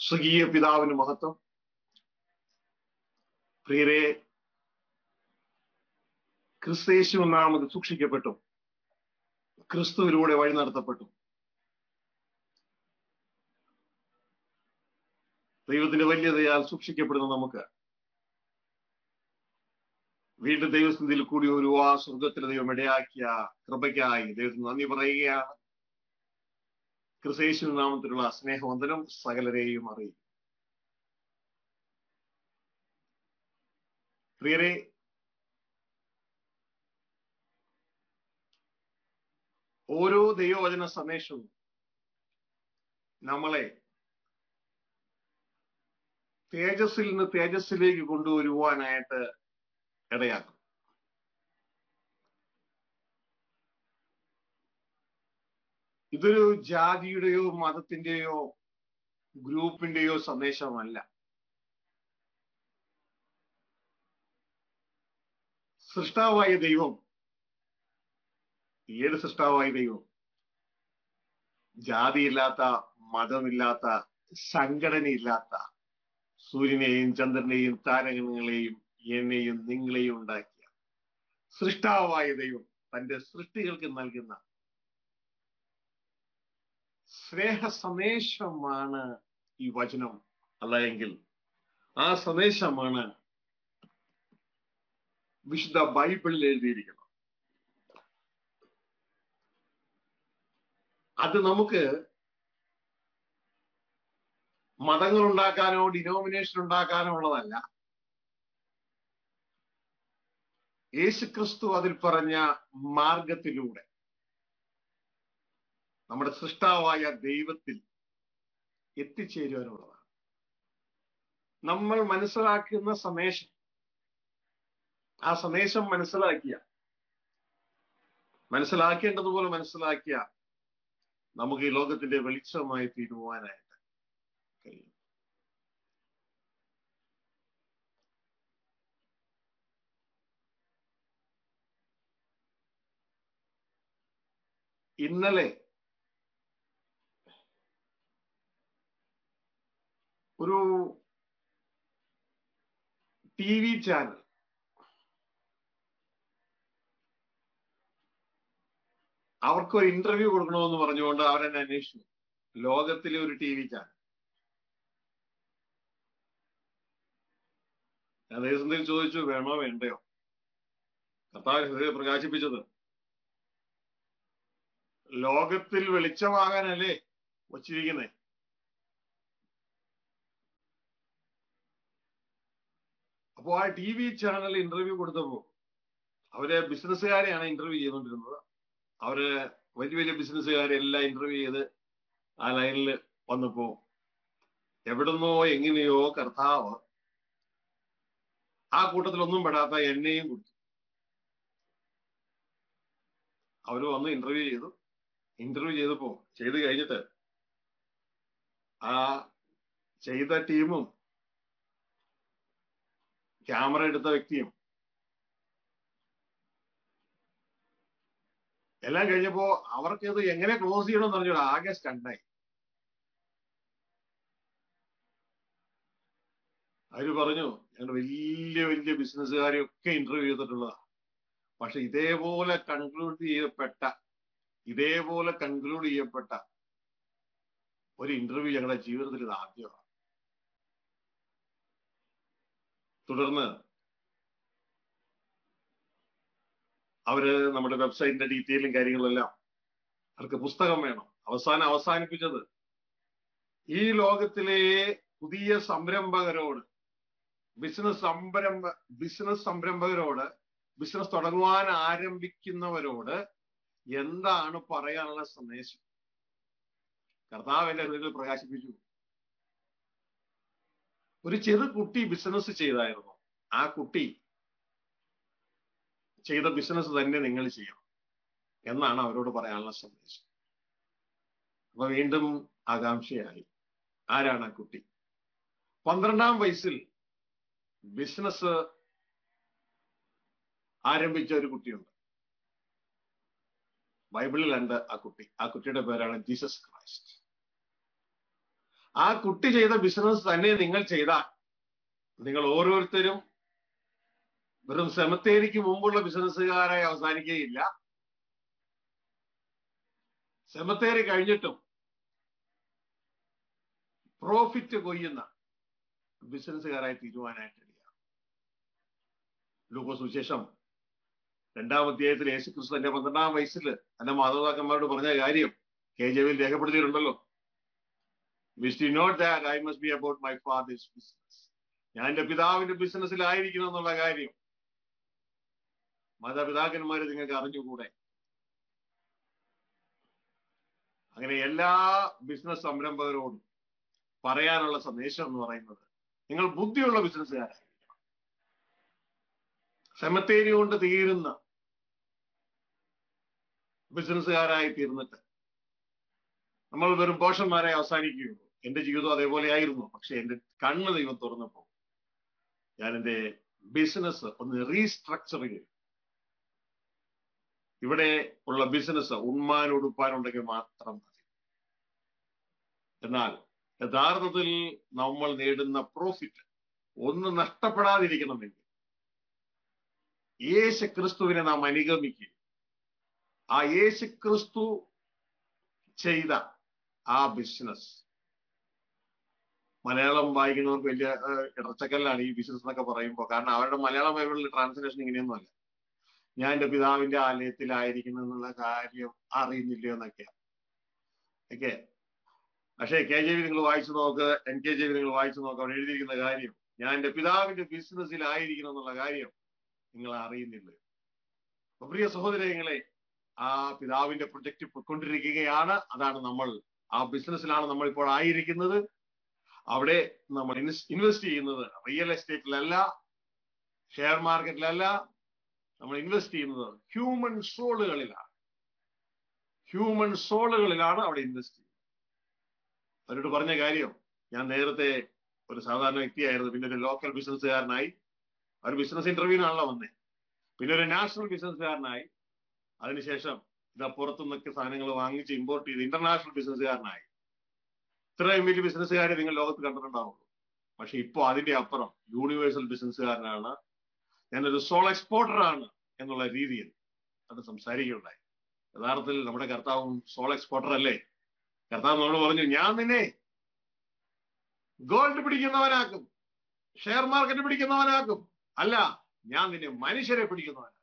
സ്വകീയ പിതാവിന് മഹത്വം പ്രിയരെ ക്രിസ്തേശു നാമത് സൂക്ഷിക്കപ്പെട്ടു ക്രിസ്തുവിലൂടെ വഴി നടത്തപ്പെട്ടു ദൈവത്തിന്റെ വലിയതയാൽ സൂക്ഷിക്കപ്പെടുന്ന നമുക്ക് വീണ്ടും ദൈവസ്ഥിതിയിൽ കൂടി ഒരു ആ സ്വർഗത്തിലെ ദൈവം ഇടയാക്കിയ കൃപയ്ക്കായി ദൈവത്തിന് നന്ദി പറയുകയാണ് ക്രിസ്തേശു നാമത്തിലുള്ള സ്നേഹവന്ദനം സകലരെയും അറിയും പ്രിയരെ ഓരോ ദൈവവചന സന്ദേശവും നമ്മളെ തേജസ്സിൽ നിന്ന് തേജസ്സിലേക്ക് കൊണ്ടുവരുവാനായിട്ട് ഇടയാക്കും ഇതൊരു ജാതിയുടെയോ മതത്തിന്റെയോ ഗ്രൂപ്പിന്റെയോ സന്ദേശമല്ല സൃഷ്ടാവായ ദൈവം ഏത് സൃഷ്ടാവായ ദൈവം ജാതിയില്ലാത്ത മതമില്ലാത്ത സംഘടനയില്ലാത്ത സൂര്യനെയും ചന്ദ്രനെയും താരകങ്ങളെയും എന്നെയും നിങ്ങളെയും ഉണ്ടാക്കിയ സൃഷ്ടാവായ ദൈവം തന്റെ സൃഷ്ടികൾക്ക് നൽകുന്ന സ്നേഹ സന്ദേശമാണ് ഈ വചനം അല്ലെങ്കിൽ ആ സന്ദേശമാണ് വിശുദ്ധ ബൈബിളിൽ എഴുതിയിരിക്കുന്നത് അത് നമുക്ക് മതങ്ങൾ ഉണ്ടാക്കാനോ ഡിനോമിനേഷൻ ഉണ്ടാക്കാനോ ഉള്ളതല്ല യേശുക്രിസ്തു അതിൽ പറഞ്ഞ മാർഗത്തിലൂടെ നമ്മുടെ സൃഷ്ടാവായ ദൈവത്തിൽ എത്തിച്ചേരുവാനുള്ളതാണ് നമ്മൾ മനസ്സിലാക്കുന്ന സന്ദേശം ആ സന്ദേശം മനസ്സിലാക്കിയ മനസ്സിലാക്കേണ്ടതുപോലെ മനസ്സിലാക്കിയ നമുക്ക് ഈ ലോകത്തിന്റെ വെളിച്ചമായി തീരുവാനായിട്ട് കഴിയും ഇന്നലെ ഒരു ടി വി ചാനൽ അവർക്ക് ഒരു ഇന്റർവ്യൂ കൊടുക്കണമെന്ന് പറഞ്ഞുകൊണ്ട് അവരെന്നെ അന്വേഷിച്ചു ലോകത്തിലെ ഒരു ടി വി ചാനൽ ഞാൻ ദേശത്തിൽ ചോദിച്ചു വേണോ വേണ്ടയോ കർത്താവ് ഹൃദയം പ്രകാശിപ്പിച്ചത് ലോകത്തിൽ വെളിച്ചമാകാനല്ലേ വച്ചിരിക്കുന്നേ അപ്പോ ആ ടി വി ചാനൽ ഇന്റർവ്യൂ കൊടുത്തപ്പോ അവര് ബിസിനസ്സുകാരെയാണ് ഇന്റർവ്യൂ ചെയ്തുകൊണ്ടിരുന്നത് അവര് വലിയ വലിയ ബിസിനസ്സുകാരെ എല്ലാം ഇന്റർവ്യൂ ചെയ്ത് ആ ലൈനിൽ വന്നപ്പോ എവിടുന്നോ എങ്ങനെയോ കർത്താവ് ആ കൂട്ടത്തിലൊന്നും പെടാത്ത എന്നെയും കൊടുത്തു അവര് വന്ന് ഇന്റർവ്യൂ ചെയ്തു ഇന്റർവ്യൂ ചെയ്തപ്പോ ചെയ്ത് കഴിഞ്ഞിട്ട് ആ ചെയ്ത ടീമും ക്യാമറ എടുത്ത വ്യക്തിയും എല്ലാം കഴിഞ്ഞപ്പോ അവർക്ക് ഇത് എങ്ങനെ ക്ലോസ് ചെയ്യണമെന്ന് പറഞ്ഞു ആകെ സ്റ്റണ്ടായി അവര് പറഞ്ഞു ഞങ്ങൾ വലിയ വലിയ ബിസിനസ്സുകാരെയൊക്കെ ഇന്റർവ്യൂ ചെയ്തിട്ടുള്ളതാ പക്ഷെ ഇതേപോലെ കൺക്ലൂഡ് ചെയ്യപ്പെട്ട ഇതേപോലെ കൺക്ലൂഡ് ചെയ്യപ്പെട്ട ഒരു ഇന്റർവ്യൂ ഞങ്ങളുടെ ജീവിതത്തിൽ ഇത് ആദ്യമാണ് തുടർന്ന് അവര് നമ്മുടെ വെബ്സൈറ്റിന്റെ ഡീറ്റെയിലും കാര്യങ്ങളെല്ലാം അവർക്ക് പുസ്തകം വേണം അവസാനം അവസാനിപ്പിച്ചത് ഈ ലോകത്തിലെ പുതിയ സംരംഭകരോട് ബിസിനസ് സംരംഭ ബിസിനസ് സംരംഭകരോട് ബിസിനസ് തുടങ്ങുവാൻ ആരംഭിക്കുന്നവരോട് എന്താണ് പറയാനുള്ള സന്ദേശം കർത്താവ് എന്റെ ഹൃദയത്തിൽ പ്രകാശിപ്പിച്ചു ഒരു ചെറു കുട്ടി ബിസിനസ് ചെയ്തായിരുന്നു ആ കുട്ടി ചെയ്ത ബിസിനസ് തന്നെ നിങ്ങൾ ചെയ്യണം എന്നാണ് അവരോട് പറയാനുള്ള സന്ദേശം അപ്പൊ വീണ്ടും ആകാംക്ഷയായി ആരാണ് ആ കുട്ടി പന്ത്രണ്ടാം വയസ്സിൽ ബിസിനസ് ആരംഭിച്ച ഒരു കുട്ടിയുണ്ട് ബൈബിളിലുണ്ട് ആ കുട്ടി ആ കുട്ടിയുടെ പേരാണ് ജീസസ് ക്രൈസ്റ്റ് ആ കുട്ടി ചെയ്ത ബിസിനസ് തന്നെ നിങ്ങൾ ചെയ്താൽ നിങ്ങൾ ഓരോരുത്തരും വെറും സെമത്തേരിക്ക് മുമ്പുള്ള ബിസിനസ്സുകാരായി അവസാനിക്കുകയില്ല സെമത്തേരി കഴിഞ്ഞിട്ടും പ്രോഫിറ്റ് കൊയ്യുന്ന ബിസിനസ്സുകാരായി തീരുവാനായിട്ട് ഇടയാണ് ലൂക്കോസ് വിശേഷം രണ്ടാം അധ്യായത്തിൽ യേശു ക്രിസ്തു തന്റെ പന്ത്രണ്ടാം വയസ്സിൽ തന്റെ മാതാപിതാക്കന്മാരോട് പറഞ്ഞ കാര്യം കെ ജെവിൽ രേഖപ്പെടുത്തിയിട്ടുണ്ടല്ലോ with you note that I must be about my father's business ഞാൻ എന്റെ പിതാവിന്റെ ബിസിനസ്സിലായിരിക്കണം എന്നുള്ള കാര്യം മാതാപിതാക്കന്മാരെ നിങ്ങൾക്ക് അറിഞ്ഞുകൂടെ അങ്ങനെ എല്ലാ ബിസിനസ് സംരംഭകരോടും പറയാനുള്ള സന്ദേശം എന്ന് പറയുന്നത് നിങ്ങൾ ബുദ്ധിയുള്ള ബിസിനസ്സുകാരായിരിക്കണം സെമത്തേരി കൊണ്ട് തീരുന്ന ബിസിനസ്സുകാരായി തീർന്നിട്ട് നമ്മൾ വെറും പോഷന്മാരെ അവസാനിക്കുകയുള്ളൂ എന്റെ ജീവിതം അതേപോലെ ആയിരുന്നു പക്ഷെ എന്റെ കണ്ണ് ദൈവം തുറന്നപ്പോ ഞാൻ എന്റെ ബിസിനസ് ഒന്ന് റീസ്ട്രക്ചർ ചെയ്തു ഇവിടെ ഉള്ള ബിസിനസ് ഉണ്മാൻ ഉടുപ്പാനുണ്ടെങ്കിൽ മാത്രം മതി എന്നാൽ യഥാർത്ഥത്തിൽ നമ്മൾ നേടുന്ന പ്രോഫിറ്റ് ഒന്ന് നഷ്ടപ്പെടാതിരിക്കണമെങ്കിൽ യേശു ക്രിസ്തുവിനെ നാം അനുഗമിക്കുക ആ യേശു ക്രിസ്തു ചെയ്ത ആ ബിസിനസ് മലയാളം വായിക്കുന്നവർക്ക് വലിയ ഇടച്ചക്കല്ലാണ് ഈ ബിസിനസ് എന്നൊക്കെ പറയുമ്പോൾ കാരണം അവരുടെ മലയാളം ബൈബിളിൽ ട്രാൻസ്ലേഷൻ ഇങ്ങനെയൊന്നുമല്ല ഞാൻ എന്റെ പിതാവിന്റെ ആലയത്തിലായിരിക്കുന്നു എന്നുള്ള കാര്യം അറിയുന്നില്ലയോ എന്നൊക്കെയാണ് ഓക്കെ പക്ഷേ കെ ജെ വി നിങ്ങൾ വായിച്ചു നോക്ക് എൻ കെ ജെ വി നിങ്ങൾ വായിച്ചു നോക്ക് അവിടെ എഴുതിയിരിക്കുന്ന കാര്യം ഞാൻ എന്റെ പിതാവിന്റെ ബിസിനസ്സിലായിരിക്കണം എന്നുള്ള കാര്യം നിങ്ങൾ അറിയുന്നില്ല അപ്പൊ പ്രിയ സഹോദരങ്ങളെ ആ പിതാവിന്റെ പ്രൊജക്ട് പൊയ്ക്കൊണ്ടിരിക്കുകയാണ് അതാണ് നമ്മൾ ആ ബിസിനസ്സിലാണ് നമ്മൾ ഇപ്പോൾ ആയിരിക്കുന്നത് അവിടെ നമ്മൾ ഇൻവെസ്റ്റ് ചെയ്യുന്നത് റിയൽ എസ്റ്റേറ്റിലല്ല ഷെയർ മാർക്കറ്റിലല്ല നമ്മൾ ഇൻവെസ്റ്റ് ചെയ്യുന്നത് ഹ്യൂമൻ സോളുകളിലാണ് ഹ്യൂമൻ സോളുകളിലാണ് അവിടെ ഇൻവെസ്റ്റ് ചെയ്യുന്നത് അവരോട് പറഞ്ഞ കാര്യം ഞാൻ നേരത്തെ ഒരു സാധാരണ വ്യക്തിയായിരുന്നു പിന്നെ ഒരു ലോക്കൽ ബിസിനസ്സുകാരനായി ഒരു ബിസിനസ് ഇന്റർവ്യൂവിനാണല്ലോ വന്നേ പിന്നെ ഒരു നാഷണൽ ബിസിനസ്സുകാരനായി അതിനുശേഷം ഇതാ പുറത്തുനിന്നൊക്കെ സാധനങ്ങൾ വാങ്ങിച്ച് ഇമ്പോർട്ട് ചെയ്ത് ഇന്റർനാഷണൽ ബിസിനസ്സുകാരനായി ഇത്രയും വലിയ ബിസിനസ്സുകാരെ നിങ്ങൾ ലോകത്ത് കണ്ടിട്ടുണ്ടാവുള്ളൂ പക്ഷെ ഇപ്പോ അതിന്റെ അപ്പുറം യൂണിവേഴ്സൽ ബിസിനസ്സുകാരനാണ് ഞാനൊരു സോൾ എക്സ്പോർട്ടർ ആണ് എന്നുള്ള രീതിയിൽ അത് സംസാരിക്കുകയുണ്ടായി യഥാർത്ഥത്തിൽ നമ്മുടെ കർത്താവും സോൾ എക്സ്പോർട്ടർ അല്ലേ കർത്താവ് നമ്മൾ പറഞ്ഞു ഞാൻ നിന്നെ ഗോൾഡ് പിടിക്കുന്നവനാക്കും ഷെയർ മാർക്കറ്റ് പിടിക്കുന്നവനാക്കും അല്ല ഞാൻ നിന്നെ മനുഷ്യരെ പിടിക്കുന്നവനാക്കും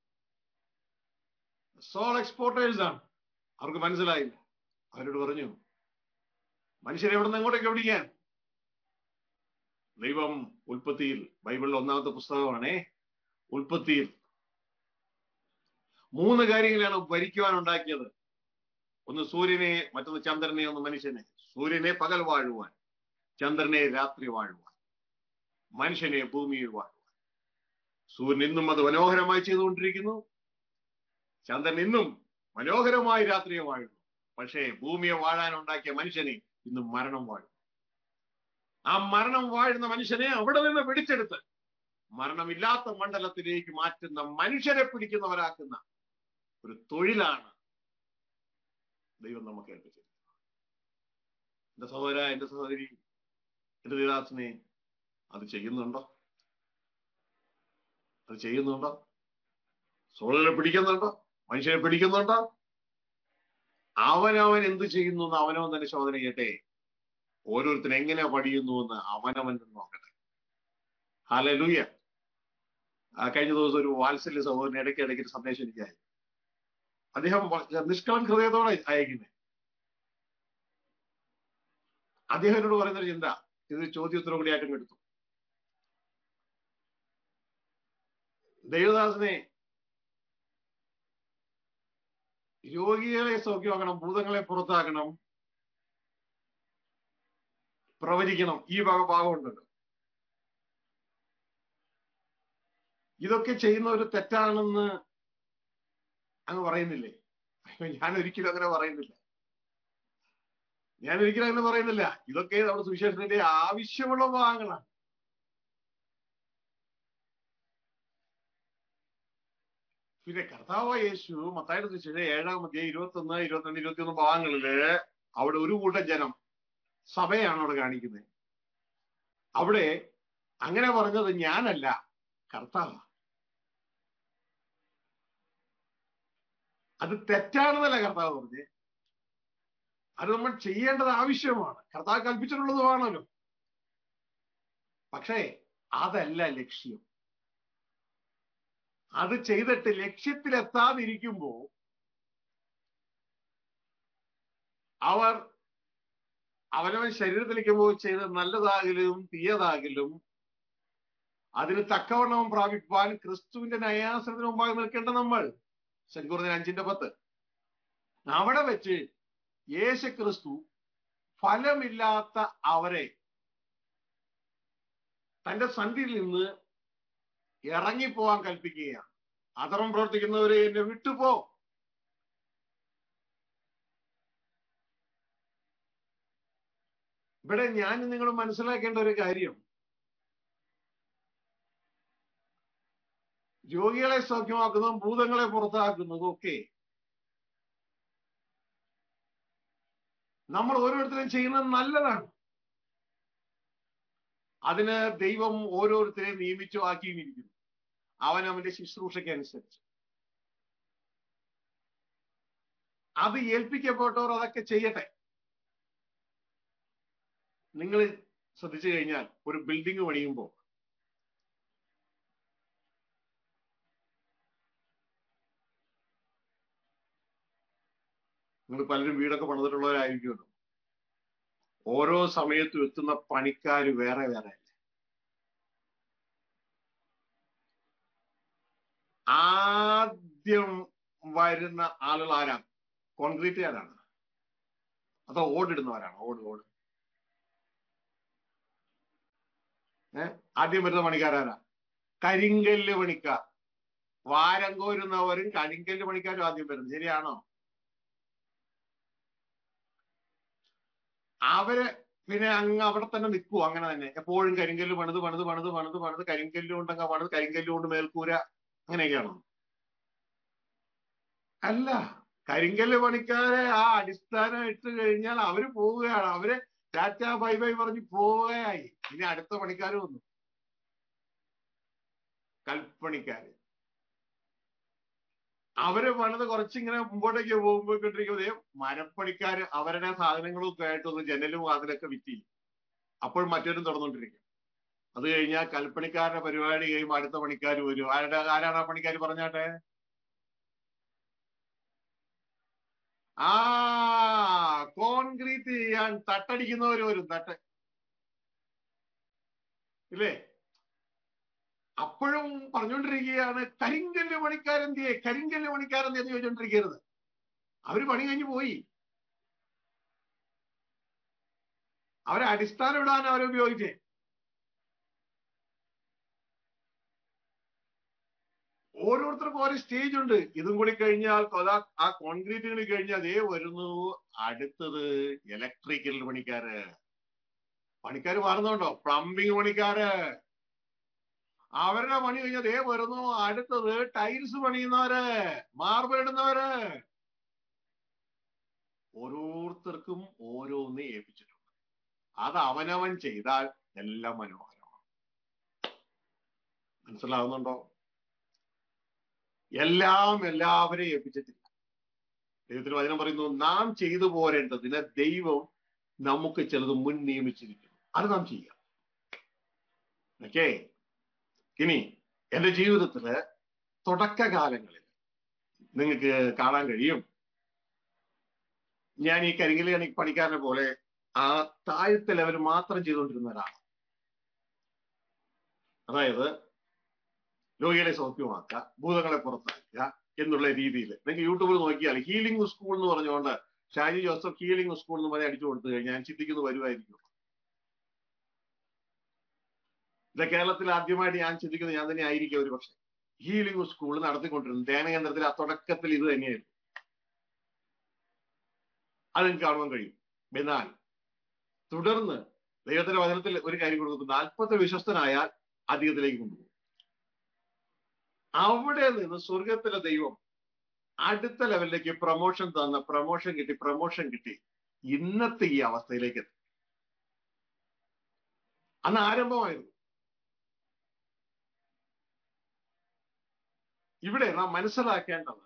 സോൾ എക്സ്പോർട്ടേഴ്സ് ആണ് അവർക്ക് മനസ്സിലായില്ല അവരോട് പറഞ്ഞു മനുഷ്യരെ എവിടെ നിന്ന് എങ്ങോട്ടേക്ക് പിടിക്കാൻ ദൈവം ഉൽപ്പത്തിയിൽ ബൈബിളിലെ ഒന്നാമത്തെ പുസ്തകമാണേ ഉൽപ്പത്തിയിൽ മൂന്ന് കാര്യങ്ങളാണ് ഭരിക്കുവാൻ ഉണ്ടാക്കിയത് ഒന്ന് സൂര്യനെ മറ്റൊന്ന് ചന്ദ്രനെ ഒന്ന് മനുഷ്യനെ സൂര്യനെ പകൽ വാഴുവാൻ ചന്ദ്രനെ രാത്രി വാഴുവാൻ മനുഷ്യനെ ഭൂമിയിൽ വാഴുവാൻ സൂര്യൻ ഇന്നും അത് മനോഹരമായി ചെയ്തുകൊണ്ടിരിക്കുന്നു ചന്ദ്രൻ ഇന്നും മനോഹരമായി രാത്രിയെ വാഴുന്നു പക്ഷേ ഭൂമിയെ വാഴാൻ ഉണ്ടാക്കിയ മനുഷ്യനെ ഇന്ന് മരണം വാഴും ആ മരണം വാഴുന്ന മനുഷ്യനെ അവിടെ നിന്ന് പിടിച്ചെടുത്ത് മരണമില്ലാത്ത മണ്ഡലത്തിലേക്ക് മാറ്റുന്ന മനുഷ്യരെ പിടിക്കുന്നവരാക്കുന്ന ഒരു തൊഴിലാണ് ദൈവം നമുക്ക് ഏൽപ്പിച്ചത് എന്റെ സഹോദര എന്റെ സഹോദരി എന്റെ ദീദാസിനെ അത് ചെയ്യുന്നുണ്ടോ അത് ചെയ്യുന്നുണ്ടോ സോളിനെ പിടിക്കുന്നുണ്ടോ മനുഷ്യനെ പിടിക്കുന്നുണ്ടോ അവനവൻ എന്ത് ചെയ്യുന്നു എന്ന് അവനവൻ തന്നെ ശോധന ചെയ്യട്ടെ ഓരോരുത്തർ എങ്ങനെ പഠിക്കുന്നു എന്ന് അവനവൻ നോക്കട്ടെ ഹാലലൂയ കഴിഞ്ഞ ദിവസം ഒരു വാത്സല്യ സഹോദരൻ ഇടയ്ക്ക് ഇടയ്ക്ക് ഒരു സന്ദേശം എനിക്കായി അദ്ദേഹം നിഷ്കളങ്ക ഹൃദയത്തോടെ അയക്കുന്നത് അദ്ദേഹം എന്നോട് പറയുന്ന ഒരു ചിന്ത ഇത് ചോദ്യോത്തരം കൂടി ആയിട്ടും എടുത്തു ദേവദാസിനെ രോഗികളെ സൗഖ്യമാക്കണം ഭൂതങ്ങളെ പുറത്താക്കണം പ്രവചിക്കണം ഈ വക ഭാഗമുണ്ടല്ലോ ഇതൊക്കെ ചെയ്യുന്ന ഒരു തെറ്റാണെന്ന് അങ്ങ് പറയുന്നില്ലേ ഞാൻ ഒരിക്കലും അങ്ങനെ പറയുന്നില്ല ഞാൻ ഒരിക്കലും അങ്ങനെ പറയുന്നില്ല ഇതൊക്കെ നമ്മുടെ സുവിശേഷത്തിന്റെ ആവശ്യമുള്ള ഭാഗങ്ങളാണ് പിന്നെ കർത്താവ് യേശു മത്തായുടെ സുവിശേഷം ഏഴാം അധ്യായം ഇരുപത്തി ഒന്ന് ഇരുപത്തിരണ്ട് ഇരുപത്തി ഒന്ന് ഭാഗങ്ങളില് അവിടെ ഒരു കൂട്ടം ജനം സഭയാണ് അവിടെ കാണിക്കുന്നത് അവിടെ അങ്ങനെ പറഞ്ഞത് ഞാനല്ല കർത്താവ് അത് തെറ്റാണെന്നല്ല കർത്താവ് പറഞ്ഞ് അത് നമ്മൾ ചെയ്യേണ്ടത് ആവശ്യമാണ് കർത്താവ് കൽപ്പിച്ചിട്ടുള്ളതുമാണല്ലോ പക്ഷേ അതല്ല ലക്ഷ്യം അത് ചെയ്തിട്ട് ലക്ഷ്യത്തിലെത്താതിരിക്കുമ്പോ അവർ അവനവൻ ശരീരത്തിലേക്ക് പോയി ചെയ്ത് നല്ലതാകലും തീയതാകലും അതിന് തക്കവണ്ണം പ്രാപിപ്പാൻ ക്രിസ്തുവിന്റെ നയാസനത്തിന് മുമ്പാകെ നിൽക്കേണ്ട നമ്മൾ ശങ്കുറിന് അഞ്ചിന്റെ പത്ത് അവിടെ വെച്ച് യേശു ക്രിസ്തു ഫലമില്ലാത്ത അവരെ തന്റെ സന്ധിയിൽ നിന്ന് ഇറങ്ങിപ്പോവാൻ കൽപ്പിക്കുകയാണ് അധർമ്മം പ്രവർത്തിക്കുന്നവരെ എന്നെ വിട്ടുപോ ഇവിടെ ഞാൻ നിങ്ങൾ മനസ്സിലാക്കേണ്ട ഒരു കാര്യം രോഗികളെ സൗഖ്യമാക്കുന്നതും ഭൂതങ്ങളെ പുറത്താക്കുന്നതും ഒക്കെ നമ്മൾ ഓരോരുത്തരും ചെയ്യുന്നത് നല്ലതാണ് അതിന് ദൈവം ഓരോരുത്തരെ നിയമിച്ചു ആക്കിയിരിക്കുന്നു അവൻ അവന്റെ ശുശ്രൂഷയ്ക്ക് അനുസരിച്ച് അത് ഏൽപ്പിക്കപ്പെട്ടവർ അതൊക്കെ ചെയ്യട്ടെ നിങ്ങൾ ശ്രദ്ധിച്ചു കഴിഞ്ഞാൽ ഒരു ബിൽഡിംഗ് പണിയുമ്പോൾ നിങ്ങൾ പലരും വീടൊക്കെ പണിതിട്ടുള്ളവരായിരിക്കുമല്ലോ ഓരോ സമയത്തും എത്തുന്ന പണിക്കാർ വേറെ വേറെ ആദ്യം വരുന്ന ആളുകൾ ആരാണ് കോൺക്രീറ്റുകാരാണ് അതോ ഓടിടുന്നവരാണ് ഓട് ഓട് ഏഹ് ആദ്യം വരുന്ന പണിക്കാരാരാ കരിങ്കല്ല് പണിക്കാർ വാരം കോരുന്നവരും കരിങ്കല്ല് പണിക്കാരും ആദ്യം വരുന്നത് ശരിയാണോ അവര് പിന്നെ അങ്ങ് അവിടെ തന്നെ നിൽക്കുവോ അങ്ങനെ തന്നെ എപ്പോഴും കരിങ്കല്ല് പണിത് പണിത് പണിത് പണിത് പണിത് കരിങ്കല്ല് കൊണ്ടങ്ങ് പണിത് കരിങ്കല്ല് കൊണ്ട് മേൽക്കൂര അങ്ങനെയൊക്കെയാണോ അല്ല കരിങ്കല്ല് പണിക്കാരെ ആ അടിസ്ഥാനം ഇട്ട് കഴിഞ്ഞാൽ അവര് പോവുകയാണ് അവര് ടാറ്റ ബൈ ബൈ പറഞ്ഞ് പോവുകയായി ഇനി അടുത്ത പണിക്കാർ വന്നു കൽപ്പണിക്കാര് അവര് പണിത് കുറച്ചിങ്ങനെ മുമ്പോട്ടേക്ക് പോകുമ്പോഴേക്കൊണ്ടിരിക്കുന്നത് മരപ്പണിക്കാര് അവരുടെ സാധനങ്ങളും ഒക്കെ ആയിട്ട് ഒന്ന് ജനലും വാതിലൊക്കെ വിറ്റി അപ്പോൾ മറ്റൊരും തുറന്നുകൊണ്ടിരിക്കും അത് കഴിഞ്ഞാൽ കൽപ്പണിക്കാരുടെ പരിപാടി കഴിയുമ്പോൾ അടുത്ത പണിക്കാർ വരും ആരുടെ ആരാണ് ആ പണിക്കാർ പറഞ്ഞാട്ടെ ആ കോൺക്രീറ്റ് ചെയ്യാൻ തട്ടടിക്കുന്നവർ വരും തട്ട് ഇല്ലേ അപ്പോഴും പറഞ്ഞുകൊണ്ടിരിക്കുകയാണ് കരിങ്കല്ല് പണിക്കാരെന്തിയെ കരിങ്കല്ല് പണിക്കാരെന്തി എന്ന് ചോദിച്ചോണ്ടിരിക്കരുത് അവര് പണി കഴിഞ്ഞു പോയി അവരെ അടിസ്ഥാനം ഇടാൻ അവരെ ഉപയോഗിച്ചേ ഓരോരുത്തർക്കും ഓരോ സ്റ്റേജ് ഉണ്ട് ഇതും കൂടി കഴിഞ്ഞാൽ അതാ ആ കോൺക്രീറ്റ് കൂടി കഴിഞ്ഞാൽ അതേ വരുന്നു അടുത്തത് ഇലക്ട്രിക്കൽ പണിക്കാര് പണിക്കാര് മാറുന്നുണ്ടോ പ്ലംബിംഗ് പണിക്കാര് അവരുടെ പണി കഴിഞ്ഞാൽ ദേ വരുന്നു അടുത്തത് ടൈൽസ് പണിയുന്നവര് മാർബിൾ ഇടുന്നവര് ഓരോരുത്തർക്കും ഓരോന്ന് ഏൽപ്പിച്ചിട്ടുണ്ട് അത് അവനവൻ ചെയ്താൽ എല്ലാം മനോഹരമാണ് മനസ്സിലാവുന്നുണ്ടോ എല്ലാം എല്ലാവരെയും ഏൽപ്പിച്ചിട്ടില്ല ദൈവത്തിന് വചനം പറയുന്നു നാം ചെയ്തു പോരേണ്ടതിന് ദൈവം നമുക്ക് ചിലത് മുൻ നിയമിച്ചിരിക്കുന്നു അത് നാം ചെയ്യാം ഓക്കേ ഇനി എന്റെ ജീവിതത്തില് തുടക്കകാലങ്ങളിൽ നിങ്ങൾക്ക് കാണാൻ കഴിയും ഞാൻ ഈ കരിങ്കല് കണി പണിക്കാരനെ പോലെ ആ താഴത്തെ ലെവൽ മാത്രം ചെയ്തുകൊണ്ടിരുന്ന ഒരാളാണ് അതായത് രോഗികളെ സൗഖ്യമാക്കുക ഭൂതങ്ങളെ പുറത്താക്കുക എന്നുള്ള രീതിയിൽ നിങ്ങൾക്ക് യൂട്യൂബിൽ നോക്കിയാൽ ഹീലിംഗ് സ്കൂൾ എന്ന് പറഞ്ഞുകൊണ്ട് ഷാജി ജോസഫ് ഹീലിംഗ് സ്കൂൾ എന്ന് പറഞ്ഞ് അടിച്ചു കൊടുത്തു കഴിഞ്ഞാൽ ഞാൻ ചിന്തിക്കുന്നു വരുമായിരിക്കും ഇത് കേരളത്തിൽ ആദ്യമായിട്ട് ഞാൻ ചിന്തിക്കുന്നത് ഞാൻ തന്നെ ആയിരിക്കും ഒരു പക്ഷെ ഹീലിംഗ് സ്കൂൾ നടത്തിക്കൊണ്ടിരുന്നു ധ്യാന കേന്ദ്രത്തിൽ ആ തുടക്കത്തിൽ ഇത് തന്നെയായിരുന്നു അത് നിങ്ങൾക്ക് കാണുവാൻ കഴിയും എന്നാൽ തുടർന്ന് ദൈവത്തിന്റെ വചനത്തിൽ ഒരു കാര്യം കൊടുക്കുന്നു നാൽപ്പത്തി വിശ്വസ്തനായാൽ അധികത്തിലേക്ക് കൊണ്ടുപോകും അവിടെ നിന്ന് സ്വർഗത്തിലെ ദൈവം അടുത്ത ലെവലിലേക്ക് പ്രൊമോഷൻ തന്ന പ്രൊമോഷൻ കിട്ടി പ്രൊമോഷൻ കിട്ടി ഇന്നത്തെ ഈ അവസ്ഥയിലേക്ക് എത്തി അന്ന് ആരംഭമായിരുന്നു ഇവിടെ നാം മനസ്സിലാക്കേണ്ടത്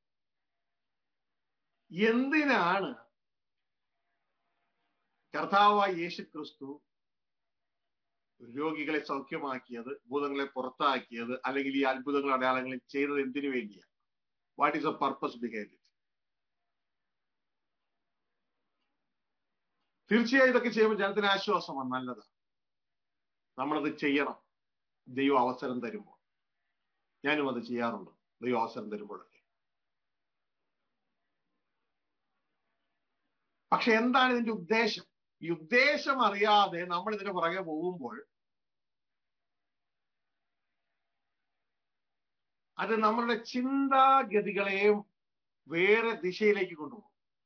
എന്തിനാണ് കർത്താവായ യേശു ക്രിസ്തു രോഗികളെ സൗഖ്യമാക്കിയത് ഭൂതങ്ങളെ പുറത്താക്കിയത് അല്ലെങ്കിൽ ഈ അത്ഭുതങ്ങൾ അടയാളങ്ങൾ ചെയ്തത് എന്തിനു വേണ്ടിയാണ് what is a purpose behind it തീർച്ചയായും ഇതൊക്കെ ചെയ്യുമ്പോൾ ജനത്തിന് ആശ്വാസമാണ് നല്ലതാണ് നമ്മളത് ചെയ്യണം ദൈവം അവസരം തരുമ്പോൾ ഞാനും അത് ചെയ്യാറുണ്ട് ദൈവം അവസരം തരുമ്പോഴൊക്കെ പക്ഷെ എന്താണ് ഇതിന്റെ ഉദ്ദേശം ഈ ഉദ്ദേശം അറിയാതെ നമ്മൾ ഇതിന് പുറകെ പോകുമ്പോൾ അത് നമ്മളുടെ ചിന്താഗതികളെയും വേറെ ദിശയിലേക്ക് കൊണ്ടുപോകും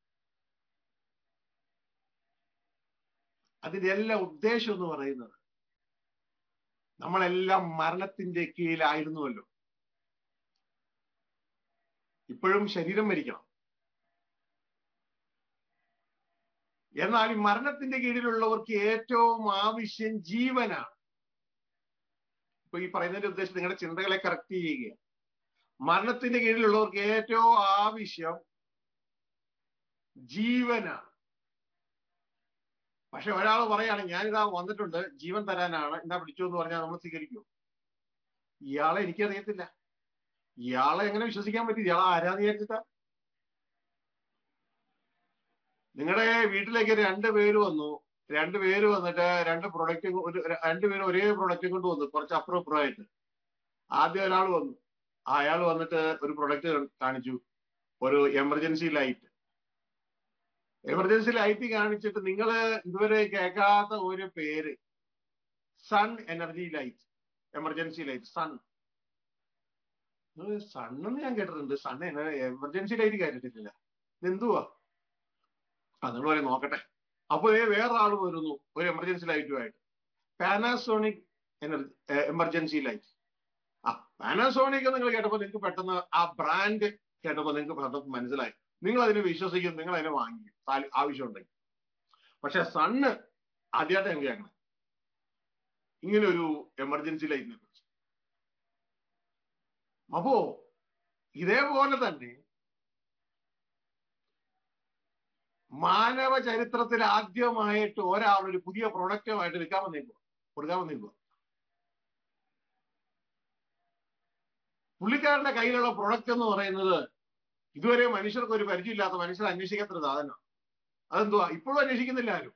അതിന്റെ എല്ലാ ഉദ്ദേശം എന്ന് പറയുന്നത് നമ്മളെല്ലാം മരണത്തിന്റെ കീഴിലായിരുന്നുവല്ലോ ഇപ്പോഴും ശരീരം മരിക്കണം എന്നാൽ ഈ മരണത്തിന്റെ കീഴിലുള്ളവർക്ക് ഏറ്റവും ആവശ്യം ജീവനാണ് ഇപ്പൊ ഈ പറയുന്നതിന്റെ ഉദ്ദേശം നിങ്ങളുടെ ചിന്തകളെ കറക്റ്റ് ചെയ്യുക മരണത്തിന്റെ കീഴിലുള്ളവർക്ക് ഏറ്റവും ആവശ്യം ജീവനാണ് പക്ഷെ ഒരാൾ പറയാണ് ഞാനിതാ വന്നിട്ടുണ്ട് ജീവൻ തരാനാണ് എന്താ പിടിച്ചു എന്ന് പറഞ്ഞാൽ നമ്മൾ സ്വീകരിക്കും ഇയാളെ എനിക്കറിയത്തില്ല ഇയാളെ എങ്ങനെ വിശ്വസിക്കാൻ പറ്റും ഇയാളെ ആരാന്ന് വിചാരിച്ചിട്ടാ നിങ്ങളുടെ വീട്ടിലേക്ക് രണ്ട് പേര് വന്നു രണ്ട് പേര് വന്നിട്ട് രണ്ട് പ്രൊഡക്റ്റ് ഒരു രണ്ടുപേരും ഒരേ പ്രൊഡക്റ്റ് കൊണ്ട് വന്നു കുറച്ച് അപ്പുറം ഇപ്പുറമായിട്ട് ആദ്യം ഒരാൾ വന്നു അയാൾ വന്നിട്ട് ഒരു പ്രൊഡക്റ്റ് കാണിച്ചു ഒരു എമർജൻസി ലൈറ്റ് എമർജൻസി ലൈറ്റ് കാണിച്ചിട്ട് നിങ്ങൾ ഇതുവരെ കേൾക്കാത്ത ഒരു പേര് sun energy light emergency light sun സണ്ണെന്ന് ഞാൻ കേട്ടിട്ടുണ്ട് സൺ എമർജൻസി ലൈറ്റ് കേട്ടിട്ടില്ല എന്തുവാ അത് നിങ്ങൾ പറയും നോക്കട്ടെ അപ്പൊ വേറൊരാൾ വരുന്നു ഒരു എമർജൻസി ലൈറ്റുമായിട്ട് പാനാസോണിക് എനർജി എമർജൻസി ലൈറ്റ് ആ പാനാസോണിക് നിങ്ങൾ കേട്ടപ്പോൾ നിങ്ങൾക്ക് പെട്ടെന്ന് ആ ബ്രാൻഡ് കേട്ടപ്പോൾ നിങ്ങൾക്ക് പെട്ടെന്ന് മനസ്സിലായി നിങ്ങൾ അതിനെ വിശ്വസിക്കും നിങ്ങൾ അതിനെ വാങ്ങി ആവശ്യമുണ്ടെങ്കിൽ പക്ഷെ സണ്ണ് ആദ്യമായിട്ട് ഞങ്ങൾക്ക് കേൾക്കണം ഇങ്ങനെ ഒരു എമർജൻസി ലൈറ്റിനെ കുറിച്ച് അപ്പോ ഇതേപോലെ തന്നെ മാനവ ചരിത്രത്തിൽ ആദ്യമായിട്ട് ഒരാൾ ഒരു പുതിയ പ്രൊഡക്റ്റുമായിട്ട് വിൽക്കാൻ വന്നേക്കുക കൊടുക്കാൻ വന്നേക്കുക പുള്ളിക്കാരന്റെ കയ്യിലുള്ള പ്രൊഡക്റ്റ് എന്ന് പറയുന്നത് ഇതുവരെ മനുഷ്യർക്ക് ഒരു പരിചയമില്ലാത്ത മനുഷ്യർ അന്വേഷിക്കാത്തൊരു സാധനമാണ് അതെന്തുവാ ഇപ്പോഴും അന്വേഷിക്കുന്നില്ല ആരും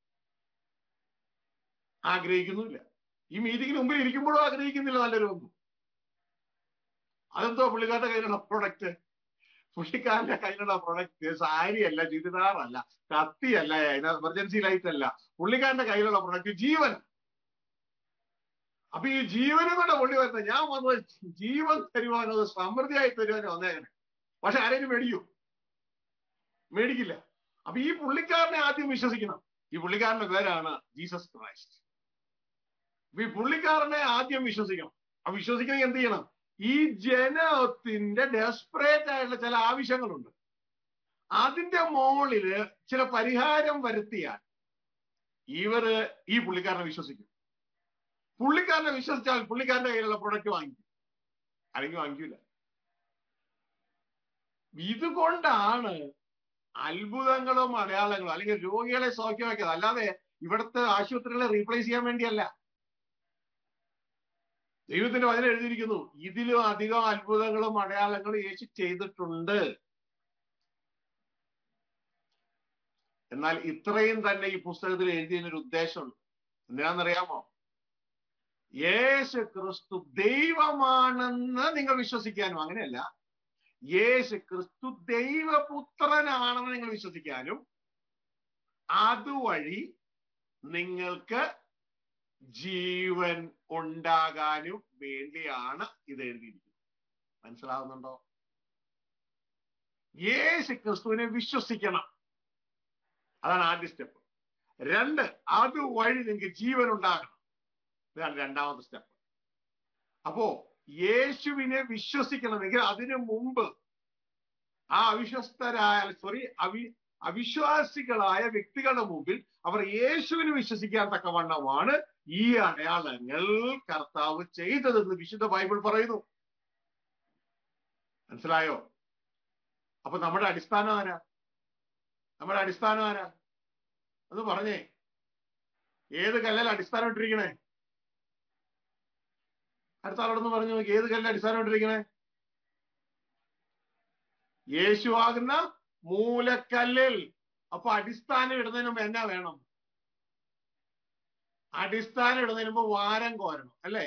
ആഗ്രഹിക്കുന്നില്ല ഈ മീറ്റിംഗിന് മുമ്പിൽ ഇരിക്കുമ്പോഴും ആഗ്രഹിക്കുന്നില്ല നല്ലൊരു ഒന്നും അതെന്തോ പുള്ളിക്കാരുടെ കയ്യിലുള്ള പ്രൊഡക്റ്റ് പുള്ളിക്കാരന്റെ കയ്യിലുള്ള പ്രൊഡക്റ്റ് സാരിയല്ല ചുരിദാറല്ല കത്തിയല്ല എമർജൻസി ലൈറ്റ് അല്ല പുള്ളിക്കാരന്റെ കയ്യിലുള്ള പ്രൊഡക്റ്റ് ജീവൻ അപ്പൊ ഈ ജീവനും കൂടെ പുള്ളി വരുന്നത് ഞാൻ വന്നത് ജീവൻ തരുവാനോ സമൃദ്ധിയായി തരുവാനോ വന്നേങ്ങനെ പക്ഷെ ആരെങ്കിലും മേടിക്കൂ മേടിക്കില്ല അപ്പൊ ഈ പുള്ളിക്കാരനെ ആദ്യം വിശ്വസിക്കണം ഈ പുള്ളിക്കാരന്റെ പേരാണ് ജീസസ് ക്രൈസ്റ്റ് അപ്പൊ ഈ പുള്ളിക്കാരനെ ആദ്യം വിശ്വസിക്കണം അപ്പൊ വിശ്വസിക്കണമെങ്കിൽ എന്ത് ചെയ്യണം ഈ ജനത്തിന്റെ ഡെസ്പറേറ്റ് ആയിട്ടുള്ള ചില ആവശ്യങ്ങളുണ്ട് അതിന്റെ മുകളില് ചില പരിഹാരം വരുത്തിയാൽ ഇവര് ഈ പുള്ളിക്കാരനെ വിശ്വസിക്കും പുള്ളിക്കാരനെ വിശ്വസിച്ചാൽ പുള്ളിക്കാരന്റെ കയ്യിലുള്ള പ്രൊഡക്റ്റ് വാങ്ങിക്കും അല്ലെങ്കിൽ വാങ്ങിക്കൂല ഇതുകൊണ്ടാണ് അത്ഭുതങ്ങളും അടയാളങ്ങളും അല്ലെങ്കിൽ രോഗികളെ സൗഖ്യമാക്കിയത് അല്ലാതെ ഇവിടുത്തെ ആശുപത്രികളെ റീപ്ലേസ് ചെയ്യാൻ വേണ്ടിയല്ല ദൈവത്തിന്റെ വചനം എഴുതിയിരിക്കുന്നു ഇതിലും അധികം അത്ഭുതങ്ങളും അടയാളങ്ങളും യേശു ചെയ്തിട്ടുണ്ട് എന്നാൽ ഇത്രയും തന്നെ ഈ പുസ്തകത്തിൽ എഴുതിയതിനൊരു ഉദ്ദേശമുണ്ട് എന്തിനാണെന്നറിയാമോ യേശു ക്രിസ്തു ദൈവമാണെന്ന് നിങ്ങൾ വിശ്വസിക്കാനും അങ്ങനെയല്ല യേശു ക്രിസ്തു ദൈവപുത്രനാണെന്ന് നിങ്ങൾ വിശ്വസിക്കാനും അതുവഴി നിങ്ങൾക്ക് ജീവൻ ഉണ്ടാകാനും വേണ്ടിയാണ് ഇത് എഴുതിയിരിക്കുന്നത് മനസ്സിലാവുന്നുണ്ടോ യേശു ക്രിസ്തുവിനെ വിശ്വസിക്കണം അതാണ് ആദ്യ സ്റ്റെപ്പ് രണ്ട് അതുവഴി നിങ്ങൾക്ക് ജീവൻ ഉണ്ടാകണം ഇതാണ് രണ്ടാമത്തെ സ്റ്റെപ്പ് അപ്പോ യേശുവിനെ വിശ്വസിക്കണമെങ്കിൽ അതിനു മുമ്പ് ആ അവിശ്വസ്തരായ സോറി അവി അവിശ്വാസികളായ വ്യക്തികളുടെ മുമ്പിൽ അവർ യേശുവിനെ വിശ്വസിക്കാൻ തക്കവണ്ണമാണ് ഈ അടയാളങ്ങൾ കർത്താവ് ചെയ്തതെന്ന് വിശുദ്ധ ബൈബിൾ പറയുന്നു മനസ്സിലായോ അപ്പൊ നമ്മുടെ അടിസ്ഥാനം ആരാ നമ്മുടെ അടിസ്ഥാനം ആരാ അത് പറഞ്ഞേ ഏത് കല്ലല്ല അടിസ്ഥാനം ഇട്ടിരിക്കണേ അടുത്ത ആളോടൊന്ന് പറഞ്ഞു നോക്കി ഏത് കല്ലിൽ അടിസ്ഥാനം ഇട്ടിരിക്കണേ യേശു ആകുന്ന മൂലക്കല്ലിൽ അപ്പൊ അടിസ്ഥാനം ഇടുന്നതിന് മുമ്പ് എന്നാ വേണം അടിസ്ഥാനം ഇടുന്നതിന് മുമ്പ് വാരം കോരണം അല്ലേ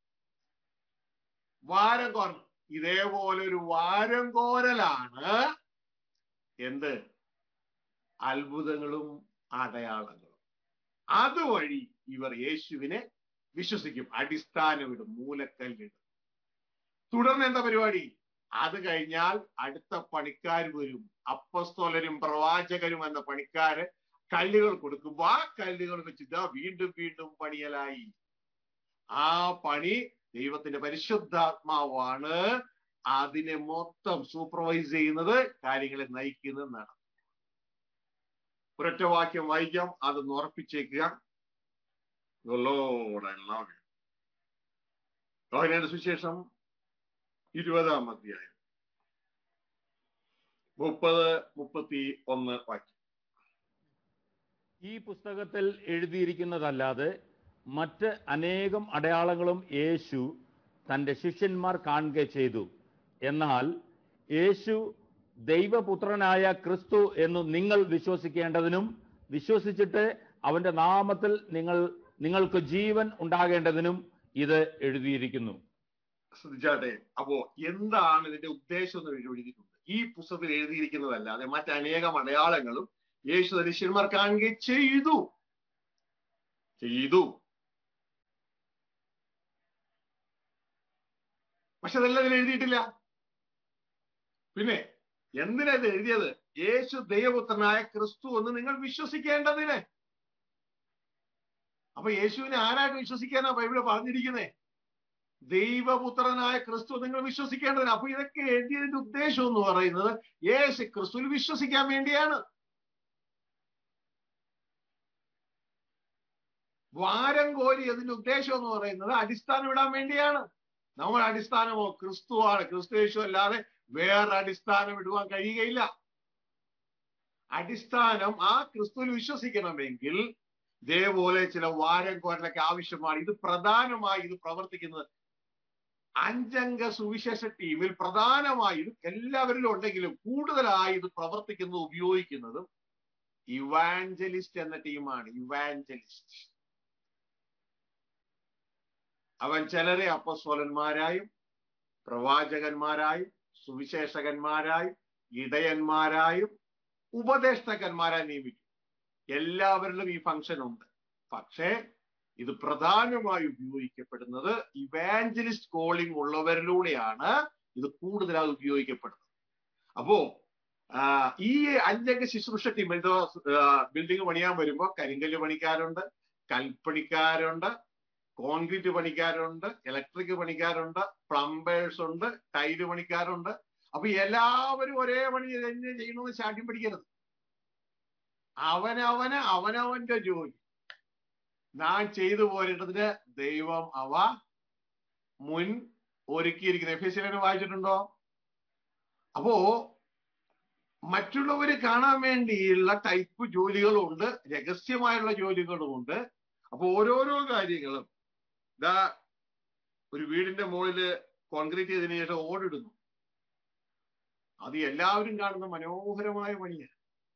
വാരം കോരണം ഇതേപോലെ ഒരു വാരം കോരലാണ് എന്ത് അത്ഭുതങ്ങളും അടയാളങ്ങളും അതുവഴി ഇവർ യേശുവിനെ വിശ്വസിക്കും അടിസ്ഥാനമിടും മൂലക്കല്ലിടും തുടർന്ന് എന്താ പരിപാടി അത് കഴിഞ്ഞാൽ അടുത്ത പണിക്കാർ വരും അപ്പസ്തോലരും പ്രവാചകരും എന്ന പണിക്കാര് കല്ലുകൾ കൊടുക്കുമ്പോ ആ കല്ലുകൾ വെച്ച് ഇതാ വീണ്ടും വീണ്ടും പണിയലായി ആ പണി ദൈവത്തിന്റെ പരിശുദ്ധാത്മാവാണ് അതിനെ മൊത്തം സൂപ്പർവൈസ് ചെയ്യുന്നത് കാര്യങ്ങളെ നയിക്കുന്നതെന്നാണ് ഒരൊറ്റ വാക്യം വായിക്കാം അതൊന്ന് ഉറപ്പിച്ചേക്കുക യോഹനയുടെ സുശേഷം ഇരുപതാം അധ്യായം മുപ്പത് മുപ്പത്തി ഒന്ന് വാക്യം ഈ പുസ്തകത്തിൽ എഴുതിയിരിക്കുന്നതല്ലാതെ മറ്റ് അനേകം അടയാളങ്ങളും യേശു തന്റെ ശിഷ്യന്മാർ കാണുക ചെയ്തു എന്നാൽ യേശു ദൈവപുത്രനായ ക്രിസ്തു എന്ന് നിങ്ങൾ വിശ്വസിക്കേണ്ടതിനും വിശ്വസിച്ചിട്ട് അവന്റെ നാമത്തിൽ നിങ്ങൾ നിങ്ങൾക്ക് ജീവൻ ഉണ്ടാകേണ്ടതിനും ഇത് എഴുതിയിരിക്കുന്നു ശ്രദ്ധിച്ചാട്ടെ അപ്പോ എന്താണ് ഇതിന്റെ ഉദ്ദേശം എന്ന് എഴുതിയിട്ടുണ്ട് ഈ പുസ്തകത്തിൽ എഴുതിയിരിക്കുന്നതല്ലാതെ മറ്റനേകം അടയാളങ്ങളും യേശു തന്റെ ശിഷ്യന്മാർ കാണുകയും ചെയ്തു ചെയ്തു പക്ഷെ അതെല്ലാം ഇതിൽ എഴുതിയിട്ടില്ല പിന്നെ എന്തിനാ ഇത് എഴുതിയത് യേശു ദൈവപുത്രനായ ക്രിസ്തു എന്ന് നിങ്ങൾ വിശ്വസിക്കേണ്ടതിന് അപ്പൊ യേശുവിനെ ആരായിട്ട് വിശ്വസിക്കാനാ ബൈബിള് പറഞ്ഞിരിക്കുന്നേ ദൈവപുത്രനായ ക്രിസ്തു നിങ്ങൾ വിശ്വസിക്കേണ്ടതിന് അപ്പൊ ഇതൊക്കെ എഴുതിയതിന്റെ ഉദ്ദേശം എന്ന് പറയുന്നത് യേശു ക്രിസ്തുവിൽ വിശ്വസിക്കാൻ വേണ്ടിയാണ് വാരം കോരി അതിന്റെ ഉദ്ദേശം എന്ന് പറയുന്നത് അടിസ്ഥാനം ഇടാൻ വേണ്ടിയാണ് നമ്മൾ അടിസ്ഥാനമോ ക്രിസ്തുവാണ് ക്രിസ്തു യേശു അല്ലാതെ വേറെ അടിസ്ഥാനം ഇടുവാൻ കഴിയുകയില്ല അടിസ്ഥാനം ആ ക്രിസ്തുവിൽ വിശ്വസിക്കണമെങ്കിൽ ഇതേപോലെ ചില വാരം കോരലൊക്കെ ആവശ്യമാണ് ഇത് പ്രധാനമായി ഇത് പ്രവർത്തിക്കുന്നത് അഞ്ചംഗ സുവിശേഷ ടീമിൽ പ്രധാനമായി ഇത് എല്ലാവരിലും ഉണ്ടെങ്കിലും കൂടുതലായി ഇത് പ്രവർത്തിക്കുന്നത് ഉപയോഗിക്കുന്നതും ഇവാഞ്ചലിസ്റ്റ് എന്ന ടീമാണ് ഇവാഞ്ചലിസ്റ്റ് അവൻ ചിലരെ അപ്പസ്വലന്മാരായും പ്രവാചകന്മാരായും സുവിശേഷകന്മാരായും ഇടയന്മാരായും ഉപദേഷ്ടകന്മാരായി നിയമിക്കും എല്ലാവരിലും ഈ ഫംഗ്ഷൻ ഉണ്ട് പക്ഷേ ഇത് പ്രധാനമായി ഉപയോഗിക്കപ്പെടുന്നത് ഇവാഞ്ചലിസ്റ്റ് കോളിംഗ് ഉള്ളവരിലൂടെയാണ് ഇത് കൂടുതലായി ഉപയോഗിക്കപ്പെടുന്നത് അപ്പോ ഈ അഞ്ചംഗ ശുശ്രൂഷ ടീം എന്തോ ബിൽഡിംഗ് പണിയാൻ വരുമ്പോൾ കരിങ്കല്ല് പണിക്കാരുണ്ട് കൽപ്പണിക്കാരുണ്ട് കോൺക്രീറ്റ് പണിക്കാരുണ്ട് ഇലക്ട്രിക് പണിക്കാരുണ്ട് പ്ലംബേഴ്സ് ഉണ്ട് ടൈല് പണിക്കാരുണ്ട് അപ്പൊ എല്ലാവരും ഒരേ പണി തന്നെ ചെയ്യണമെന്ന് ശാഠ്യം പിടിക്കരുത് അവനവന് അവനവന്റെ ജോലി ഞാൻ ചെയ്തു പോരേണ്ടതിന് ദൈവം അവ മുൻ ഒരുക്കിയിരിക്കുന്നത് എഫ് എസ് വായിച്ചിട്ടുണ്ടോ അപ്പോ മറ്റുള്ളവര് കാണാൻ വേണ്ടിയുള്ള ടൈപ്പ് ജോലികളുണ്ട് രഹസ്യമായുള്ള ജോലികളുമുണ്ട് അപ്പൊ ഓരോരോ കാര്യങ്ങളും ഇതാ ഒരു വീടിന്റെ മുകളില് കോൺക്രീറ്റ് ചെയ്തതിനു ശേഷം ഓടിടുന്നു അത് എല്ലാവരും കാണുന്ന മനോഹരമായ പണിയാണ്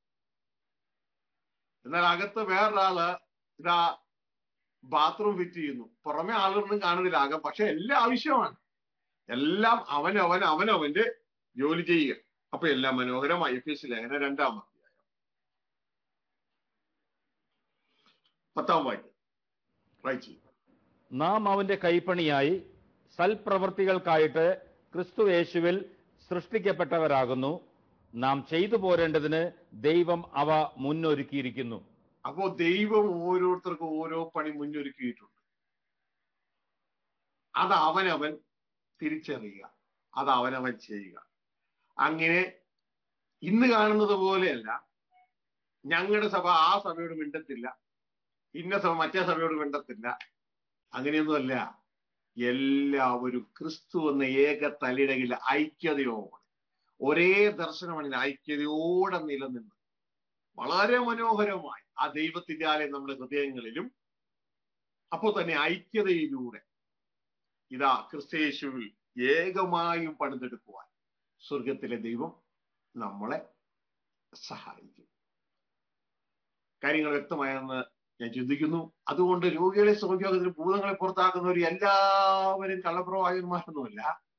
എന്നാൽ അകത്ത് വേറൊരാള് ഇതാ ബാത്റൂം ഫിറ്റ് ചെയ്യുന്നു പുറമെ ആളുകളൊന്നും കാണുന്നില്ല അകം പക്ഷെ എല്ലാം ആവശ്യമാണ് എല്ലാം അവനവൻ അവനവന്റെ ജോലി ചെയ്യുക അപ്പൊ എല്ലാം മനോഹരമായി എഫ് എസ് ലേഖന രണ്ടാം അധ്യായം പത്താം വാക്യം വായിച്ചു നാം അവന്റെ കൈപ്പണിയായി സൽപ്രവർത്തികൾക്കായിട്ട് ക്രിസ്തു യേശുവിൽ സൃഷ്ടിക്കപ്പെട്ടവരാകുന്നു നാം ചെയ്തു പോരേണ്ടതിന് ദൈവം അവ മുന്നൊരുക്കിയിരിക്കുന്നു അപ്പോ ദൈവം ഓരോരുത്തർക്കും ഓരോ പണി മുന്നൊരുക്കിയിട്ടുണ്ട് അത് അവനവൻ തിരിച്ചറിയുക അത് അവനവൻ ചെയ്യുക അങ്ങനെ ഇന്ന് കാണുന്നത് പോലെയല്ല ഞങ്ങളുടെ സഭ ആ സഭയോട് മിണ്ടത്തില്ല ഇന്ന സഭ മറ്റേ സഭയോട് വേണ്ടത്തില്ല അങ്ങനെയൊന്നുമല്ല എല്ലാവരും ക്രിസ്തു എന്ന ഏക തലിടകിൽ ഐക്യതയോടെ ഒരേ ദർശനമാണ് ഐക്യതയോടെ നിലനിന്ന് വളരെ മനോഹരമായി ആ ദൈവത്തിന്റെ ആലയം നമ്മുടെ ഹൃദയങ്ങളിലും അപ്പോൾ തന്നെ ഐക്യതയിലൂടെ ഇതാ ക്രിസ്തയേശുവിൽ ഏകമായും പണിതെടുക്കുവാൻ സ്വർഗത്തിലെ ദൈവം നമ്മളെ സഹായിക്കും കാര്യങ്ങൾ വ്യക്തമായെന്ന് ഞാൻ ചിന്തിക്കുന്നു അതുകൊണ്ട് രോഗികളെ സൗഖ്യത്തിന് ഭൂതങ്ങളെ പുറത്താക്കുന്നവർ എല്ലാവരും കള്ളപ്രവാചകന്മാരൊന്നുമല്ല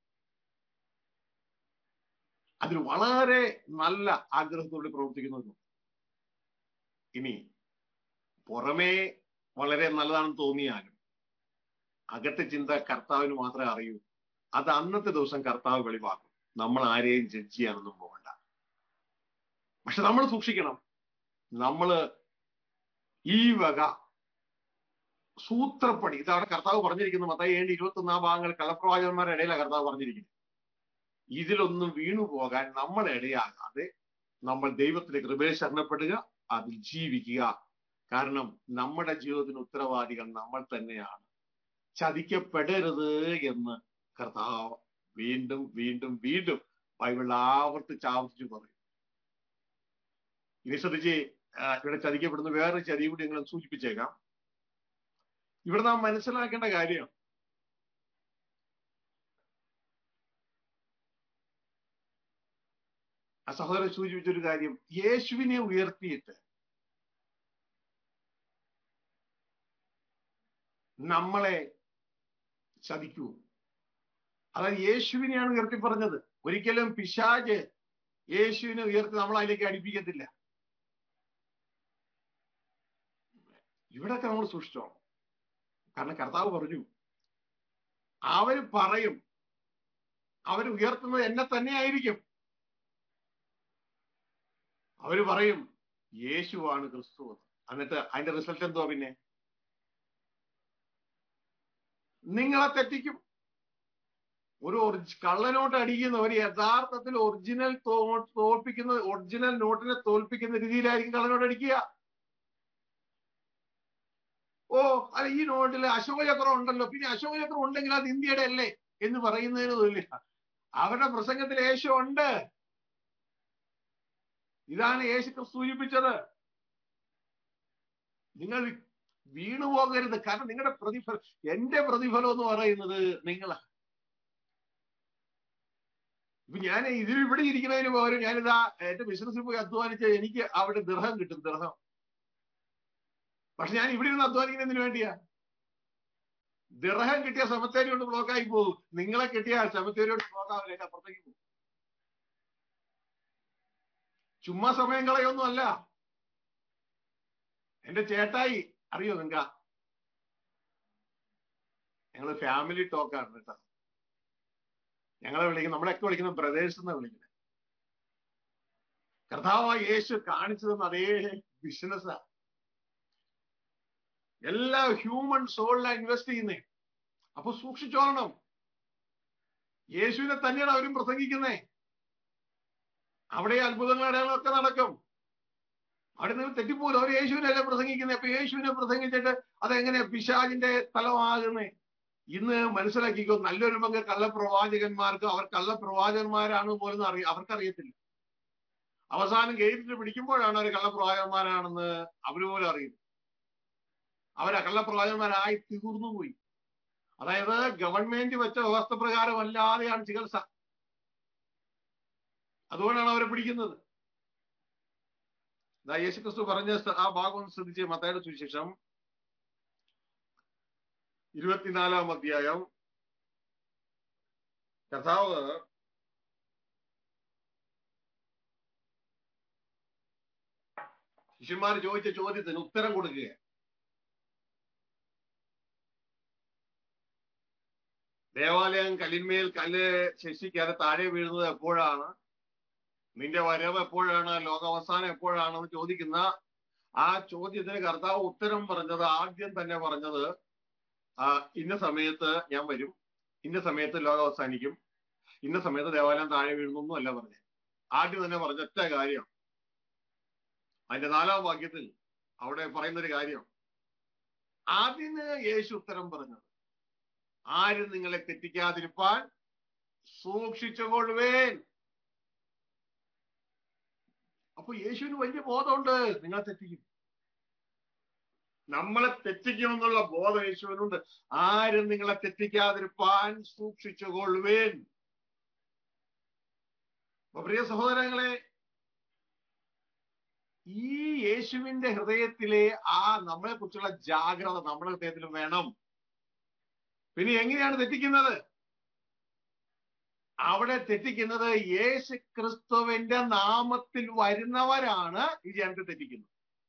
അതിൽ വളരെ നല്ല ആഗ്രഹത്തോടെ പ്രവർത്തിക്കുന്നവരും ഇനി പുറമേ വളരെ നല്ലതാണെന്ന് തോന്നിയാലും അകത്തെ ചിന്ത കർത്താവിന് മാത്രമേ അറിയൂ അത് അന്നത്തെ ദിവസം കർത്താവ് വെളിവാക്കും നമ്മൾ ആരെയും ജഡ്ജ് ചെയ്യാനൊന്നും പോകണ്ട പക്ഷെ നമ്മൾ സൂക്ഷിക്കണം നമ്മള് ഈ വക സൂത്രപ്പണി ഇതാണ് കർത്താവ് പറഞ്ഞിരിക്കുന്നത് മത്തായി ഏഴ് ഇരുപത്തി ഒന്നാം ഭാഗങ്ങൾ കള്ളപ്രവാചകന്മാരുടെ ഇടയിലാണ് കർത്താവ് പറഞ്ഞിരിക്കുന്നത് ഇതിലൊന്നും വീണു പോകാൻ നമ്മൾ ഇടയാകാതെ നമ്മൾ ദൈവത്തിന്റെ കൃപയെ ശരണപ്പെടുക അതിൽ ജീവിക്കുക കാരണം നമ്മുടെ ജീവിതത്തിന് ഉത്തരവാദികൾ നമ്മൾ തന്നെയാണ് ചതിക്കപ്പെടരുത് എന്ന് കർത്താവ് വീണ്ടും വീണ്ടും വീണ്ടും ബൈബിളിൽ ആവർത്തിച്ച് ആവർത്തിച്ച് പറയും ഇനി ശ്രദ്ധിച്ച് ഇവിടെ ചതിക്കപ്പെടുന്ന വേറെ ചതി കൂടി നിങ്ങൾ സൂചിപ്പിച്ചേക്കാം ഇവിടെ നാം മനസ്സിലാക്കേണ്ട കാര്യം ആ സഹോദരൻ സൂചിപ്പിച്ചൊരു കാര്യം യേശുവിനെ ഉയർത്തിയിട്ട് നമ്മളെ ചതിക്കൂ അതായത് യേശുവിനെയാണ് ഉയർത്തി പറഞ്ഞത് ഒരിക്കലും പിശാജ് യേശുവിനെ ഉയർത്തി നമ്മൾ അതിലേക്ക് അടുപ്പിക്കത്തില്ല ഇവിടൊക്കെ നമ്മൾ സൂക്ഷിച്ചോ കാരണം കർത്താവ് പറഞ്ഞു അവര് പറയും അവർ ഉയർത്തുന്നത് എന്നെ തന്നെയായിരിക്കും അവര് പറയും യേശുവാണ് ക്രിസ്തു എന്ന് എന്നിട്ട് അതിന്റെ റിസൾട്ട് എന്തുവാ പിന്നെ നിങ്ങളെ തെറ്റിക്കും ഒരു കള്ളനോട്ട് അടിക്കുന്ന ഒരു യഥാർത്ഥത്തിൽ ഒറിജിനൽ തോൽപ്പിക്കുന്ന ഒറിജിനൽ നോട്ടിനെ തോൽപ്പിക്കുന്ന രീതിയിലായിരിക്കും കള്ളനോട്ട് അടിക്കുക ഓ അല്ല ഈ നോട്ടിൽ അശോകചക്രം ഉണ്ടല്ലോ പിന്നെ അശോകചക്രം ഉണ്ടെങ്കിൽ അത് ഇന്ത്യയുടെ അല്ലേ എന്ന് പറയുന്നതിന് തുല്യ അവരുടെ പ്രസംഗത്തിൽ യേശു ഉണ്ട് ഇതാണ് യേശു സൂചിപ്പിച്ചത് നിങ്ങൾ വീണു പോകരുത് കാരണം നിങ്ങളുടെ പ്രതിഫലം എന്റെ പ്രതിഫലം എന്ന് പറയുന്നത് നിങ്ങളാ ഇപ്പൊ ഞാൻ ഇതിൽ ഇവിടെ ഇരിക്കുന്നതിന് പകരം ഞാനിതാ എന്റെ ബിസിനസ്സിൽ പോയി അധ്വാനിച്ച എനിക്ക് അവിടെ ദൃഹം കിട്ടും ദൃഹം പക്ഷെ ഞാൻ ഇവിടെ ഇരുന്ന് അധ്വാനിക്കുന്നതിന് വേണ്ടിയാ ദിർഹം കിട്ടിയ സെമത്തേരി കൊണ്ട് ബ്ലോക്കായി പോകും നിങ്ങളെ കിട്ടിയ സെമത്തേരി കൊണ്ട് ബ്ലോക്ക് ആവില്ല എന്റെ അപ്പുറത്തേക്ക് പോകും ചുമ്മാ സമയം കളയൊന്നും അല്ല എന്റെ ചേട്ടായി അറിയോ നിങ്ങ ഞങ്ങള് ഫാമിലി ടോക്കാണ് കേട്ടോ ഞങ്ങളെ വിളിക്കുന്ന നമ്മളൊക്കെ വിളിക്കുന്ന ബ്രദേഴ്സ് എന്നാ വിളിക്കുന്നത് കർത്താവ് യേശു കാണിച്ചു തന്ന അതേ ബിസിനസ്സാ എല്ലാ ഹ്യൂമൻ സോളിലാണ് ഇൻവെസ്റ്റ് ചെയ്യുന്നേ അപ്പൊ സൂക്ഷിച്ചോളണം യേശുവിനെ തന്നെയാണ് അവരും പ്രസംഗിക്കുന്നേ അവിടെ അത്ഭുതങ്ങൾ അടയാളമൊക്കെ നടക്കും അവിടെ നിങ്ങൾ തെറ്റിപ്പോലും അവർ യേശുവിനല്ലേ പ്രസംഗിക്കുന്നത് അപ്പൊ യേശുവിനെ പ്രസംഗിച്ചിട്ട് അതെങ്ങനെ പിശാജിന്റെ തലമാകുന്നേ ഇന്ന് മനസ്സിലാക്കിക്കോ നല്ലൊരു പങ്ക് കള്ളപ്രവാചകന്മാർക്ക് അവർ കള്ളപ്രവാചകന്മാരാണ് പോലും അറിയ അവർക്കറിയത്തില്ല അവസാനം ഗേറ്റിൽ പിടിക്കുമ്പോഴാണ് അവർ കള്ളപ്രവാചകന്മാരാണെന്ന് അവര് പോലും അറിയുന്നത് അവർ കള്ളപ്രവാചകന്മാരായി തീർന്നു പോയി അതായത് ഗവൺമെന്റ് വെച്ച വ്യവസ്ഥ പ്രകാരം അല്ലാതെയാണ് ചികിത്സ അതുകൊണ്ടാണ് അവരെ പിടിക്കുന്നത് യേശുക്രിസ്തു പറഞ്ഞ ആ ഭാഗം ശ്രദ്ധിച്ച് മത്തയുടെ സുവിശേഷം ഇരുപത്തിനാലാം അധ്യായം കഥാവ് ശിഷ്യന്മാർ ചോദിച്ച ചോദ്യത്തിന് ഉത്തരം കൊടുക്കുക ദേവാലയം കല്ലിന്മേൽ കല്ല് ശശിക്കാതെ താഴെ വീഴുന്നത് എപ്പോഴാണ് നിന്റെ വരവ് എപ്പോഴാണ് ലോകാവസാനം എപ്പോഴാണെന്ന് ചോദിക്കുന്ന ആ ചോദ്യത്തിന് കർത്താവ് ഉത്തരം പറഞ്ഞത് ആദ്യം തന്നെ പറഞ്ഞത് ആ ഇന്ന സമയത്ത് ഞാൻ വരും ഇന്ന സമയത്ത് ലോകം അവസാനിക്കും ഇന്ന സമയത്ത് ദേവാലയം താഴെ വീഴുന്നൊന്നും അല്ല പറഞ്ഞത് ആദ്യം തന്നെ പറഞ്ഞ ഒറ്റ കാര്യം അതിന്റെ നാലാം വാക്യത്തിൽ അവിടെ പറയുന്ന ഒരു കാര്യം അതിന് യേശു ഉത്തരം പറഞ്ഞത് ആരും നിങ്ങളെ തെറ്റിക്കാതിരിപ്പാൻ സൂക്ഷിച്ചുകൊള്ളുവേൻ അപ്പൊ യേശുവിന് വലിയ ബോധമുണ്ട് നിങ്ങളെ തെറ്റിക്കും നമ്മളെ തെറ്റിക്കുമെന്നുള്ള ബോധം യേശുവിനുണ്ട് ആരും നിങ്ങളെ തെറ്റിക്കാതിരിപ്പാൻ സൂക്ഷിച്ചുകൊള്ളുവേൻ അപ്പൊ പ്രിയ സഹോദരങ്ങളെ ഈ യേശുവിന്റെ ഹൃദയത്തിലെ ആ നമ്മളെ കുറിച്ചുള്ള ജാഗ്രത നമ്മുടെ ഹൃദയത്തിൽ വേണം പിന്നെ എങ്ങനെയാണ് തെറ്റിക്കുന്നത് അവിടെ തെറ്റിക്കുന്നത് യേശു ക്രിസ്തുവിന്റെ നാമത്തിൽ വരുന്നവരാണ് ഈ ജനത്തെ തെറ്റിക്കുന്നത്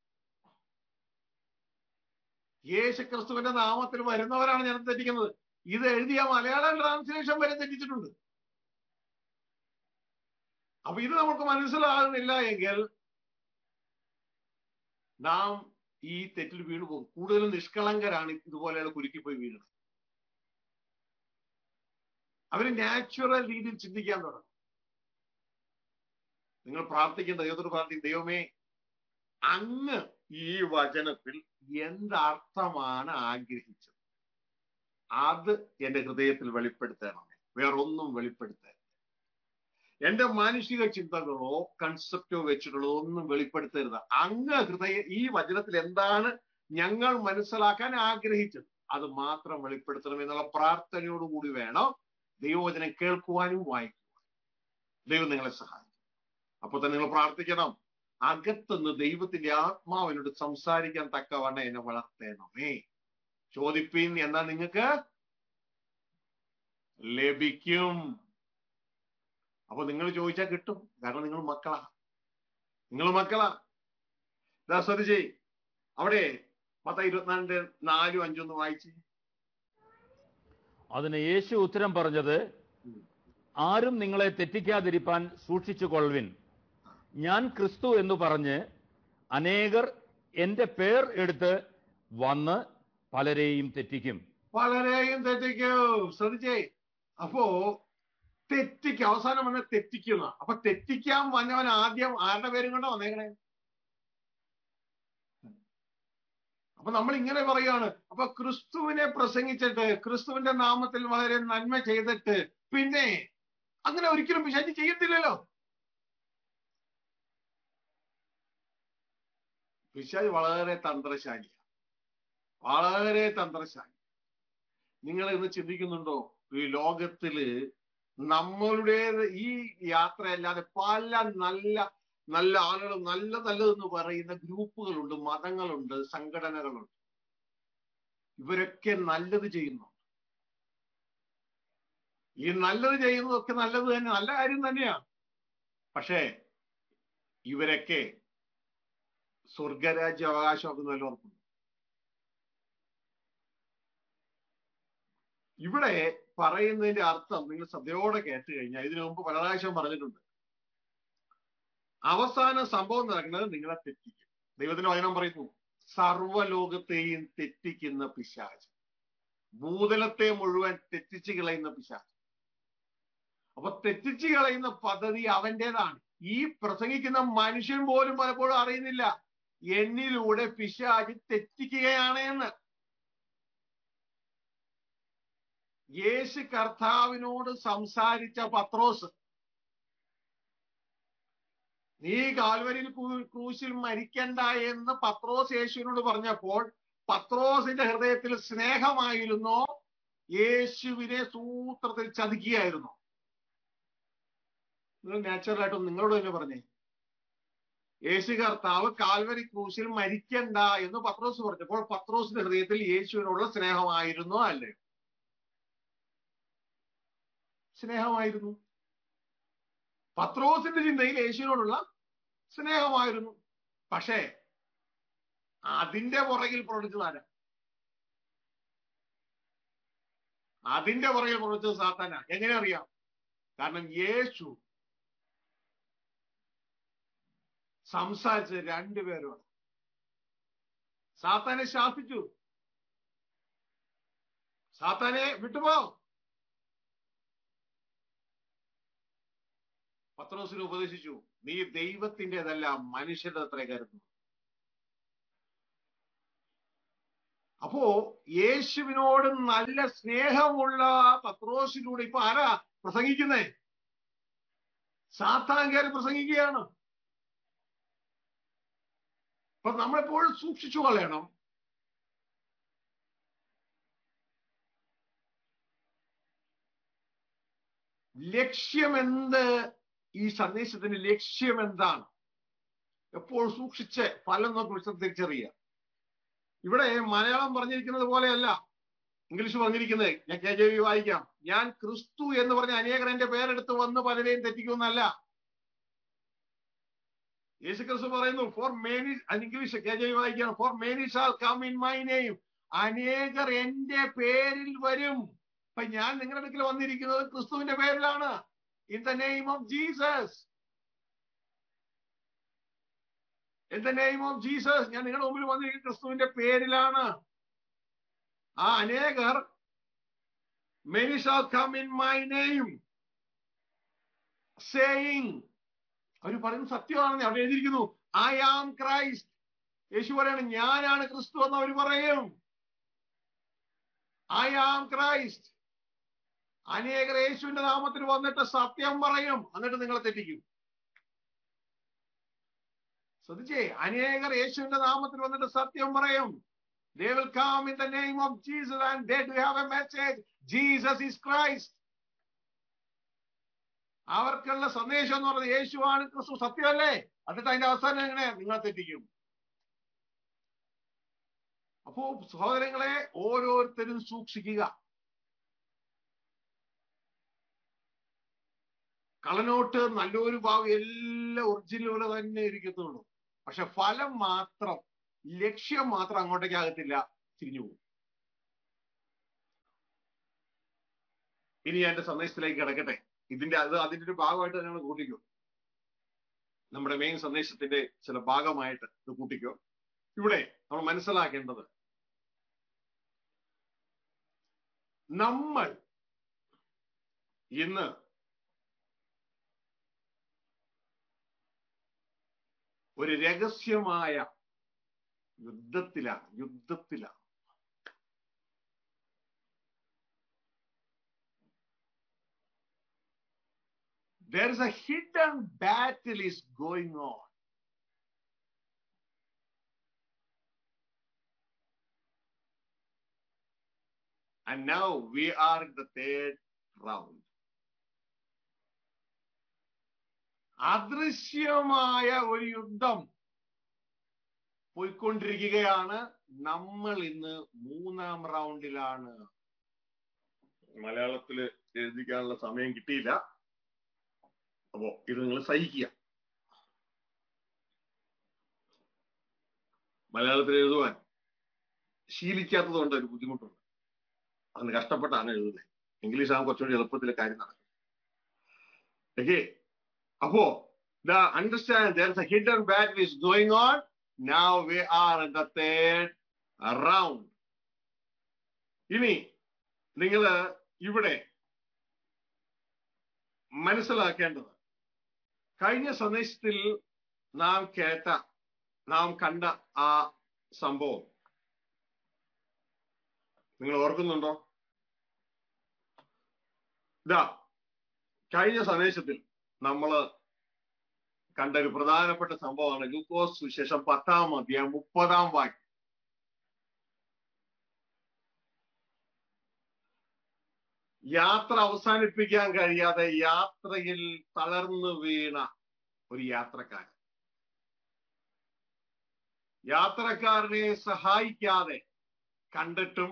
യേശു ക്രിസ്തുവിന്റെ നാമത്തിൽ വരുന്നവരാണ് ജനത്തെ തെറ്റിക്കുന്നത് ഇത് എഴുതിയ മലയാളം ട്രാൻസ്ലേഷൻ വരെ തെറ്റിച്ചിട്ടുണ്ട് അപ്പൊ ഇത് നമുക്ക് മനസ്സിലാകുന്നില്ല എങ്കിൽ നാം ഈ തെറ്റിൽ വീണു പോകും കൂടുതലും നിഷ്കളങ്കരാണ് ഇതുപോലെയുള്ള കുരുക്കി പോയി വീഴുന്നത് അവര് നാച്ചുറൽ രീതിയിൽ ചിന്തിക്കാൻ തുടങ്ങും നിങ്ങൾ പ്രാർത്ഥിക്കേണ്ട ദൈവത്തോട് പ്രാർത്ഥിക്കും ദൈവമേ അങ്ങ് ഈ വചനത്തിൽ എന്തർത്ഥമാണ് ആഗ്രഹിച്ചത് അത് എന്റെ ഹൃദയത്തിൽ വെളിപ്പെടുത്തണമേ വേറൊന്നും വെളിപ്പെടുത്തരുത് എന്റെ മാനുഷിക ചിന്തകളോ കൺസെപ്റ്റോ വെച്ചിട്ടുള്ളതോ ഒന്നും വെളിപ്പെടുത്തരുത് അങ്ങ് ഹൃദയ ഈ വചനത്തിൽ എന്താണ് ഞങ്ങൾ മനസ്സിലാക്കാൻ ആഗ്രഹിച്ചത് അത് മാത്രം വെളിപ്പെടുത്തണം എന്നുള്ള പ്രാർത്ഥനയോടുകൂടി വേണം ദൈവവചനം കേൾക്കുവാനും വായിക്കുവാനും ദൈവം നിങ്ങളെ സഹായിക്കും അപ്പൊ തന്നെ നിങ്ങൾ പ്രാർത്ഥിക്കണം അകത്തുനിന്ന് ദൈവത്തിന്റെ ആത്മാവിനോട് സംസാരിക്കാൻ തക്കവണ്ണം എന്നെ വളർത്തേണമേ ചോദിപ്പീൻ എന്നാ നിങ്ങൾക്ക് ലഭിക്കും അപ്പൊ നിങ്ങൾ ചോദിച്ചാൽ കിട്ടും കാരണം നിങ്ങൾ മക്കളാ നിങ്ങൾ മക്കളാ ഇതാ ശ്രദ്ധിച്ചേ അവിടെ പത്ത ഇരുപത്തിനാലിന്റെ നാലും അഞ്ചും ഒന്ന് വായിച്ച് അതിന് യേശു ഉത്തരം പറഞ്ഞത് ആരും നിങ്ങളെ തെറ്റിക്കാതിരിപ്പാൻ സൂക്ഷിച്ചു കൊള്ളുവിൻ ഞാൻ ക്രിസ്തു എന്ന് പറഞ്ഞ് അനേകർ എന്റെ പേർ എടുത്ത് വന്ന് പലരെയും തെറ്റിക്കും വളരെയും തെറ്റിക്കും ശ്രദ്ധിച്ചേ അപ്പോ തെറ്റിക്ക് അവസാനം വന്ന് തെറ്റിക്കുന്ന അപ്പൊ തെറ്റിക്കാൻ വന്നവൻ ആദ്യം ആരുടെ പേരും കൊണ്ടോ വന്നേക്കണേ അപ്പൊ നമ്മൾ ഇങ്ങനെ പറയാണ് അപ്പൊ ക്രിസ്തുവിനെ പ്രസംഗിച്ചിട്ട് ക്രിസ്തുവിന്റെ നാമത്തിൽ വളരെ നന്മ ചെയ്തിട്ട് പിന്നെ അങ്ങനെ ഒരിക്കലും പിശാചി ചെയ്യത്തില്ലല്ലോ പിശാചി വളരെ തന്ത്രശാലിയാണ് വളരെ തന്ത്രശാലി നിങ്ങൾ ഇന്ന് ചിന്തിക്കുന്നുണ്ടോ ഈ ലോകത്തില് നമ്മളുടെ ഈ യാത്രയല്ലാതെ പല നല്ല നല്ല ആളുകൾ നല്ല നല്ലതെന്ന് പറയുന്ന ഗ്രൂപ്പുകളുണ്ട് മതങ്ങളുണ്ട് സംഘടനകളുണ്ട് ഇവരൊക്കെ നല്ലത് ചെയ്യുന്നു ഈ നല്ലത് ചെയ്യുന്നതൊക്കെ നല്ലത് തന്നെ നല്ല കാര്യം തന്നെയാണ് പക്ഷേ ഇവരൊക്കെ സ്വർഗരാജ്യ അവകാശമൊക്കെ നിലനിർത്തുന്നു ഇവിടെ പറയുന്നതിന്റെ അർത്ഥം നിങ്ങൾ ശ്രദ്ധയോടെ കേട്ട് കഴിഞ്ഞാൽ ഇതിനു മുമ്പ് പല പ്രാവശ്യം പറഞ്ഞിട്ടുണ്ട് അവസാന സംഭവം നടക്കുന്നത് നിങ്ങളെ തെറ്റിക്കും ദൈവത്തിന്റെ വചനം പറയുന്നു സർവലോകത്തെയും തെറ്റിക്കുന്ന പിശാച് ഭൂതലത്തെ മുഴുവൻ തെറ്റിച്ച് കളയുന്ന പിശാച് അപ്പൊ തെറ്റിച്ച് കളയുന്ന പദ്ധതി അവന്റേതാണ് ഈ പ്രസംഗിക്കുന്ന മനുഷ്യൻ പോലും പലപ്പോഴും അറിയുന്നില്ല എന്നിലൂടെ പിശാച് തെറ്റിക്കുകയാണ് എന്ന് യേശു കർത്താവിനോട് സംസാരിച്ച പത്രോസ് നീ കാൽവരിൽ ക്രൂശിൽ മരിക്കണ്ട എന്ന് പത്രോസ് യേശുവിനോട് പറഞ്ഞപ്പോൾ പത്രോസിന്റെ ഹൃദയത്തിൽ സ്നേഹമായിരുന്നോ യേശുവിനെ സൂത്രത്തിൽ ചതിക്കുകയായിരുന്നു നിങ്ങൾ നാച്ചുറലായിട്ടും നിങ്ങളോട് തന്നെ പറഞ്ഞേ യേശു കർത്താവ് കാൽവരി ക്രൂശിൽ മരിക്കണ്ട എന്ന് പത്രോസ് പറഞ്ഞപ്പോൾ പത്രോസിന്റെ ഹൃദയത്തിൽ യേശുവിനുള്ള സ്നേഹമായിരുന്നോ അല്ലേ സ്നേഹമായിരുന്നു പത്രോസിന്റെ ചിന്തയിൽ യേശുവിനോടുള്ള സ്നേഹമായിരുന്നു പക്ഷേ അതിന്റെ പുറകിൽ പ്രവർത്തിച്ചത് ആരാ അതിന്റെ പുറകിൽ പ്രവർത്തിച്ചത് സാത്താന എങ്ങനെ അറിയാം കാരണം യേശു സംസാരിച്ചത് രണ്ടുപേരോട് സാത്താനെ ശാസിച്ചു സാത്താനെ വിട്ടുപോ പത്രോസിന് ഉപദേശിച്ചു നീ ദൈവത്തിൻ്റെതല്ല മനുഷ്യരുടെ അത്ര കരുതുന്നു അപ്പോ യേശുവിനോട് നല്ല സ്നേഹമുള്ള പത്രോസിലൂടെ ഇപ്പൊ ആരാ പ്രസംഗിക്കുന്നേ സാത്താൻ കയറി പ്രസംഗിക്കുകയാണ് അപ്പൊ നമ്മളെപ്പോഴും സൂക്ഷിച്ചു കളയണം ലക്ഷ്യമെന്ത് ഈ സന്ദേശത്തിന്റെ ലക്ഷ്യം എന്താണ് എപ്പോഴും സൂക്ഷിച്ച് ഫലം നോക്കി തിരിച്ചറിയുക ഇവിടെ മലയാളം പറഞ്ഞിരിക്കുന്നത് പോലെയല്ല ഇംഗ്ലീഷ് പറഞ്ഞിരിക്കുന്നത് ഞാൻ കെ ജെ വി വായിക്കാം ഞാൻ ക്രിസ്തു എന്ന് പറഞ്ഞ അനേകർ എന്റെ പേരെടുത്ത് വന്ന് പലരെയും തെറ്റിക്കുമെന്നല്ല യേശു ക്രിസ്തു പറയുന്നു for many English K J V വായിക്കാം for many shall come in my name അനേകർ എന്റെ പേരിൽ വരും അപ്പൊ ഞാൻ നിങ്ങളുടെ അടുക്കൽ വന്നിരിക്കുന്നത് ക്രിസ്തുവിന്റെ പേരിലാണ് in the name of Jesus in the name of Jesus ഞാൻ നിങ്ങളുടെ മുമ്പിൽ വന്നിരിക്കുന്ന ക്രിസ്തുവിന്റെ പേരിലാണ് ആ അനേകർ many shall come in my name saying അവർ പറയുന്നത് സത്യമാണെന്ന് അവിടെ എഴുതിയിരിക്കുന്നു ഐ ആം ക്രൈസ്റ്റ് യേശു പറയാണ് ഞാനാണ് ക്രിസ്തു എന്ന് അവർ പറയും ഐ ആം ക്രൈസ്റ്റ് അനേകർ യേശുവിന്റെ നാമത്തിൽ വന്നിട്ട് സത്യം പറയും എന്നിട്ട് നിങ്ങളെ തെറ്റിക്കും ശ്രദ്ധിച്ചേ അനേകർ യേശുവിന്റെ നാമത്തിൽ വന്നിട്ട് സത്യം പറയും They will come in the name of Jesus and they do have a message. Jesus is Christ. അവർക്കുള്ള സന്ദേശം എന്ന് പറയുന്നത് യേശുവാണ് ക്രിസ്തു സത്യമല്ലേ എന്നിട്ട് അതിന്റെ അവസാനം എങ്ങനെ നിങ്ങളെ തെറ്റിക്കും അപ്പോ സഹോദരങ്ങളെ ഓരോരുത്തരും സൂക്ഷിക്കുക കളനോട്ട് നല്ലൊരു ഭാവം എല്ലാം ഒറിജിനൽ പോലെ തന്നെ ഇരിക്കത്തുള്ളൂ പക്ഷെ ഫലം മാത്രം ലക്ഷ്യം മാത്രം അങ്ങോട്ടേക്ക് ആകത്തില്ല തിരിഞ്ഞു പോകും ഇനി ഞാൻ എന്റെ സന്ദേശത്തിലേക്ക് കിടക്കട്ടെ ഇതിന്റെ അത് അതിന്റെ ഒരു ഭാഗമായിട്ട് ഞങ്ങൾ കൂട്ടിക്കോ നമ്മുടെ മെയിൻ സന്ദേശത്തിന്റെ ചില ഭാഗമായിട്ട് ഇത് കൂട്ടിക്കോ ഇവിടെ നമ്മൾ മനസ്സിലാക്കേണ്ടത് നമ്മൾ ഇന്ന് ഒരു രഹസ്യമായ യുദ്ധത്തിലാണ് യുദ്ധത്തിലാണ് There is a hidden battle is going on. And now we are in the third round. അദൃശ്യമായ ഒരു യുദ്ധം പോയിക്കൊണ്ടിരിക്കുകയാണ് നമ്മൾ ഇന്ന് മൂന്നാം റൗണ്ടിലാണ് മലയാളത്തില് എഴുതിക്കാനുള്ള സമയം കിട്ടിയില്ല അപ്പോ ഇത് നിങ്ങൾ സഹിക്കുക മലയാളത്തിൽ എഴുതുവാൻ ശീലിക്കാത്തത് കൊണ്ട് ഒരു ബുദ്ധിമുട്ടുണ്ട് അന്ന് കഷ്ടപ്പെട്ടാണ് എഴുതുന്നത് ഇംഗ്ലീഷ് ആകുമ്പോൾ കുറച്ചുകൂടി എളുപ്പത്തിൽ കാര്യം നടക്കും ഓക്കെ അപ്പോ the understand there's a hidden battle is going on now we are in the third round ഇനി നിങ്ങൾ ഇവിടെ മനസ്സിലാക്കേണ്ടത് കഴിഞ്ഞ സന്ദേശത്തിൽ നാം കേട്ട നാം കണ്ട ആ സംഭവം നിങ്ങൾ ഓർക്കുന്നുണ്ടോ ഇതാ കഴിഞ്ഞ സന്ദേശത്തിൽ നമ്മള് കണ്ട ഒരു പ്രധാനപ്പെട്ട സംഭവമാണ് ലൂക്കോസ് സുശേഷം പത്താം അധ്യായം മുപ്പതാം വാക്യം യാത്ര അവസാനിപ്പിക്കാൻ കഴിയാതെ യാത്രയിൽ തളർന്നു വീണ ഒരു യാത്രക്കാരൻ യാത്രക്കാരനെ സഹായിക്കാതെ കണ്ടിട്ടും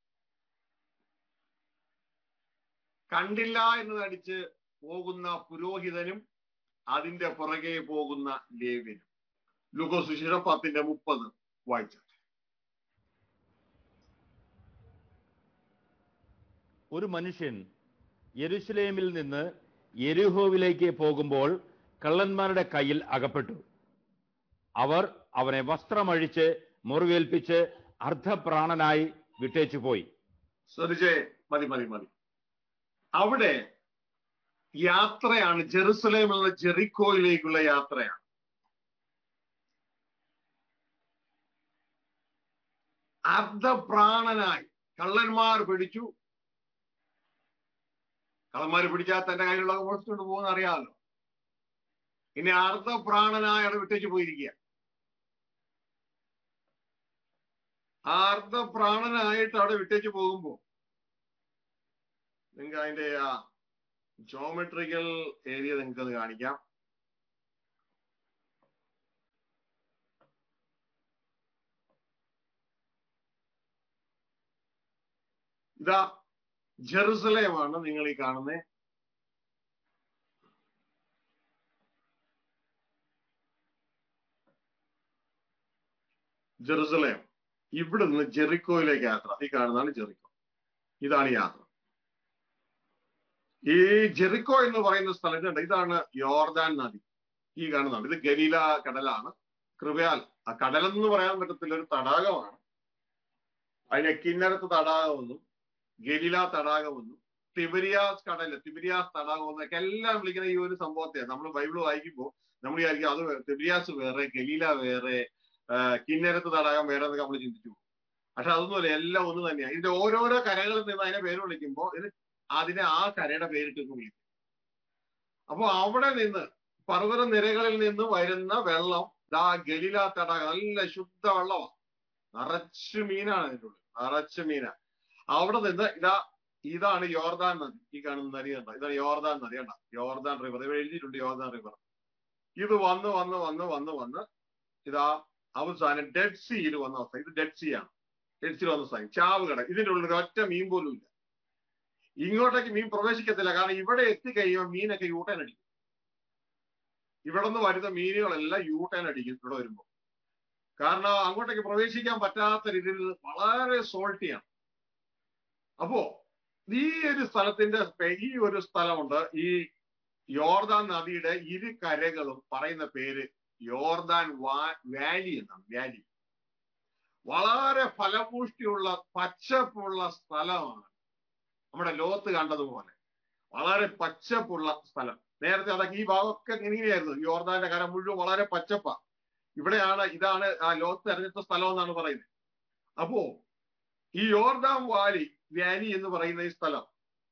കണ്ടില്ല എന്ന് നടിച്ച് പോകുന്ന പുരോഹിതനും അതിന്റെ പുറകെ പോകുന്ന ലേവ്യനും ലുക്കോസുശീലം പത്തിന്റെ മുപ്പത് വായിച്ച ഒരു മനുഷ്യൻ യെരുശലേമിൽ നിന്ന് യെരുഹോവിലേക്ക് പോകുമ്പോൾ കള്ളന്മാരുടെ കയ്യിൽ അകപ്പെട്ടു അവർ അവനെ വസ്ത്രമഴിച്ച് മുറിവേൽപ്പിച്ച് അർദ്ധപ്രാണനായി വിട്ടേച്ചു പോയി ശ്രദ്ധിച്ചേ മതി മതി മതി അവിടെ യാത്രയാണ് ജെറുസലേമിൽ നിന്ന് ജെറിക്കോയിലേക്കുള്ള യാത്രയാണ് അർദ്ധപ്രാണനായി കള്ളന്മാർ പിടിച്ചു കള്ളന്മാർ പിടിച്ചാൽ തന്റെ കയ്യിലുള്ള മോഷിച്ചുകൊണ്ട് പോകുന്ന അറിയാമല്ലോ ഇനി അർദ്ധപ്രാണനായി അവിടെ വിട്ടേച്ച് പോയിരിക്കുക ആ അർദ്ധപ്രാണനായിട്ട് അവിടെ വിട്ടേച്ച് പോകുമ്പോ നിങ്ങൾക്ക് അതിന്റെ ആ ജോമെട്രിക്കൽ ഏരിയ നിങ്ങൾക്ക് അത് കാണിക്കാം ഇതാ ജെറുസലേമാണ് നിങ്ങൾ ഈ കാണുന്നത് ജെറുസലേം ഇവിടുന്ന് ജെറിക്കോയിലേക്ക് യാത്ര ഈ കാണുന്നതാണ് ജെറിക്കോ ഇതാണ് യാത്ര ഈ ജെറിക്കോ എന്ന് പറയുന്ന സ്ഥലം ഇതുണ്ട് ഇതാണ് യോർദാൻ നദി ഈ കാണുന്നതാണ് ഇത് ഗലീല കടലാണ് കൃപയാൽ ആ കടലെന്ന് പറയാൻ പറ്റത്തില്ല ഒരു തടാകമാണ് അതിനെ കിന്നരത്ത് തടാകമെന്നും ഗലീല തടാകമെന്നും തിബരിയാസ് കടല് തിബരിയാസ് തടാകം എന്നൊക്കെ എല്ലാം വിളിക്കുന്ന ഈ ഒരു സംഭവത്തെ നമ്മൾ ബൈബിൾ വായിക്കുമ്പോൾ നമ്മൾ വിചാരിക്കും അത് വേ- തിബരിയാസ് വേറെ ഗലീല വേറെ ആ, കിന്നരത്ത് തടാകം വേറെ എന്നൊക്കെ നമ്മൾ ചിന്തിച്ചു പോകും. പക്ഷെ അതൊന്നുമല്ല എല്ലാം ഒന്ന് തന്നെയാണ് ഇതിന്റെ ഓരോരോ കരകളിൽ നിന്ന് അതിനെ പേര് വിളിക്കുമ്പോൾ ഇത് അതിനെ ആ കരയുടെ പേരിട്ട് വിളിക്കും അപ്പൊ അവിടെ നിന്ന് പർവ്വത നിരകളിൽ നിന്ന് വരുന്ന വെള്ളം ദാ ഗലീല തടാകം നല്ല ശുദ്ധ വെള്ളമാണ് നിറച്ച് മീനാണ് അതിൻ്റെ ഉള്ളിൽ നിറച്ച് മീനാ അവിടെ നിന്ന് ഇതാ ഇതാണ് യോർദാൻ നദി ഈ കാണുന്ന നദി കണ്ട ഇതാണ് യോർദാൻ നദി കണ്ട യോർദാൻ റിവർ ഇവിടെ എഴുതിയിട്ടുണ്ട് യോർദാൻ റിവർ ഇത് വന്ന് വന്ന് വന്ന് വന്ന് വന്ന് ഇതാ അവസാനം ഡെഡ് സീയിൽ വന്ന അവസ്ഥ ഇത് ഡെഡ് സീ ആണ് ഡെഡ് സീയിൽ വന്ന സ്ഥലം ചാവ് കട ഇതിന്റെ ഉള്ളിൽ ഒരു ഒറ്റ മീൻ പോലും ഇല്ല ഇങ്ങോട്ടേക്ക് മീൻ പ്രവേശിക്കത്തില്ല കാരണം ഇവിടെ എത്തിക്കഴിയുമ്പോൾ മീനൊക്കെ യൂട്ടേൻ അടിക്കും ഇവിടെ നിന്ന് വരുന്ന മീനുകളെല്ലാം യൂട്ടേൻ അടിക്കും ഇവിടെ വരുമ്പോൾ കാരണം അങ്ങോട്ടേക്ക് പ്രവേശിക്കാൻ പറ്റാത്ത രീതിയിൽ വളരെ സോൾട്ടിയാണ് അപ്പോ ഈ ഒരു സ്ഥലത്തിന്റെ പേ- ഈ ഒരു സ്ഥലമുണ്ട് ഈ യോർദാൻ നദിയുടെ ഇരു കരകളും പറയുന്ന പേര് യോർദാൻ വാ- വാലി എന്നാണ് വാലി വളരെ ഫലപുഷ്ടിയുള്ള പച്ചപ്പുള്ള സ്ഥലമാണ് നമ്മുടെ ലോകത്ത് കണ്ടതുപോലെ വളരെ പച്ചപ്പുള്ള സ്ഥലം നേരത്തെ അതൊക്കെ ഈ ഭാഗമൊക്കെ ഇങ്ങനെയായിരുന്നു യോർദാന്റെ കര മുഴുവൻ വളരെ പച്ചപ്പ ഇവിടെയാണ് ഇതാണ് ആ ലോകത്ത് തെരഞ്ഞെടുത്ത സ്ഥലം എന്നാണ് പറയുന്നത് അപ്പോ ഈ യോർദാൻ വാലി വാലി എന്ന് പറയുന്ന ഈ സ്ഥലം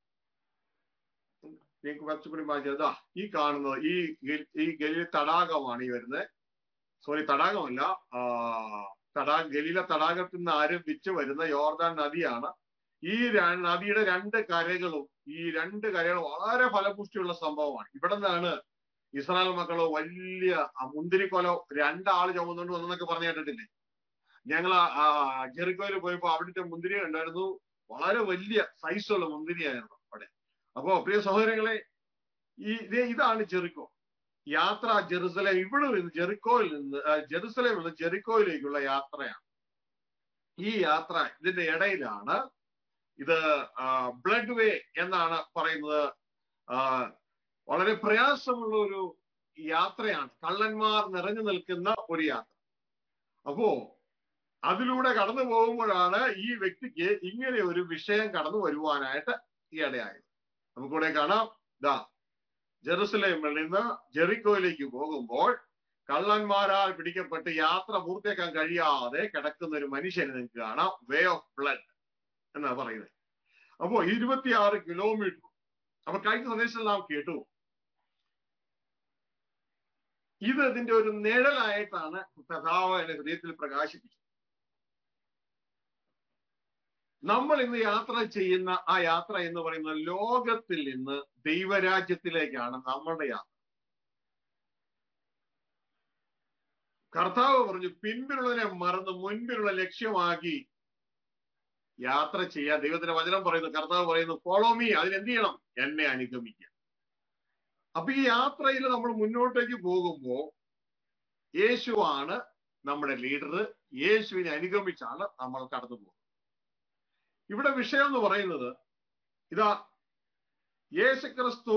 നിങ്ങൾക്ക് കുറച്ചുകൂടി വായിച്ചത് ദാ ഈ കാണുന്നത് ഈ ഗ- ഈ ഗലീല തടാകമാണ് ഈ വരുന്നത് സോറി തടാകമല്ല ആ തടാക ഗലീല തടാകത്തിൽ നിന്ന് ആരംഭിച്ച് വരുന്ന യോർദാൻ നദിയാണ് ഈ ര- നദിയുടെ രണ്ട് കരകളും ഈ രണ്ട് കരകളും വളരെ ഫലപുഷ്ടിയുള്ള സംഭവമാണ് ഇവിടെ നിന്നാണ് ഇസ്രായേൽ മക്കള് വലിയ ആ മുന്തിരിക്കൊല രണ്ടാള് ചുമന്നുകൊണ്ട് വന്നെന്നൊക്കെ പറഞ്ഞു കേട്ടിട്ടില്ലേ ഞങ്ങൾ ആ ജെറിക്കോയിൽ പോയപ്പോ അവിടുത്തെ മുന്തിരി ഉണ്ടായിരുന്നു വളരെ വലിയ സൈസുള്ള മുന്തിരിയായിരുന്നു അവിടെ അപ്പോ പ്രിയ സഹോദരങ്ങളെ ഈ ഇത് ഇതാണ് ജെറിക്കോ യാത്ര ജെറുസലേം ഇവിടെ നിന്ന് ജെറിക്കോയിൽ നിന്ന് ആ, ജെറുസലേമിൽ നിന്ന് ജെറിക്കോയിലേക്കുള്ള യാത്രയാണ് ഈ യാത്ര ഇതിന്റെ ഇടയിലാണ് ഇത് ബ്ലഡ് വേ എന്നാണ് പറയുന്നത് ആ, വളരെ പ്രയാസമുള്ള ഒരു യാത്രയാണ് കള്ളന്മാർ നിറഞ്ഞു നിൽക്കുന്ന ഒരു യാത്ര അപ്പോ അതിലൂടെ കടന്നു പോകുമ്പോഴാണ് ഈ വ്യക്തിക്ക് ഇങ്ങനെ ഒരു വിഷയം കടന്നു വരുവാനായിട്ട് ഇടയായത് നമുക്കിവിടെ കാണാം ദാ ജെറുസലേമിൽ നിന്ന് ജെറിക്കോയിലേക്ക് പോകുമ്പോൾ കള്ളന്മാരാൽ പിടിക്കപ്പെട്ട് യാത്ര പൂർത്തിയാക്കാൻ കഴിയാതെ കിടക്കുന്ന ഒരു മനുഷ്യനെ നിങ്ങൾക്ക് കാണാം വേ ഓഫ് ബ്ലഡ് എന്നാ പറയുന്നത് അപ്പോ ഇരുപത്തിയാറ് കിലോമീറ്റർ അപ്പൊ കഴിഞ്ഞ സന്ദേശത്തിൽ നാം കേട്ടു ഇത് ഇതിന്റെ ഒരു നിഴലായിട്ടാണ് കഥാവ് എന്റെ ഹൃദയത്തിൽ പ്രകാശിപ്പിച്ചത് നമ്മൾ ഇന്ന് യാത്ര ചെയ്യുന്ന ആ യാത്ര എന്ന് പറയുന്നത് ലോകത്തിൽ നിന്ന് ദൈവരാജ്യത്തിലേക്കാണ് നമ്മളുടെ യാത്ര കർത്താവ് പറഞ്ഞു പിൻപിലുള്ളതിനെ മറന്ന് മുൻപിലുള്ള ലക്ഷ്യമാക്കി യാത്ര ചെയ്യാൻ ദൈവത്തിന്റെ വചനം പറയുന്നു കർത്താവ് പറയുന്നു ഫോളോ മീ അതിനെന്ത് ചെയ്യണം എന്നെ അനുഗമിക്കുക അപ്പൊ ഈ യാത്രയിൽ നമ്മൾ മുന്നോട്ടേക്ക് പോകുമ്പോ യേശുവാണ് നമ്മുടെ ലീഡർ യേശുവിനെ അനുഗമിച്ചാണ് നമ്മൾ കടന്നു പോകുന്നത് ഇവിടെ വിഷയം എന്ന് പറയുന്നത് ഇതാ യേശുക്രിസ്തു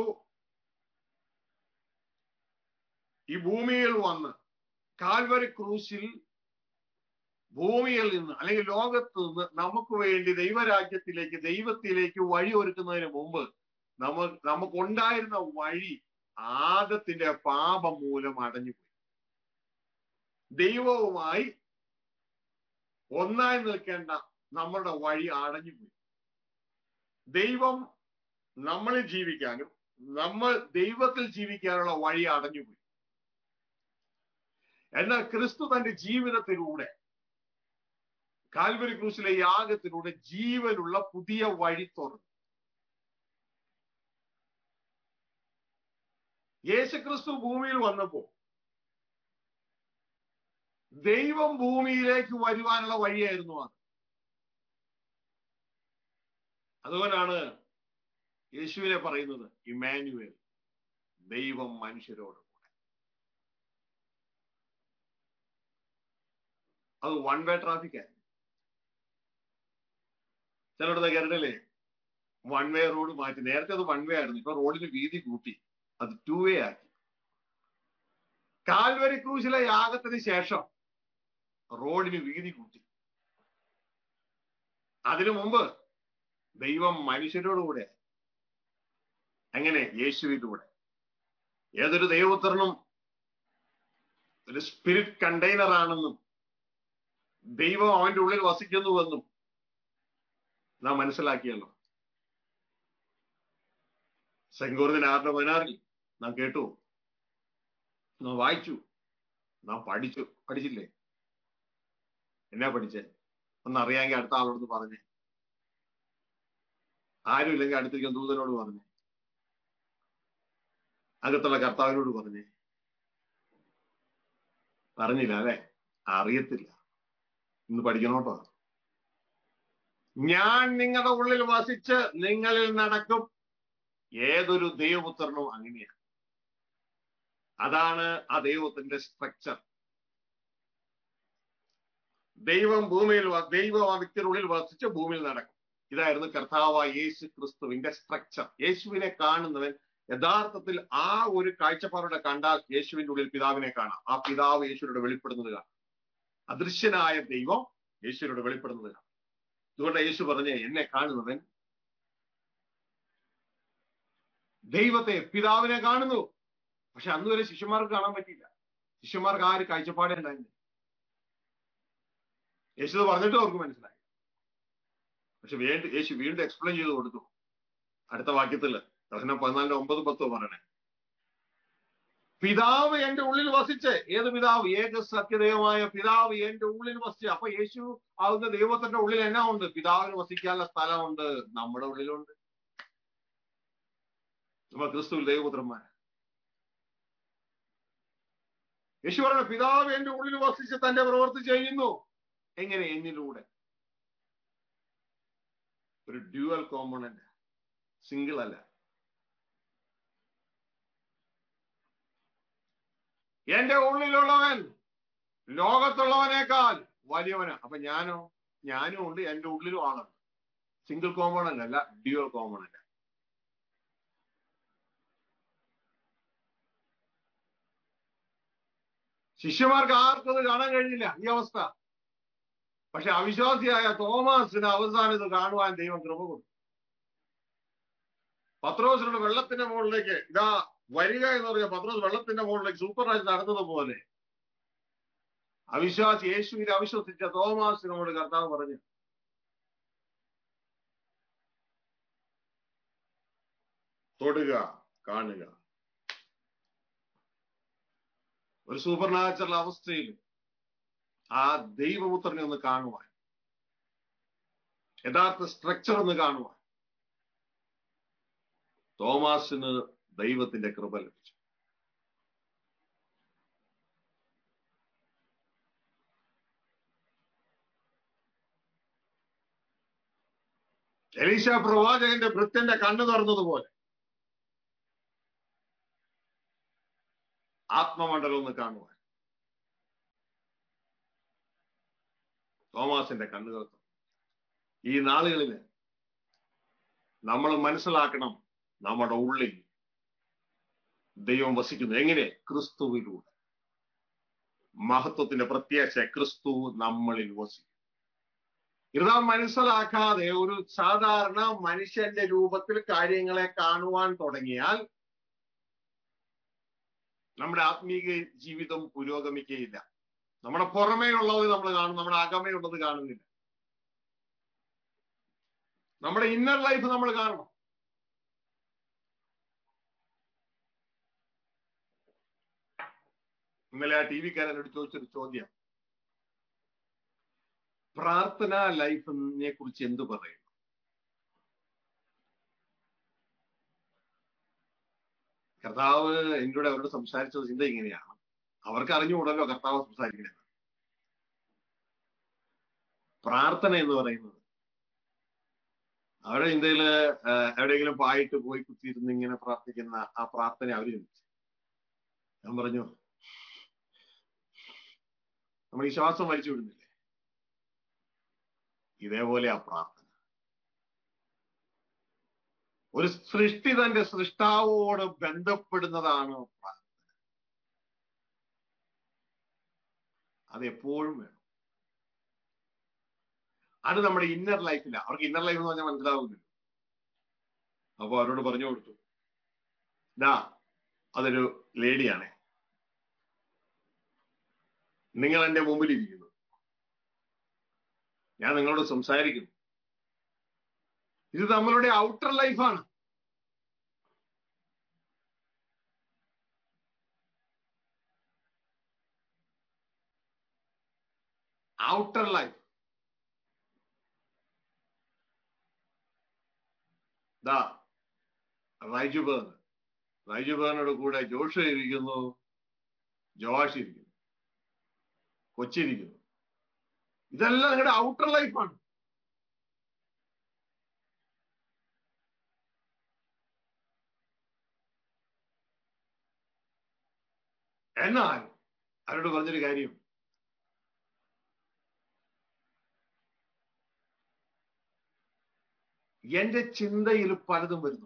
ഈ ഭൂമിയിൽ വന്ന് കാൽവരി ക്രൂശിൽ ഭൂമിയിൽ നിന്ന് അല്ലെങ്കിൽ ലോകത്ത് നിന്ന് നമുക്ക് വേണ്ടി ദൈവരാജ്യത്തിലേക്ക് ദൈവത്തിലേക്ക് വഴി ഒരുക്കുന്നതിന് മുമ്പ് നമ്മ നമുക്കുണ്ടായിരുന്ന വഴി ആദത്തിന്റെ പാപം മൂലം അടഞ്ഞുപോയി ദൈവവുമായി ഒന്നായി നിൽക്കേണ്ട നമ്മളുടെ വഴി അടഞ്ഞുപോയി ദൈവം നമ്മളിൽ ജീവിക്കാനും നമ്മൾ ദൈവത്തിൽ ജീവിക്കാനുള്ള വഴി അടഞ്ഞുപോയി എന്നാൽ ക്രിസ്തു തന്റെ ജീവിതത്തിലൂടെ കാൽവരി ക്രൂസിലെ യാഗത്തിലൂടെ ജീവനുള്ള പുതിയ വഴി തുറന്നു യേശുക്രിസ്തു ഭൂമിയിൽ വന്നപ്പോ ദൈവം ഭൂമിയിലേക്ക് വരുവാനുള്ള വഴിയായിരുന്നു അത് അതുകൊണ്ടാണ് യേശുവിനെ പറയുന്നത് ഇമാനുവൽ ദൈവം മനുഷ്യരോട് കൂടെ അത് വൺ വേ ട്രാഫിക് ആയിരുന്നു ചിലയിടത്ത് കേരളത്തിലെ വൺ വേ റോഡ് മാറ്റി നേരത്തെ അത് വൺ വേ ആയിരുന്നു ഇപ്പൊ റോഡിന് വീതി കൂട്ടി അത് ടു വേ ആക്കി കാൽവരി ക്രൂശിലെ യാഗത്തിന് ശേഷം റോഡിന് വീതി കൂട്ടി അതിനു മുമ്പ് ദൈവം മനുഷ്യരോടുകൂടെ എങ്ങനെ യേശുവിലൂടെ ഏതൊരു ദൈവപുത്രനും ഒരു സ്പിരിറ്റ് കണ്ടെയ്നർ ആണെന്നും ദൈവം അവന്റെ ഉള്ളിൽ വസിക്കുന്നുവെന്നും നാം മനസ്സിലാക്കിയല്ലോ സെങ്കോറിന് ആറിന്റെ പതിനാറിൽ നാം കേട്ടു നാം വായിച്ചു നാം പഠിച്ചു പഠിച്ചില്ലേ എന്നാ പഠിച്ചേ ഒന്നറിയാമെങ്കിൽ അടുത്ത ആളോട് പറഞ്ഞേ ആരും ഇല്ലെങ്കിൽ അടുത്തിരിക്കുന്ന ദൂതനോട് പറഞ്ഞേ അകത്തുള്ള കർത്താവിനോട് പറഞ്ഞേ പറഞ്ഞില്ല അല്ലെ അറിയത്തില്ല ഇന്ന് പഠിക്കണോട്ടോ ഞാൻ നിങ്ങളുടെ ഉള്ളിൽ വസിച്ച് നിങ്ങളിൽ നടക്കും ഏതൊരു ദൈവപുത്രനും അങ്ങനെയാണ് അതാണ് ആ ദൈവത്തിന്റെ സ്ട്രക്ചർ ദൈവം ഭൂമിയിൽ ദൈവം ആ വ്യക്തിയുടെ വസിച്ച് ഭൂമിയിൽ നടക്കും ഇതായിരുന്നു കർത്താവ് യേശു ക്രിസ്തുവിന്റെ സ്ട്രക്ചർ യേശുവിനെ കാണുന്നവൻ യഥാർത്ഥത്തിൽ ആ ഒരു കാഴ്ചപ്പാടോടെ കണ്ടാൽ യേശുവിന്റെ ഉള്ളിൽ പിതാവിനെ കാണാം ആ പിതാവ് യേശുവിനോട് വെളിപ്പെടുന്നത് കാണാം അദൃശ്യനായ ദൈവം യേശുവിനോട് വെളിപ്പെടുന്നത് കാണാം അതുകൊണ്ട് യേശു പറഞ്ഞേ എന്നെ കാണുന്നവൻ ദൈവത്തെ പിതാവിനെ കാണുന്നു പക്ഷെ അന്ന് വരെ ശിഷ്യന്മാർക്ക് കാണാൻ പറ്റിയില്ല ശിഷ്യന്മാർക്ക് ആ ഒരു കാഴ്ചപ്പാടേ ഉണ്ടായിരുന്നു യേശു പറഞ്ഞിട്ട് അവർക്ക് മനസ്സിലായി പക്ഷെ വേണ്ടി യേശു വീണ്ടും എക്സ്പ്ലെയിൻ ചെയ്ത് കൊടുത്തു അടുത്ത വാക്യത്തില് ദർശനം പതിനാലിന്റെ ഒമ്പത് പത്തോ പറയണേ പിതാവ് എന്റെ ഉള്ളിൽ വസിച്ച് ഏത് പിതാവ് ഏക സത്യദൈവമായ പിതാവ് എന്റെ ഉള്ളിൽ വസിച്ച് അപ്പൊ യേശു ആവുന്ന ദൈവത്തിന്റെ ഉള്ളിൽ എന്നാ ഉണ്ട് പിതാവിന് വസിക്കാനുള്ള സ്ഥലമുണ്ട് നമ്മുടെ ഉള്ളിലുണ്ട് നമ്മ ക്രിസ്തുവിൽ ദൈവപുത്രന്മാർ യേശു പറഞ്ഞ പിതാവ് എന്റെ ഉള്ളിൽ വസിച്ച് തന്റെ പ്രവൃത്തി ചെയ്യുന്നു എങ്ങനെ എന്നിലൂടെ ഒരു ഡ്യുവൽ കോമ്പണന്റ് സിംഗിൾ അല്ല എന്റെ ഉള്ളിലുള്ളവൻ ലോകത്തുള്ളവനേക്കാൾ വലിയവനാ അപ്പൊ ഞാനോ ഞാനും ഉണ്ട് എന്റെ ഉള്ളിലും ആളുണ്ട് സിംഗിൾ കോമ്പണന്റ് അല്ല ഡ്യുവൽ കോമ്പണന്റ് ശിഷ്യന്മാർക്ക് ആർക്കും അത് കാണാൻ കഴിഞ്ഞില്ല ഈ അവസ്ഥ പക്ഷെ അവിശ്വാസിയായ തോമസിന് അവസാനം ഇത് കാണുവാൻ ദൈവം കൃപ കൊടുത്തു പത്രോസിനോട് വെള്ളത്തിന്റെ മുകളിലേക്ക് ഇതാ വരിക എന്ന് പറഞ്ഞ പത്രോസ് വെള്ളത്തിന്റെ മുകളിലേക്ക് സൂപ്പർമാച്ച് നടന്നതുപോലെ അവിശ്വാസി യേശുവിനെ അവിശ്വസിച്ച തോമാസിനോട് കർത്താവ് പറഞ്ഞു തൊടുക കാണുക ഒരു സൂപ്പർ നാച്ചുറൽ അവസ്ഥയിൽ ആ ദൈവപുത്രനെ ഒന്ന് കാണുവാൻ യഥാർത്ഥ സ്ട്രക്ചർ ഒന്ന് കാണുവാൻ തോമാസിന് ദൈവത്തിന്റെ കൃപ ലഭിച്ചു എലീശ പ്രവാചകന്റെ ഭൃത്യന്റെ കണ്ണു തുറന്നതുപോലെ ആത്മമണ്ഡലം ഒന്ന് കാണുവാൻ തോമാസിന്റെ കണ്ണുകൾ ഈ നാളുകളില് നമ്മൾ മനസ്സിലാക്കണം നമ്മുടെ ഉള്ളിൽ ദൈവം വസിക്കുന്നു എങ്ങനെ ക്രിസ്തുവിലൂടെ മഹത്വത്തിന്റെ പ്രത്യാശ ക്രിസ്തു നമ്മളിൽ വസിക്കും ഇത് നാം മനസ്സിലാക്കാതെ ഒരു സാധാരണ മനുഷ്യന്റെ രൂപത്തിൽ കാര്യങ്ങളെ കാണുവാൻ തുടങ്ങിയാൽ നമ്മുടെ ആത്മീക ജീവിതം പുരോഗമിക്കുകയില്ല നമ്മുടെ പുറമേ ഉള്ളത് നമ്മൾ കാണും നമ്മുടെ അകമേ ഉള്ളത് കാണുന്നില്ല നമ്മുടെ ഇന്നർ ലൈഫ് നമ്മൾ കാണണം ഇന്നലെ ആ ടി വിക്കാരൻ എന്നോട് ചോദിച്ചൊരു ചോദ്യം പ്രാർത്ഥനാ ലൈഫിനെ കുറിച്ച് എന്തു പറയും കർത്താവ് എന്നോട് അവരോട് സംസാരിച്ചത് ചിന്ത ഇങ്ങനെയാണ് അവർക്ക് അറിഞ്ഞുകൂടല്ലോ കർത്താവ് സംസാരിക്കുന്നത് പ്രാർത്ഥന എന്ന് പറയുന്നത് അവരുടെ ചിന്തയില് എവിടെയെങ്കിലും പായിട്ട് പോയി കുത്തിയിരുന്ന് ഇങ്ങനെ പ്രാർത്ഥിക്കുന്ന ആ പ്രാർത്ഥന അവര് ചിന്തിച്ചു ഞാൻ പറഞ്ഞു നമ്മൾ ഈ ശ്വാസം വലിച്ചു വിടുന്നില്ലേ ഇതേപോലെ ആ പ്രാർത്ഥന ഒരു സൃഷ്ടി തന്റെ സൃഷ്ടാവോട് ബന്ധപ്പെടുന്നതാണ് പ്രാർത്ഥന അത് എപ്പോഴും വേണം അത് നമ്മുടെ ഇന്നർ ലൈഫില്ല അവർക്ക് ഇന്നർ ലൈഫ് എന്ന് പറഞ്ഞാൽ മനസ്സിലാവുന്നില്ല അപ്പൊ അവരോട് പറഞ്ഞു കൊടുത്തു ദാ അതൊരു ലേഡിയാണേ നിങ്ങൾ എന്റെ മുമ്പിൽ ഇരിക്കുന്നു ഞാൻ നിങ്ങളോട് സംസാരിക്കുന്നു ഇത് നമ്മളുടെ ഔട്ടർ ലൈഫാണ് ഔട്ടർ ലൈഫ് ദാ റൈജുബേൻ റൈജുബേനോട് കൂടെ ജോഷ ഇരിക്കുന്നു ജോഷ് ഇരിക്കുന്നു കൊച്ചിരിക്കുന്നു ഇതെല്ലാം നിങ്ങളുടെ ഔട്ടർ ലൈഫാണ് എന്നാൽ അവരോട് പറഞ്ഞൊരു കാര്യം എന്റെ ചിന്തയിൽ പലതും വരുന്നു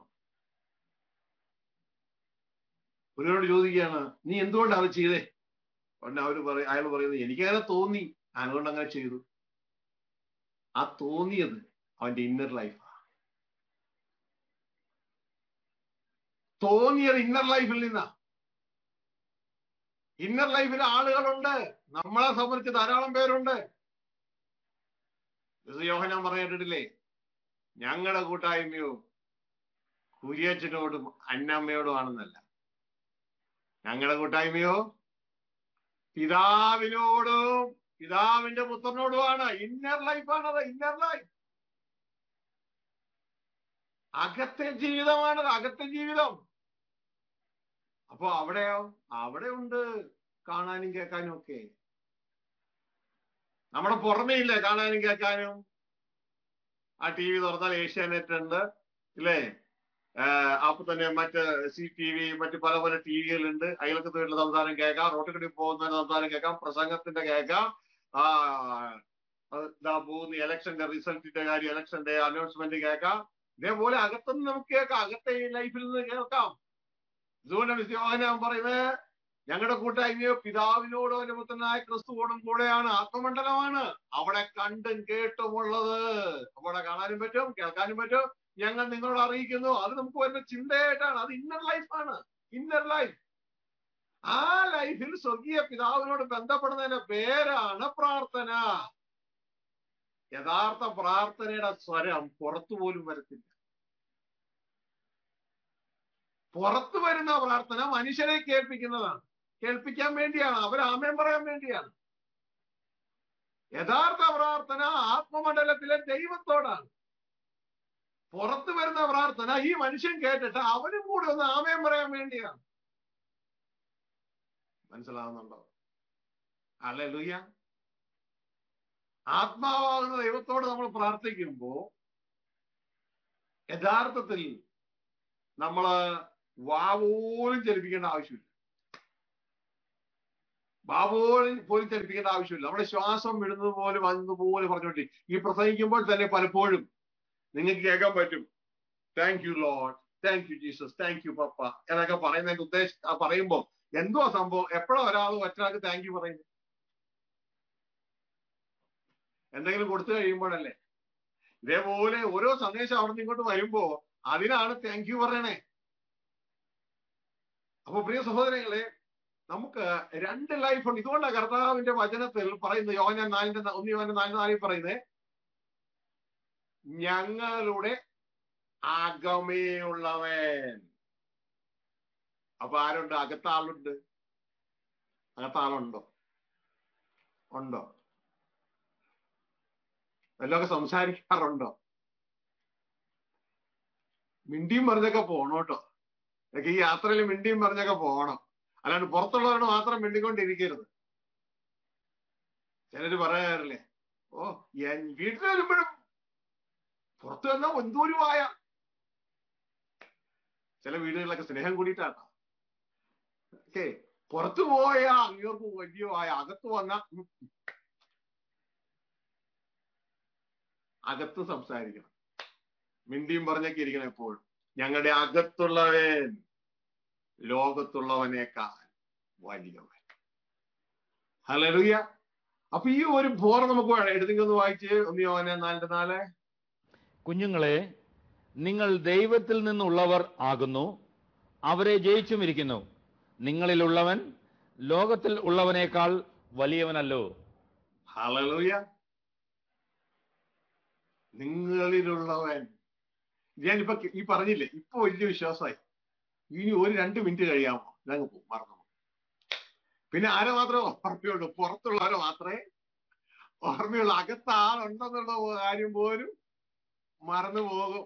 ഒരുവരോട് ചോദിക്കുകയാണ് നീ എന്തുകൊണ്ടാണ് അത് ചെയ്തേ ഉടനെ അവര് പറയ അയാൾ പറയുന്നത് എനിക്കങ്ങനെ തോന്നി അതുകൊണ്ട് അങ്ങനെ ചെയ്തു ആ തോന്നിയത് അവന്റെ ഇന്നർ ലൈഫാ തോന്നിയത് ഇന്നർ ലൈഫിൽ നിന്നാ ഇന്നർ ലൈഫിൽ ആളുകളുണ്ട് നമ്മളെ സംബന്ധിച്ച് ധാരാളം പേരുണ്ട് യോഹനാൻ പറഞ്ഞിട്ടില്ലേ ഞങ്ങളുടെ കൂട്ടായ്മയോ കുരിയച്ചനോടും അന്നമ്മയോടും ഞങ്ങളുടെ കൂട്ടായ്മയോ പിതാവിനോടും പിതാവിന്റെ പുത്രനോടുമാണ് ഇന്നർ ലൈഫാണത് ഇന്നർ ലൈഫ് അകത്തെ ജീവിതമാണത് അകത്തെ ജീവിതം അപ്പൊ അവിടെയോ അവിടെ ഉണ്ട് കാണാനും കേൾക്കാനും ഒക്കെ നമ്മുടെ പുറമേ ഇല്ലേ കാണാനും കേൾക്കാനും ആ ടി വി തുറന്നാൽ ഏഷ്യാനെറ്റ് ഉണ്ട് ഇല്ലേ അപ്പൊ തന്നെ മറ്റ് സി ടി വി മറ്റ് പല പല ടി വികളുണ്ട് അയൽക്കത്ത് വീട്ടിലെ സംസാരം കേൾക്കാം റോട്ടിൽ കൂടി പോകുന്ന സംസാരം കേൾക്കാം പ്രസംഗത്തിന്റെ കേൾക്കാം ആ ഇതാ പോകുന്ന ഇലക്ഷന്റെ റിസൾട്ടിന്റെ കാര്യം ഇലക്ഷന്റെ അനൗൺസ്മെന്റ് കേൾക്കാം ഇതേപോലെ അകത്തുനിന്ന് നമുക്ക് കേൾക്കാം അകത്തെ ലൈഫിൽ നിന്ന് കേൾക്കാം ഇതുകൊണ്ടാണ് വിശ്വാസം പറയുന്നത് ഞങ്ങളുടെ കൂട്ടായ്മയോ പിതാവിനോടോ അനുഭവത്തിനായ ക്രിസ്തുവോടും കൂടെയാണ് ആത്മമണ്ഡലമാണ് അവിടെ കണ്ടും കേട്ടുമുള്ളത് അവിടെ കാണാനും പറ്റും കേൾക്കാനും പറ്റും ഞങ്ങൾ നിങ്ങളോട് അറിയിക്കുന്നു അത് നമുക്ക് വരുന്ന ചിന്തയായിട്ടാണ് അത് ഇന്നർ ലൈഫാണ് ഇന്നർ ലൈഫ് ആ ലൈഫിൽ സ്വർഗീയ പിതാവിനോട് ബന്ധപ്പെടുന്നതിന്റെ പേരാണ് പ്രാർത്ഥന യഥാർത്ഥ പ്രാർത്ഥനയുടെ സ്വരം പുറത്തു പോലും വരത്തില്ല പുറത്തു വരുന്ന പ്രാർത്ഥന മനുഷ്യരെ കേൾപ്പിക്കുന്നതാണ് കേൾപ്പിക്കാൻ വേണ്ടിയാണ് അവർ ആമയം പറയാൻ വേണ്ടിയാണ് യഥാർത്ഥ പ്രാർത്ഥന ആത്മമണ്ഡലത്തിലെ ദൈവത്തോടാണ് പുറത്തു വരുന്ന പ്രാർത്ഥന ഈ മനുഷ്യൻ കേട്ടിട്ട് അവനും കൂടെ ഒന്ന് ആമയം പറയാൻ വേണ്ടിയാണ് മനസ്സിലാവുന്നുണ്ടോ അല്ലെ ലുയ്യ ആത്മാവാകുന്ന ദൈവത്തോട് നമ്മൾ പ്രാർത്ഥിക്കുമ്പോ യഥാർത്ഥത്തിൽ നമ്മള് വാവോലും ചലിപ്പിക്കേണ്ട ആവശ്യമില്ല വാവോലും പോലും ചലിപ്പിക്കേണ്ട ആവശ്യമില്ല നമ്മുടെ ശ്വാസം വിടുന്നത് പോലെ വന്നതുപോലെ പറഞ്ഞോട്ടെ ഈ പ്രസംഗിക്കുമ്പോൾ തന്നെ പലപ്പോഴും നിങ്ങൾക്ക് കേൾക്കാൻ പറ്റും thank you lord thank you Jesus thank you papa എന്നൊക്കെ പറയുന്നതിന്റെ ഉദ്ദേശം പറയുമ്പോൾ എന്തോ സംഭവം എപ്പോഴാ ഒരാൾ മറ്റൊരാൾക്ക് താങ്ക് യു പറയുന്നത് എന്തെങ്കിലും കൊടുത്തു കഴിയുമ്പോഴല്ലേ ഇതേപോലെ ഓരോ സന്ദേശം അവിടെ നിന്ന് ഇങ്ങോട്ട് വരുമ്പോ അതിനാണ് താങ്ക് യു പറയണേ അപ്പൊ പ്രിയ സഹോദരങ്ങളെ നമുക്ക് രണ്ട് ലൈഫ് ഉണ്ട് ഇതുകൊണ്ടാണ് കർത്താവിന്റെ വചനത്തിൽ പറയുന്നത് യോഹന നാലിന്റെ ന- ഒന്ന് യോഹന നാലിന്റെ നാലിൽ പറയുന്നത് ഞങ്ങളുടെ അകമേയുള്ളവൻ അപ്പൊ ആരുണ്ട് അകത്ത ആളുണ്ട് അകത്ത ആളുണ്ടോ ഉണ്ടോ വല്ലതൊക്കെ സംസാരിക്കാറുണ്ടോ മിണ്ടിയും പറഞ്ഞൊക്കെ പോണം കേട്ടോ ഇതൊക്കെ ഈ യാത്രയിൽ മിണ്ടിയും പറഞ്ഞൊക്കെ പോകണം അല്ലാണ്ട് പുറത്തുള്ളവരോട് മാത്രം മിണ്ടിക്കൊണ്ടിരിക്കരുത് ചിലര് പറയാറില്ലേ ഓ എൻ- വീട്ടിൽ വരുമ്പോഴും പുറത്തു വന്നാ എന്തോരുമായ ചില വീടുകളിലൊക്കെ സ്നേഹം കൂടിയിട്ടാണ് ഓക്കെ പുറത്തു പോയ അങ്ങോർക്ക് വലിയ ആയ അകത്ത് വന്ന ഉം. അകത്ത് സംസാരിക്കണം മിണ്ടിയും പറഞ്ഞൊക്കെ ഇരിക്കണം എപ്പോഴും ഞങ്ങളുടെ അകത്തുള്ളവൻ ലോകത്തുള്ളവനേക്കാൾ വലിയവൻ ഹലറിയ അപ്പൊ ഈ ഒരു ബോർ നമുക്ക് വേണം എടുത്തെങ്കിൽ ഒന്ന് വായിച്ച് ഒന്ന് യോനെ നാലിന്റെ നാല് കുഞ്ഞുങ്ങളെ നിങ്ങൾ ദൈവത്തിൽ നിന്നുള്ളവർ ആകുന്നു അവരെ ജയിച്ചുമിരിക്കുന്നു നിങ്ങളിലുള്ളവൻ ലോകത്തിൽ ഉള്ളവനേക്കാൾ വലിയവനല്ലോ ഹലറിയ നിങ്ങളിലുള്ളവൻ ഞാനിപ്പോ ഈ പറഞ്ഞില്ലേ ഇപ്പൊ വലിയ വിശ്വാസമായി ഇനി ഒരു രണ്ട് മിനിറ്റ് കഴിയാമോ ഞങ്ങൾ പോകും മറന്നു പോകും. പിന്നെ ആരെ മാത്രമേ ഓർമ്മയുള്ളൂ പുറത്തുള്ളവരെ മാത്രമേ ഓർമ്മയുള്ളൂ അകത്ത് ആളുണ്ടെന്നുള്ള കാര്യം പോലും മറന്നു പോകും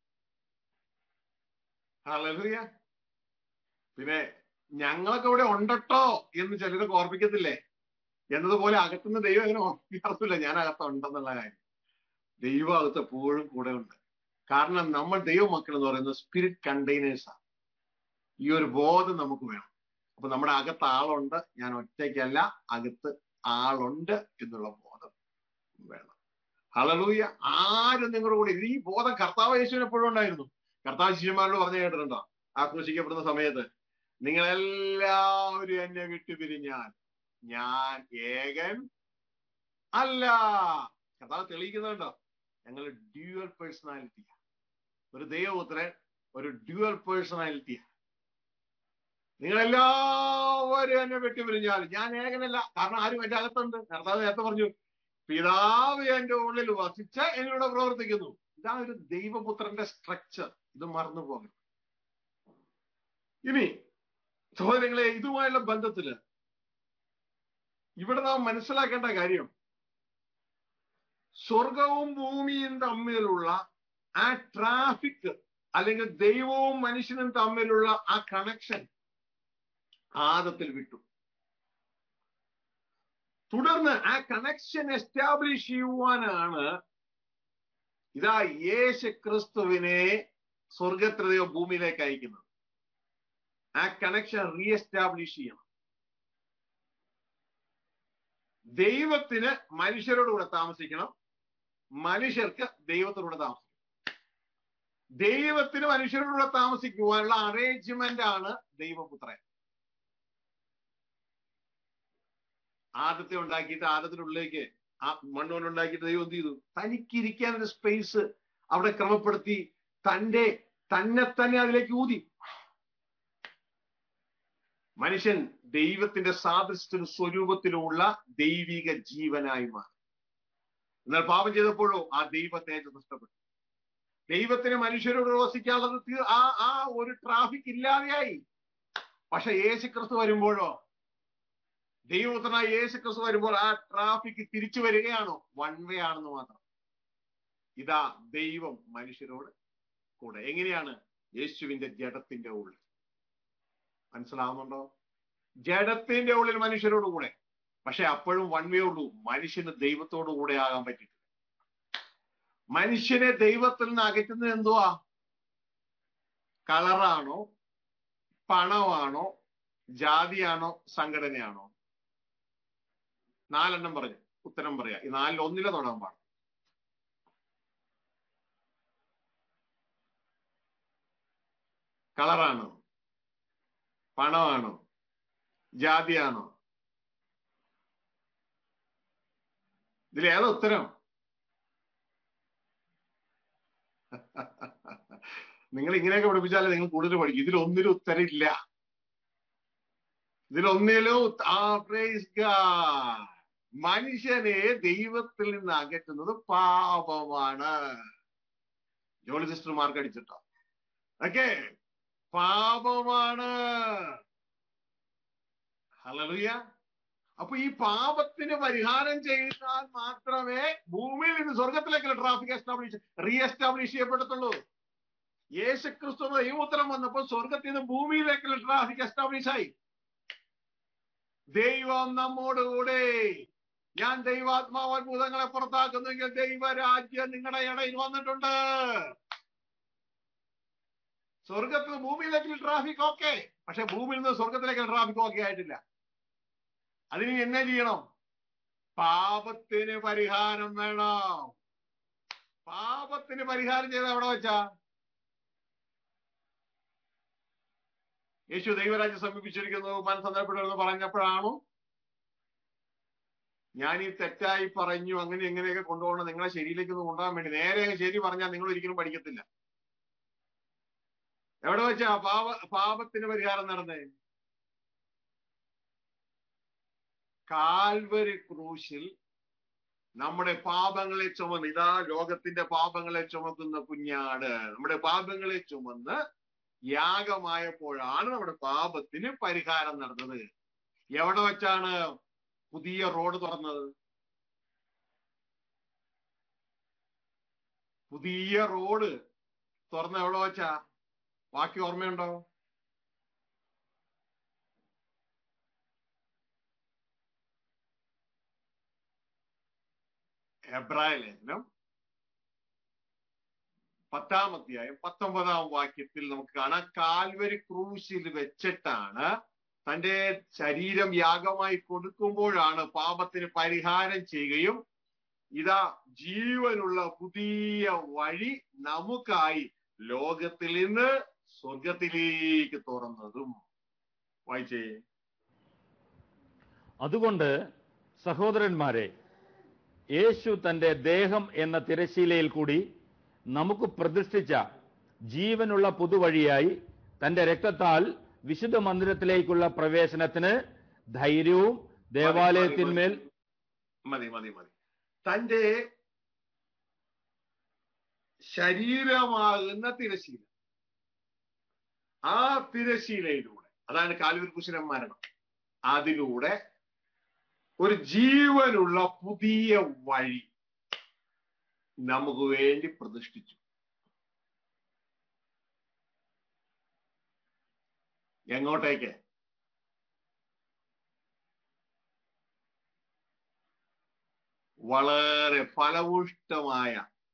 ഹല്ലേലൂയ പിന്നെ ഞങ്ങളൊക്കെ ഇവിടെ ഉണ്ടട്ടോ എന്ന് ചിലരൊക്കെ ഓർപ്പിക്കത്തില്ലേ എന്നതുപോലെ അകത്തുനിന്ന് ദൈവം അങ്ങനെ ഓർപ്പിക്കാറില്ല ഞാൻ അകത്തുണ്ടെന്നുള്ള കാര്യം ദൈവം അകത്ത് എപ്പോഴും കൂടെ ഉണ്ട് കാരണം നമ്മൾ ദൈവമക്കൾ എന്ന് പറയുന്നത് സ്പിരിറ്റ് കണ്ടെയ്നേഴ്സാണ് ഈ ഒരു ബോധം നമുക്ക് വേണം അപ്പൊ നമ്മുടെ അകത്ത് ആളുണ്ട് ഞാൻ ഒറ്റയ്ക്കല്ല അകത്ത് ആളുണ്ട് എന്നുള്ള ബോധം വേണം ഹളലൂയ ആരും നിങ്ങളുടെ കൂടെ ഈ ബോധം കർത്താവ് യേശുവിന് എപ്പോഴും ഉണ്ടായിരുന്നു കർത്താവ് ശിഷ്യന്മാരോട് പറഞ്ഞു കേട്ടിട്ടുണ്ടോ ആക്രോശിക്കപ്പെടുന്ന സമയത്ത് നിങ്ങളെല്ലാവരും എന്നെ വിട്ടുപിരിഞ്ഞാൽ ഞാൻ ഏകൻ അല്ല കർത്താവ് തെളിയിക്കുന്നുണ്ടോ ഞങ്ങൾ ഡ്യുവൽ പേഴ്സണാലിറ്റി ഒരു ദൈവപുത്രൻ ഒരു ഡ്യുവൽ പേഴ്സണാലിറ്റി നിങ്ങളെല്ലാവരും എന്നെ വിട്ടുപിരിഞ്ഞാൽ ഞാൻ ഏകനല്ല കാരണം ആരും എന്റെ അകത്തുണ്ട് കർത്താവ് നേരത്തെ പറഞ്ഞു പിതാവ് എന്റെ ഉള്ളിൽ വസിച്ച് എന്നോട് പ്രവർത്തിക്കുന്നു ഇതാണ് ഒരു ദൈവപുത്രന്റെ സ്ട്രക്ചർ ഇത് മറന്നു പോകരുത് ഇനി സഹോദരങ്ങളെ ഇതുമായുള്ള ബന്ധത്തില് ഇവിടെ നാം മനസ്സിലാക്കേണ്ട കാര്യം സ്വർഗവും ഭൂമിയും തമ്മിലുള്ള ആ ട്രാഫിക് അല്ലെങ്കിൽ ദൈവവും മനുഷ്യനും തമ്മിലുള്ള ആ കണക്ഷൻ ആദത്തിൽ വിട്ടു തുടർന്ന് ആ കണക്ഷൻ എസ്റ്റാബ്ലിഷ് ചെയ്യുവാനാണ് ഇതാ യേശു ക്രിസ്തുവിനെ സ്വർഗത്രയോ ഭൂമിയിലേക്ക് അയക്കുന്നത് ആ കണക്ഷൻ റീഎസ്റ്റാബ്ലിഷ് ചെയ്യണം ദൈവത്തിന് മനുഷ്യരോട് കൂടെ താമസിക്കണം മനുഷ്യർക്ക് ദൈവത്തിലൂടെ താമസിക്കണം ദൈവത്തിന് മനുഷ്യരോടുകൂടെ താമസിക്കുവാനുള്ള അറേഞ്ച്മെന്റ് ആണ് ദൈവപുത്രൻ ആദത്തെ ഉണ്ടാക്കിയിട്ട് ആദത്തിനുള്ളിലേക്ക് ആ മണ്ണുകൊണ്ട് ഉണ്ടാക്കിയിട്ട് ദൈവം എന്ത് ചെയ്തു തനിക്കിരിക്കാൻ ഒരു സ്പേസ് അവിടെ ക്രമപ്പെടുത്തി തന്റെ തന്നെ തന്നെ അതിലേക്ക് ഊതി മനുഷ്യൻ ദൈവത്തിന്റെ സാദൃശ്യത്തിനും സ്വരൂപത്തിലുമുള്ള ദൈവിക ജീവനായി മാറി എന്നാൽ പാപം ചെയ്തപ്പോഴോ ആ ദൈവത്തെ നഷ്ടപ്പെട്ടു ദൈവത്തിന് മനുഷ്യരോട് വസിക്കാനുള്ളത് തീ- ആ ആ ഒരു ട്രാഫിക് ഇല്ലാതെയായി പക്ഷെ യേശു ക്രിസ്തു വരുമ്പോഴോ ദൈവപുത്രനായ യേശു ക്രിസ്തു വരുമ്പോൾ ആ ട്രാഫിക് തിരിച്ചു വരികയാണോ വൺ വേ ആണെന്ന് മാത്രം ഇതാ ദൈവം മനുഷ്യരോട് കൂടെ എങ്ങനെയാണ് യേശുവിന്റെ ജഡത്തിന്റെ ഉള്ളിൽ മനസ്സിലാവുന്നുണ്ടോ ജഡത്തിന്റെ ഉള്ളിൽ മനുഷ്യരോട് കൂടെ പക്ഷെ അപ്പോഴും വൺ വേ ഉള്ളൂ മനുഷ്യന് ദൈവത്തോടു കൂടെ ആകാൻ പറ്റിയിട്ടില്ല മനുഷ്യനെ ദൈവത്തിൽ നിന്ന് അകറ്റുന്നത് എന്തുവാ കളറാണോ പണമാണോ ജാതിയാണോ സംഘടനയാണോ നാലെണ്ണം പറഞ്ഞു ഉത്തരം പറയാ ഈ നാലിൽ ഒന്നിലെ തൊടാൻ പാടില്ല കളറാണോ പണമാണോ ജാതിയാണോ ഇതിലേതാ ഉത്തരം നിങ്ങൾ ഇങ്ങനെയൊക്കെ പഠിപ്പിച്ചാലേ നിങ്ങൾ കൂടുതൽ പഠിക്കും ഇതിൽ ഒന്നിനും ഉത്തരം ഇല്ല ഇതിലൊന്നിലും ആ praise God. മനുഷ്യനെ ദൈവത്തിൽ നിന്ന് അകറ്റുന്നത് പാപമാണ് ജോളി സിസ്റ്റർ മാർക്ക് അടിച്ചിട്ടോ ഓക്കെ പാപമാണ് ഹലറിയ അപ്പൊ ഈ പാപത്തിന് പരിഹാരം ചെയ്താൽ മാത്രമേ ഭൂമിയിൽ നിന്ന് സ്വർഗത്തിലേക്കുള്ള ട്രാഫിക് എസ്റ്റാബ്ലിഷ് റീ എസ്റ്റാബ്ലിഷ് ചെയ്യപ്പെടത്തുള്ളൂ യേശുക്രിസ്തു എന്ന ദൈവോത്തരം വന്നപ്പോൾ സ്വർഗത്തിൽ നിന്ന് ഭൂമിയിലേക്കുള്ള ട്രാഫിക് എസ്റ്റാബ്ലിഷ് ആയി ദൈവം നമ്മോടുകൂടെ ഞാൻ ദൈവാത്മാവ് അത്ഭുതങ്ങളെ പുറത്താക്കുന്നെങ്കിൽ ദൈവരാജ്യം നിങ്ങളുടെ ഇടയിൽ വന്നിട്ടുണ്ട് സ്വർഗത്തിൽ നിന്ന് ഭൂമിയിലേക്കുള്ള ട്രാഫിക് ഓക്കെ പക്ഷെ ഭൂമിയിൽ നിന്ന് സ്വർഗത്തിലേക്കുള്ള ട്രാഫിക് ഓക്കെ ആയിട്ടില്ല അതിന് എന്നെ ചെയ്യണം പാപത്തിന് പരിഹാരം വേണം പാപത്തിന് പരിഹാരം ചെയ്ത എവിടെ വെച്ചാ യേശു ദൈവരാജ്യം സമീപിച്ചിരിക്കുന്നു മനസ്സന്തരപ്പെടുന്നു പറഞ്ഞപ്പോഴാണോ ഞാൻ ഈ തെറ്റായി പറഞ്ഞു അങ്ങനെ എങ്ങനെയൊക്കെ കൊണ്ടുപോകണം നിങ്ങളെ ശരിയിലേക്ക് ഒന്ന് കൊണ്ടുപോകാൻ വേണ്ടി നേരെ അങ്ങ് ശരി പറഞ്ഞാൽ നിങ്ങൾ ഒരിക്കലും പഠിക്കത്തില്ല എവിടെ വെച്ചാ പാപ പാപത്തിന് പരിഹാരം നടന്നേ കാൽവരി ക്രൂശിൽ നമ്മുടെ പാപങ്ങളെ ചുമന്ന് ഇതാ ലോകത്തിന്റെ പാപങ്ങളെ ചുമക്കുന്ന കുഞ്ഞാട് നമ്മുടെ പാപങ്ങളെ ചുമന്ന് യാഗമായപ്പോഴാണ് നമ്മുടെ പാപത്തിന് പരിഹാരം നടന്നത് എവിടെ വെച്ചാണ് പുതിയ റോഡ് തുറന്നത് പുതിയ റോഡ് തുറന്ന എവിടെ വെച്ചാ ബാക്കി ഓർമ്മയുണ്ടോ എബ്രായ ലേഖനം പത്താം അധ്യായം പത്തൊമ്പതാം വാക്യത്തിൽ നമുക്ക് കാണാം കാൽവരി ക്രൂശിൽ വെച്ചിട്ടാണ് തന്റെ ശരീരം യാഗമായി കൊടുക്കുമ്പോഴാണ് പാപത്തിന് പരിഹാരം ചെയ്യുകയും ഇതാ ജീവനുള്ള പുതിയ വഴി നമുക്കായി ലോകത്തിൽ നിന്ന് സ്വർഗത്തിലേക്ക് തുറന്നതും വായിച്ചേ അതുകൊണ്ട് സഹോദരന്മാരെ യേശു തന്റെ ദേഹം എന്ന തിരശീലയിൽ കൂടി നമുക്ക് പ്രതിഷ്ഠിച്ച ജീവനുള്ള പുതുവഴിയായി തന്റെ രക്തത്താൽ വിശുദ്ധ മന്ദിരത്തിലേക്കുള്ള പ്രവേശനത്തിന് ധൈര്യവും ദേവാലയത്തിന്മേൽ മതി മതി മതി തന്റെ ശരീരമാകുന്ന തിരശീല ആ തിരശീലയിലൂടെ അതാണ് കാൽവരി കുശലം മരണം അതിലൂടെ ഒരു ജീവനുള്ള പുതിയ വഴി നമുക്ക് വേണ്ടി പ്രതിഷ്ഠിച്ചു എങ്ങോട്ടേക്ക് വളരെ ഫലഭൂഷ്ടമായ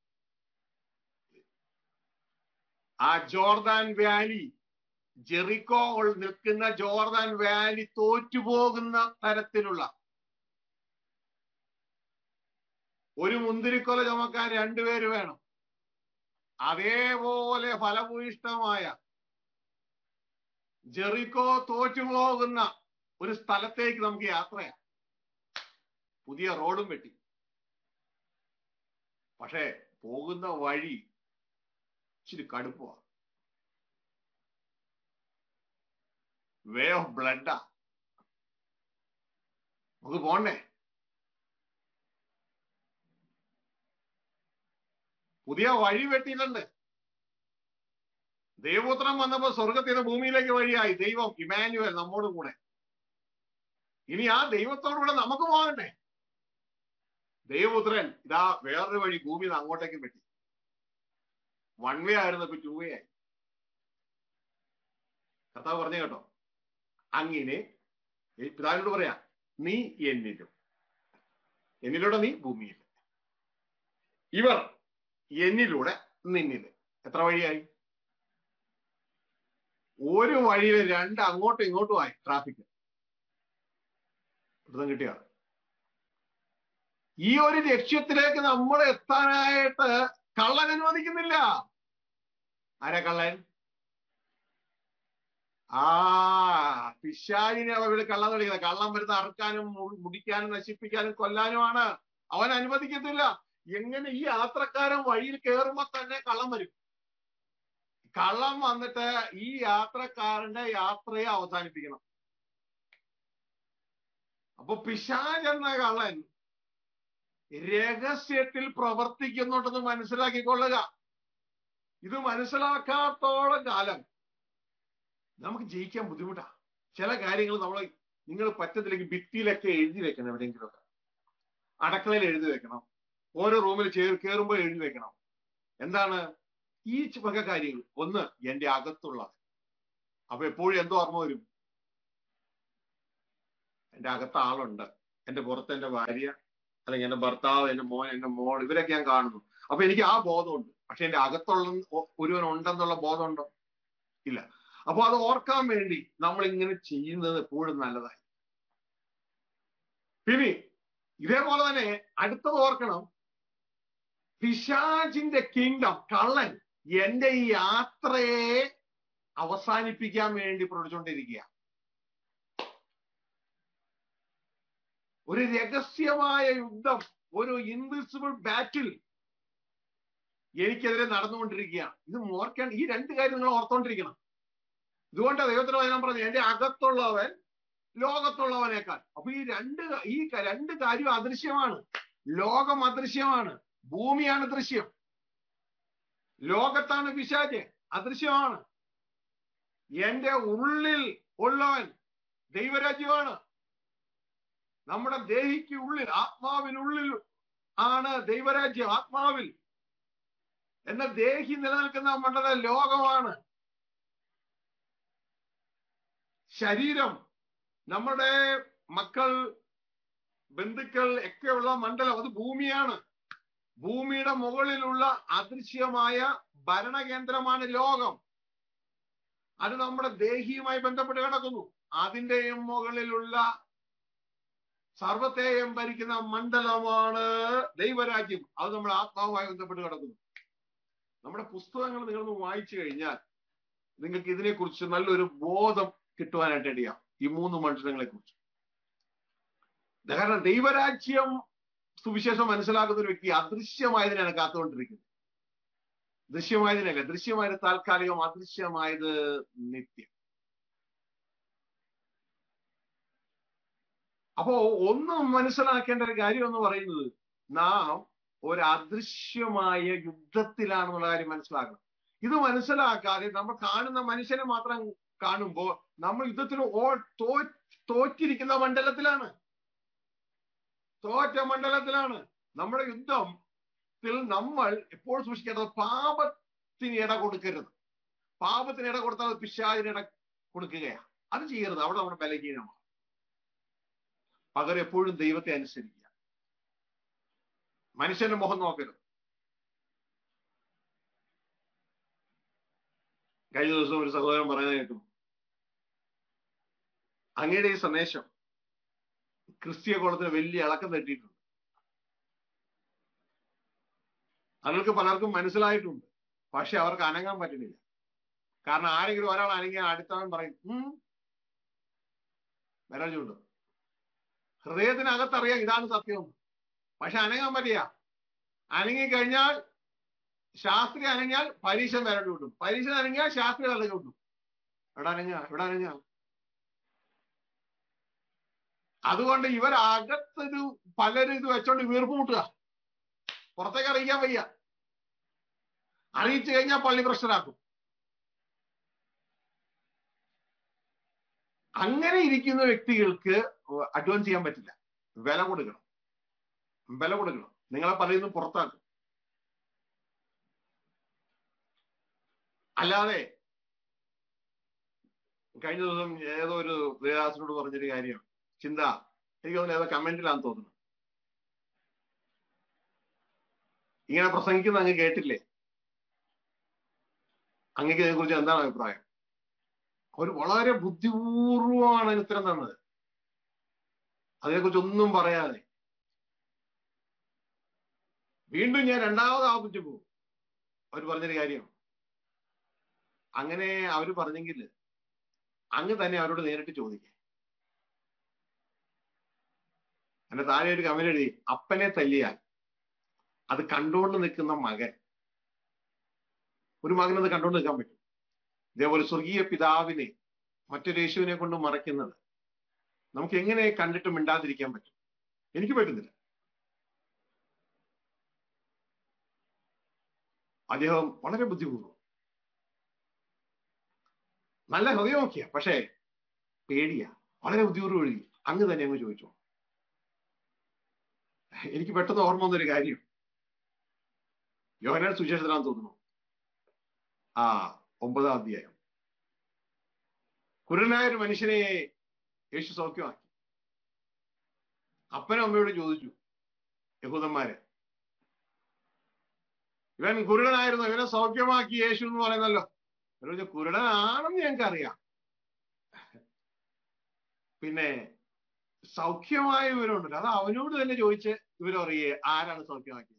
ആ ജോർദാൻ വാലി ജെറിക്കോ ഉൾ- നിൽക്കുന്ന ജോർദാൻ വാലി തോറ്റുപോകുന്ന തരത്തിലുള്ള ഒരു മുന്തിരിക്കൊല ചുമക്കാൻ രണ്ടുപേര് വേണം അതേപോലെ ഫലഭൂയിഷ്ടമായ ജെറിക്കോ തോറ്റുപോകുന്ന ഒരു സ്ഥലത്തേക്ക് നമുക്ക് യാത്രയാ പുതിയ റോഡും വെട്ടി പക്ഷേ പോകുന്ന വഴി ഇച്ചിരി കടുപ്പമാ വേ ഓഫ് ബ്ലഡാ നമുക്ക് പോണ്ടേ പുതിയ വഴി വെട്ടിയിട്ടുണ്ട് ദൈവപുത്രം വന്നപ്പോ സ്വർഗത്തിൽ നിന്ന് ഭൂമിയിലേക്ക് വഴിയായി ദൈവം ഇമാനുവൽ നമ്മോട് കൂടെ ഇനി ആ ദൈവത്തോടു കൂടെ നമുക്ക് പോകണ്ടേ ദൈവപുത്രൻ ഇതാ വേറൊരു വഴി ഭൂമിയിൽ നിന്ന് അങ്ങോട്ടേക്ക് വെട്ടി വൺ വേ ആയിരുന്നു ഇപ്പൊ ടു വേ ആയി കർത്താവ് പറഞ്ഞു കേട്ടോ അങ്ങനെ ഈ പിതാവിനോട് പറയാ നീ എന്നിലും എന്നിലൂടെ നീ ഭൂമിയിൽ ഇവർ എന്നിലൂടെ നിന്നില് എത്ര വഴിയായി ഒരു വഴിയിൽ രണ്ട് അങ്ങോട്ടും ഇങ്ങോട്ടും ആയി ട്രാഫിക് പിടുത്തം കിട്ടിയ ഈ ഒരു ലക്ഷ്യത്തിലേക്ക് നമ്മൾ എത്താനായിട്ട് കള്ളൻ അനുവദിക്കുന്നില്ല ആരാ കള്ളൻ ആ പിശാചിനെ അവൾ കള്ളം കളിക്കുന്നത് കള്ളം വരുന്ന അറുക്കാനും മു- മുടിക്കാനും നശിപ്പിക്കാനും കൊല്ലാനുമാണ് അവൻ അനുവദിക്കത്തില്ല എങ്ങനെ ഈ യാത്രക്കാരൻ വഴിയിൽ കയറുമ്പോ തന്നെ കള്ളം വരും കള്ളം വന്നിട്ട് ഈ യാത്രക്കാരന്റെ യാത്രയെ അവസാനിപ്പിക്കണം അപ്പൊ പിശാജ് എന്ന കള്ളൻ രഹസ്യത്തിൽ പ്രവർത്തിക്കുന്നുണ്ടെന്ന് മനസ്സിലാക്കിക്കൊള്ളുക ഇത് മനസ്സിലാക്കാത്തോളം കാലം നമുക്ക് ജയിക്കാൻ ബുദ്ധിമുട്ടാ ചില കാര്യങ്ങൾ നമ്മൾ നിങ്ങൾ പറ്റത്തില്ലെങ്കിൽ ഭിത്തിയിലൊക്കെ എഴുതി വെക്കണം എവിടെയെങ്കിലുമൊക്കെ അടക്കളയിൽ എഴുതി വെക്കണം ഓരോ റൂമിൽ കയറുമ്പോൾ എഴുതി വെക്കണം എന്താണ് ഈ വക കാര്യങ്ങൾ ഒന്ന് എന്റെ അകത്തുള്ളത് അപ്പൊ എപ്പോഴും എന്തോ ഓർമ്മ വരും എന്റെ അകത്ത് ആളുണ്ട് എന്റെ പുറത്ത് എന്റെ ഭാര്യ അല്ലെങ്കിൽ എന്റെ ഭർത്താവ് എന്റെ മോൻ എന്റെ മോൾ ഇവരൊക്കെ ഞാൻ കാണുന്നു അപ്പൊ എനിക്ക് ആ ബോധമുണ്ട് പക്ഷെ എന്റെ അകത്തുള്ള ഒരുവൻ ഉണ്ടെന്നുള്ള ബോധമുണ്ടോ ഇല്ല അപ്പൊ അത് ഓർക്കാൻ വേണ്ടി നമ്മൾ ഇങ്ങനെ ചെയ്യുന്നത് എപ്പോഴും നല്ലതായി പിന്നെ ഇതേപോലെ തന്നെ അടുത്തത് ഓർക്കണം പിശാചിന്റെ കിങ്ഡം കള്ളൻ എന്റെ ഈ യാത്രയെ അവസാനിപ്പിക്കാൻ വേണ്ടി പ്രവർത്തിച്ചുകൊണ്ടിരിക്കുക ഒരു രഹസ്യമായ യുദ്ധം ഒരു ഇൻവിസിബിൾ ബാറ്റിൽ എനിക്കെതിരെ നടന്നുകൊണ്ടിരിക്കുകയാണ് ഇത് ഓർക്കേണ്ട ഈ രണ്ട് കാര്യം നിങ്ങൾ ഓർത്തോണ്ടിരിക്കണം ഇതുകൊണ്ട് ദൈവത്തിന് വചനം പറഞ്ഞു എന്റെ അകത്തുള്ളവൻ ലോകത്തുള്ളവനേക്കാൾ അപ്പൊ ഈ രണ്ട് ഈ രണ്ട് കാര്യം അദൃശ്യമാണ് ലോകം അദൃശ്യമാണ് ഭൂമിയാണ് ദൃശ്യം ലോകത്താണ് പിശാച് അദൃശ്യമാണ് എന്റെ ഉള്ളിൽ ഉള്ളവൻ ദൈവരാജ്യമാണ് നമ്മുടെ ദേഹിക്ക് ഉള്ളിൽ ആത്മാവിനുള്ളിൽ ആണ് ദൈവരാജ്യം ആത്മാവിൽ എന്നാൽ ദേഹി നിലനിൽക്കുന്ന മണ്ഡലം ലോകമാണ് ശരീരം നമ്മുടെ മക്കൾ ബന്ധുക്കൾ ഒക്കെയുള്ള മണ്ഡലം അത് ഭൂമിയാണ് ഭൂമിയുടെ മുകളിലുള്ള അദൃശ്യമായ ഭരണകേന്ദ്രമാണ് ലോകം അത് നമ്മുടെ ദേഹിയുമായി ബന്ധപ്പെട്ട് കിടക്കുന്നു അതിന്റെയും മുകളിലുള്ള സർവത്തെയും ഭരിക്കുന്ന മണ്ഡലമാണ് ദൈവരാജ്യം അത് നമ്മുടെ ആത്മാവുമായി ബന്ധപ്പെട്ട് കിടക്കുന്നു നമ്മുടെ പുസ്തകങ്ങൾ നിങ്ങളൊന്ന് വായിച്ചു കഴിഞ്ഞാൽ നിങ്ങൾക്ക് ഇതിനെക്കുറിച്ച് നല്ലൊരു ബോധം കിട്ടുവാനായിട്ട് ഇടയാം ഈ മൂന്ന് മണ്ഡലങ്ങളെ കുറിച്ച് കാരണം ദൈവരാജ്യം സുവിശേഷം മനസ്സിലാക്കുന്ന ഒരു വ്യക്തി അദൃശ്യമായതിനാണ് കാത്തുകൊണ്ടിരിക്കുന്നത് ദൃശ്യമായതിനല്ല ദൃശ്യമായത് താൽക്കാലികം അദൃശ്യമായത് നിത്യം അപ്പോ ഒന്ന് മനസ്സിലാക്കേണ്ട ഒരു കാര്യം എന്ന് പറയുന്നത് നാം ഒരു അദൃശ്യമായ യുദ്ധത്തിലാണെന്നുള്ള കാര്യം മനസ്സിലാക്കണം ഇത് മനസ്സിലാക്കാതെ നമ്മൾ കാണുന്ന മനുഷ്യനെ മാത്രം കാണുമ്പോൾ നമ്മൾ യുദ്ധത്തിൽ ഓ തോ തോറ്റിരിക്കുന്ന മണ്ഡലത്തിലാണ് തോറ്റ മണ്ഡലത്തിലാണ് നമ്മുടെ യുദ്ധത്തിൽ നമ്മൾ എപ്പോൾ സൂക്ഷിക്കേണ്ടത് പാപത്തിന് ഇട കൊടുക്കരുത് പാപത്തിന് ഇട കൊടുത്താൽ അത് പിശാചിന് ഇട കൊടുക്കുകയാണ് അത് ചെയ്യരുത് അവിടെ നമ്മുടെ ബലഹീനമാണ് പകരം എപ്പോഴും ദൈവത്തെ അനുസരിക്കുക മനുഷ്യന്റെ മുഖം നോക്കരുത് കഴിഞ്ഞ ദിവസം ഒരു സഹോദരൻ പറയുന്നത് കേട്ടു അങ്ങയുടെ ഈ സന്ദേശം ക്രിസ്തീയ കോളത്തിന് വലിയ ഇളക്കം തട്ടിയിട്ടുണ്ട് അവർക്ക് പലർക്കും മനസ്സിലായിട്ടുണ്ട് പക്ഷെ അവർക്ക് അനങ്ങാൻ പറ്റുന്നില്ല കാരണം ആരെങ്കിലും ഒരാൾ അനങ്ങിയാൽ അടുത്തവൻ പറയും ഉം വിരൽ ചൂണ്ടും ഹൃദയത്തിനകത്തറിയാം ഇതാണ് സത്യം പക്ഷെ അനങ്ങാൻ പറ്റിയ അനങ്ങി കഴിഞ്ഞാൽ ശാസ്ത്രി അനങ്ങിയാൽ പരീക്ഷ വിരൽ ചൂണ്ടും പരീക്ഷ അനങ്ങിയാൽ ശാസ്ത്രി വിരൽ ചൂണ്ടും എവിടെ അനങ്ങ എവിടെ അനങ്ങ അതുകൊണ്ട് ഇവരകത്തൊരു പലരും ഇത് വെച്ചോണ്ട് വീർപ്പ് മുട്ടുക പുറത്തേക്ക് അറിയിക്കാൻ വയ്യ അറിയിച്ചു കഴിഞ്ഞാൽ പള്ളി പ്രശ്നമാക്കും അങ്ങനെ ഇരിക്കുന്ന വ്യക്തികൾക്ക് അഡ്വാൻസ് ചെയ്യാൻ പറ്റില്ല വില കൊടുക്കണം വില കൊടുക്കണം നിങ്ങളെ പലരും പുറത്താക്കും അല്ലാതെ കഴിഞ്ഞ ദിവസം ഏതോ ഒരു ദേവദാസിനോട് പറഞ്ഞൊരു കാര്യം ചിന്ത എനിക്ക് തോന്നുന്നു ഏതോ കമന്റിലാന്ന് തോന്നുന്നു ഇങ്ങനെ പ്രസംഗിക്കുന്ന അങ്ങ് കേട്ടില്ലേ അങ്ങക്ക് ഇതിനെ കുറിച്ച് എന്താണ് അഭിപ്രായം അവർ വളരെ ബുദ്ധിപൂർവമാണ് അതിന് ഉത്തരം തന്നത് അതിനെക്കുറിച്ച് ഒന്നും പറയാതെ വീണ്ടും ഞാൻ രണ്ടാമത് ആവർത്തിച്ചു പോകും അവർ പറഞ്ഞൊരു കാര്യം അങ്ങനെ അവർ പറഞ്ഞെങ്കിൽ അങ്ങ് തന്നെ അവരോട് നേരിട്ട് ചോദിക്കാം എന്റെ താഴെ ഒരു കമന്റ് എഴുതി അപ്പനെ തല്ലിയാൽ അത് കണ്ടുകൊണ്ട് നിൽക്കുന്ന മകൻ ഒരു മകനത് കണ്ടുകൊണ്ട് നിൽക്കാൻ പറ്റും ഇതേപോലെ സ്വർഗീയ പിതാവിനെ മറ്റൊരു യേശുവിനെ കൊണ്ട് മറയ്ക്കുന്നത് നമുക്ക് എങ്ങനെ കണ്ടിട്ട് മിണ്ടാതിരിക്കാൻ പറ്റും എനിക്ക് പറ്റുന്നില്ല അദ്ദേഹം വളരെ ബുദ്ധിപൂർവ്വം നല്ല ഹൃദയമൊക്കെയാ പക്ഷേ പേടിയാ വളരെ ബുദ്ധിപൂർവ്വം എഴുതി അങ്ങ് തന്നെ അങ്ങ് ചോദിച്ചു എനിക്ക് പെട്ടെന്ന് ഓർമ്മ വന്നൊരു കാര്യം യോഹനാൻ സുശേഷത്തിനാന്ന് തോന്നുന്നു ആ ഒമ്പതാം അധ്യായം കുരുനായ ഒരു മനുഷ്യനെ യേശു സൗഖ്യമാക്കി അപ്പനും അമ്മയോട് ചോദിച്ചു യഹൂദന്മാര് ഇവൻ കുരുടനായിരുന്നു ഇവനെ സൗഖ്യമാക്കി യേശു എന്ന് പറയുന്നല്ലോ പറഞ്ഞു കുരുടനാണെന്ന് ഞങ്ങൾക്ക് അറിയാം പിന്നെ സൗഖ്യമായ വിവരമുണ്ടല്ലോ അത് അവനോട് തന്നെ ചോദിച്ച് ഇവർ അറിയേ ആരാണ് സൗഖ്യമാക്കിയത്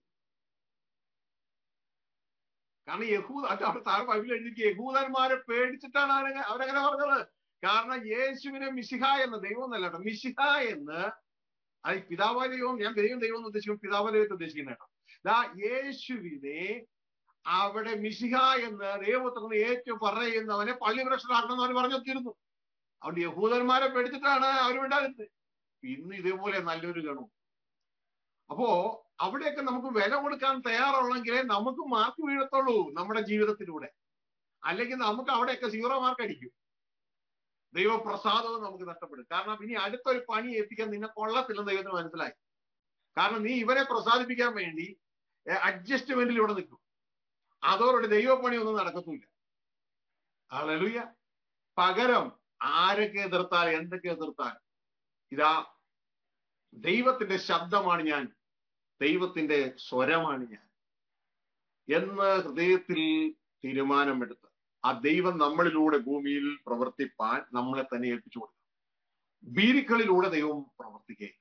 കാരണം യഹൂദ അത് അവിടെ താഴെ ബൈബിൾ എഴുതിക്ക് യഹൂദന്മാരെ പേടിച്ചിട്ടാണ് അവരങ്ങനെ അവരങ്ങനെ പറഞ്ഞത് കാരണം യേശുവിനെ മിശിഹ എന്ന ദൈവം എന്നല്ല കേട്ടോ മിശിഹ എന്ന് അത് പിതാവായ ദൈവം ഞാൻ ദൈവം ദൈവം എന്ന് ഉദ്ദേശിക്കും പിതാവായ ദൈവത്തെ ഉദ്ദേശിക്കുന്ന കേട്ടോ ദാ യേശുവിനെ അവിടെ മിശിഹ എന്ന് ദൈവപുത്രൻ ഏറ്റു പറയുന്നവനെ പള്ളി പ്രശ്നമാക്കണം അവർ പറഞ്ഞെത്തിയിരുന്നു അതുകൊണ്ട് യഹൂദന്മാരെ പേടിച്ചിട്ടാണ് അവർ വിടാതിരുന്നത് ഇന്ന് ഇതേപോലെ നല്ലൊരു ഗണം അപ്പോ അവിടെയൊക്കെ നമുക്ക് വില കൊടുക്കാൻ തയ്യാറുള്ളെങ്കിലേ നമുക്ക് മാർക്ക് വീഴത്തുള്ളൂ നമ്മുടെ ജീവിതത്തിലൂടെ അല്ലെങ്കിൽ നമുക്ക് അവിടെയൊക്കെ സീറോ മാർക്ക് അടിക്കും ദൈവപ്രസാദവും നമുക്ക് നഷ്ടപ്പെടും കാരണം ഇനി അടുത്തൊരു പണി ഏൽപ്പിക്കാൻ നിന്നെ കൊള്ളത്തില്ലെന്ന് ദൈവത്തിന് മനസ്സിലായി കാരണം നീ ഇവരെ പ്രസാദിപ്പിക്കാൻ വേണ്ടി അഡ്ജസ്റ്റ്മെന്റിൽ ഇവിടെ നിൽക്കും അതോടെ ദൈവപ്പണി ഒന്നും നടക്കത്തില്ല അളലുയ പകരം ആരൊക്കെ എതിർത്താൽ എന്തൊക്കെ എതിർത്താൽ ഇതാ ദൈവത്തിന്റെ ശബ്ദമാണ് ഞാൻ ദൈവത്തിന്റെ സ്വരമാണ് ഞാൻ എന്ന് ഹൃദയത്തിൽ തീരുമാനമെടുത്ത് ആ ദൈവം നമ്മളിലൂടെ ഭൂമിയിൽ പ്രവർത്തിപ്പാൻ നമ്മളെ തന്നെ ഏൽപ്പിച്ചു കൊടുക്കണം ബീരിക്കളിലൂടെ ദൈവം പ്രവർത്തിക്കുകയില്ല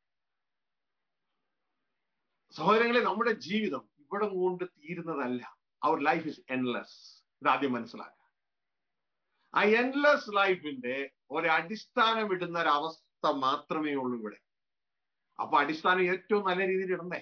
സഹോദരങ്ങളെ നമ്മുടെ ജീവിതം ഇവിടെ കൊണ്ട് തീരുന്നതല്ല അവർ ലൈഫ് ഇസ് എൻലെസ് ഇതാദ്യം മനസ്സിലാക്കുക ആ എൻലെസ് ലൈഫിന്റെ ഒരു അടിസ്ഥാനം ഇടുന്ന ഒരു അവസ്ഥ മാത്രമേ ഉള്ളൂ ഇവിടെ അപ്പൊ അടിസ്ഥാനം ഏറ്റവും നല്ല രീതിയിൽ ഇടണ്ടേ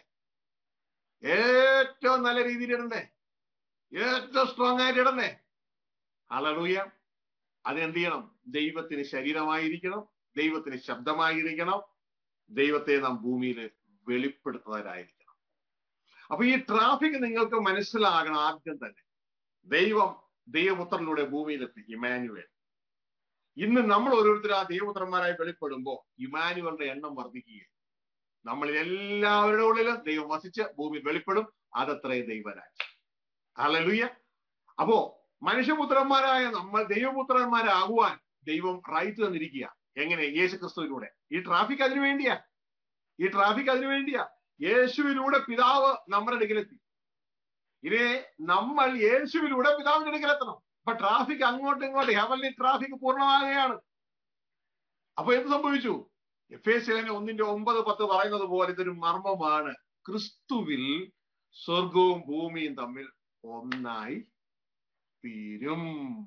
ഏറ്റവും നല്ല രീതിയിൽ ഇടണ്ടേ ഏറ്റവും സ്ട്രോങ് ആയിട്ട് ഇടണ്ടേ അളറിയ അതെന്ത് ചെയ്യണം ദൈവത്തിന് ശരീരമായിരിക്കണം ദൈവത്തിന് ശബ്ദമായിരിക്കണം ദൈവത്തെ നാം ഭൂമിയിൽ വെളിപ്പെടുത്തുന്നവരായിരിക്കണം അപ്പൊ ഈ ട്രാഫിക് നിങ്ങൾക്ക് മനസ്സിലാകണം ആദ്യം തന്നെ ദൈവം ദൈവപുത്രനിലൂടെ ഭൂമിയിലെത്തി ഇമാനുവൽ ഇന്ന് നമ്മൾ ഓരോരുത്തരും ആ ദൈവപുത്രന്മാരായി വെളിപ്പെടുമ്പോൾ ഇമാനുവലിന്റെ എണ്ണം വർദ്ധിക്കുകയും നമ്മളിൽ എല്ലാവരുടെ ഉള്ളിലും ദൈവം വസിച്ച് ഭൂമിയിൽ വെളിപ്പെടും അതത്രേ ദൈവരാജ്യം അലലുയ്യ അപ്പോ മനുഷ്യപുത്രന്മാരായ നമ്മൾ ദൈവപുത്രന്മാരാകുവാൻ ദൈവം റൈറ്റ് തന്നിരിക്കുക എങ്ങനെ യേശു ക്രിസ്തുവിലൂടെ ഈ ട്രാഫിക് അതിനു വേണ്ടിയാ ഈ ട്രാഫിക് അതിനു വേണ്ടിയാ യേശുവിലൂടെ പിതാവ് നമ്മുടെ അടുക്കലെത്തി ഇനി നമ്മൾ യേശുവിലൂടെ പിതാവിന്റെ അടുക്കലെത്തണം അപ്പൊ ട്രാഫിക് അങ്ങോട്ടും ഇങ്ങോട്ടും ഹെവൻലി ട്രാഫിക് പൂർണ്ണമാകുകയാണ് അപ്പൊ എന്ത് സംഭവിച്ചു എഫ് എസ് എല്ലിന് ഒന്നിന്റെ ഒമ്പത് പത്ത് പറയുന്നത് പോലെ ഇതൊരു മർമ്മമാണ് ക്രിസ്തുവിൽ സ്വർഗവും ഭൂമിയും തമ്മിൽ ഒന്നായി തീരും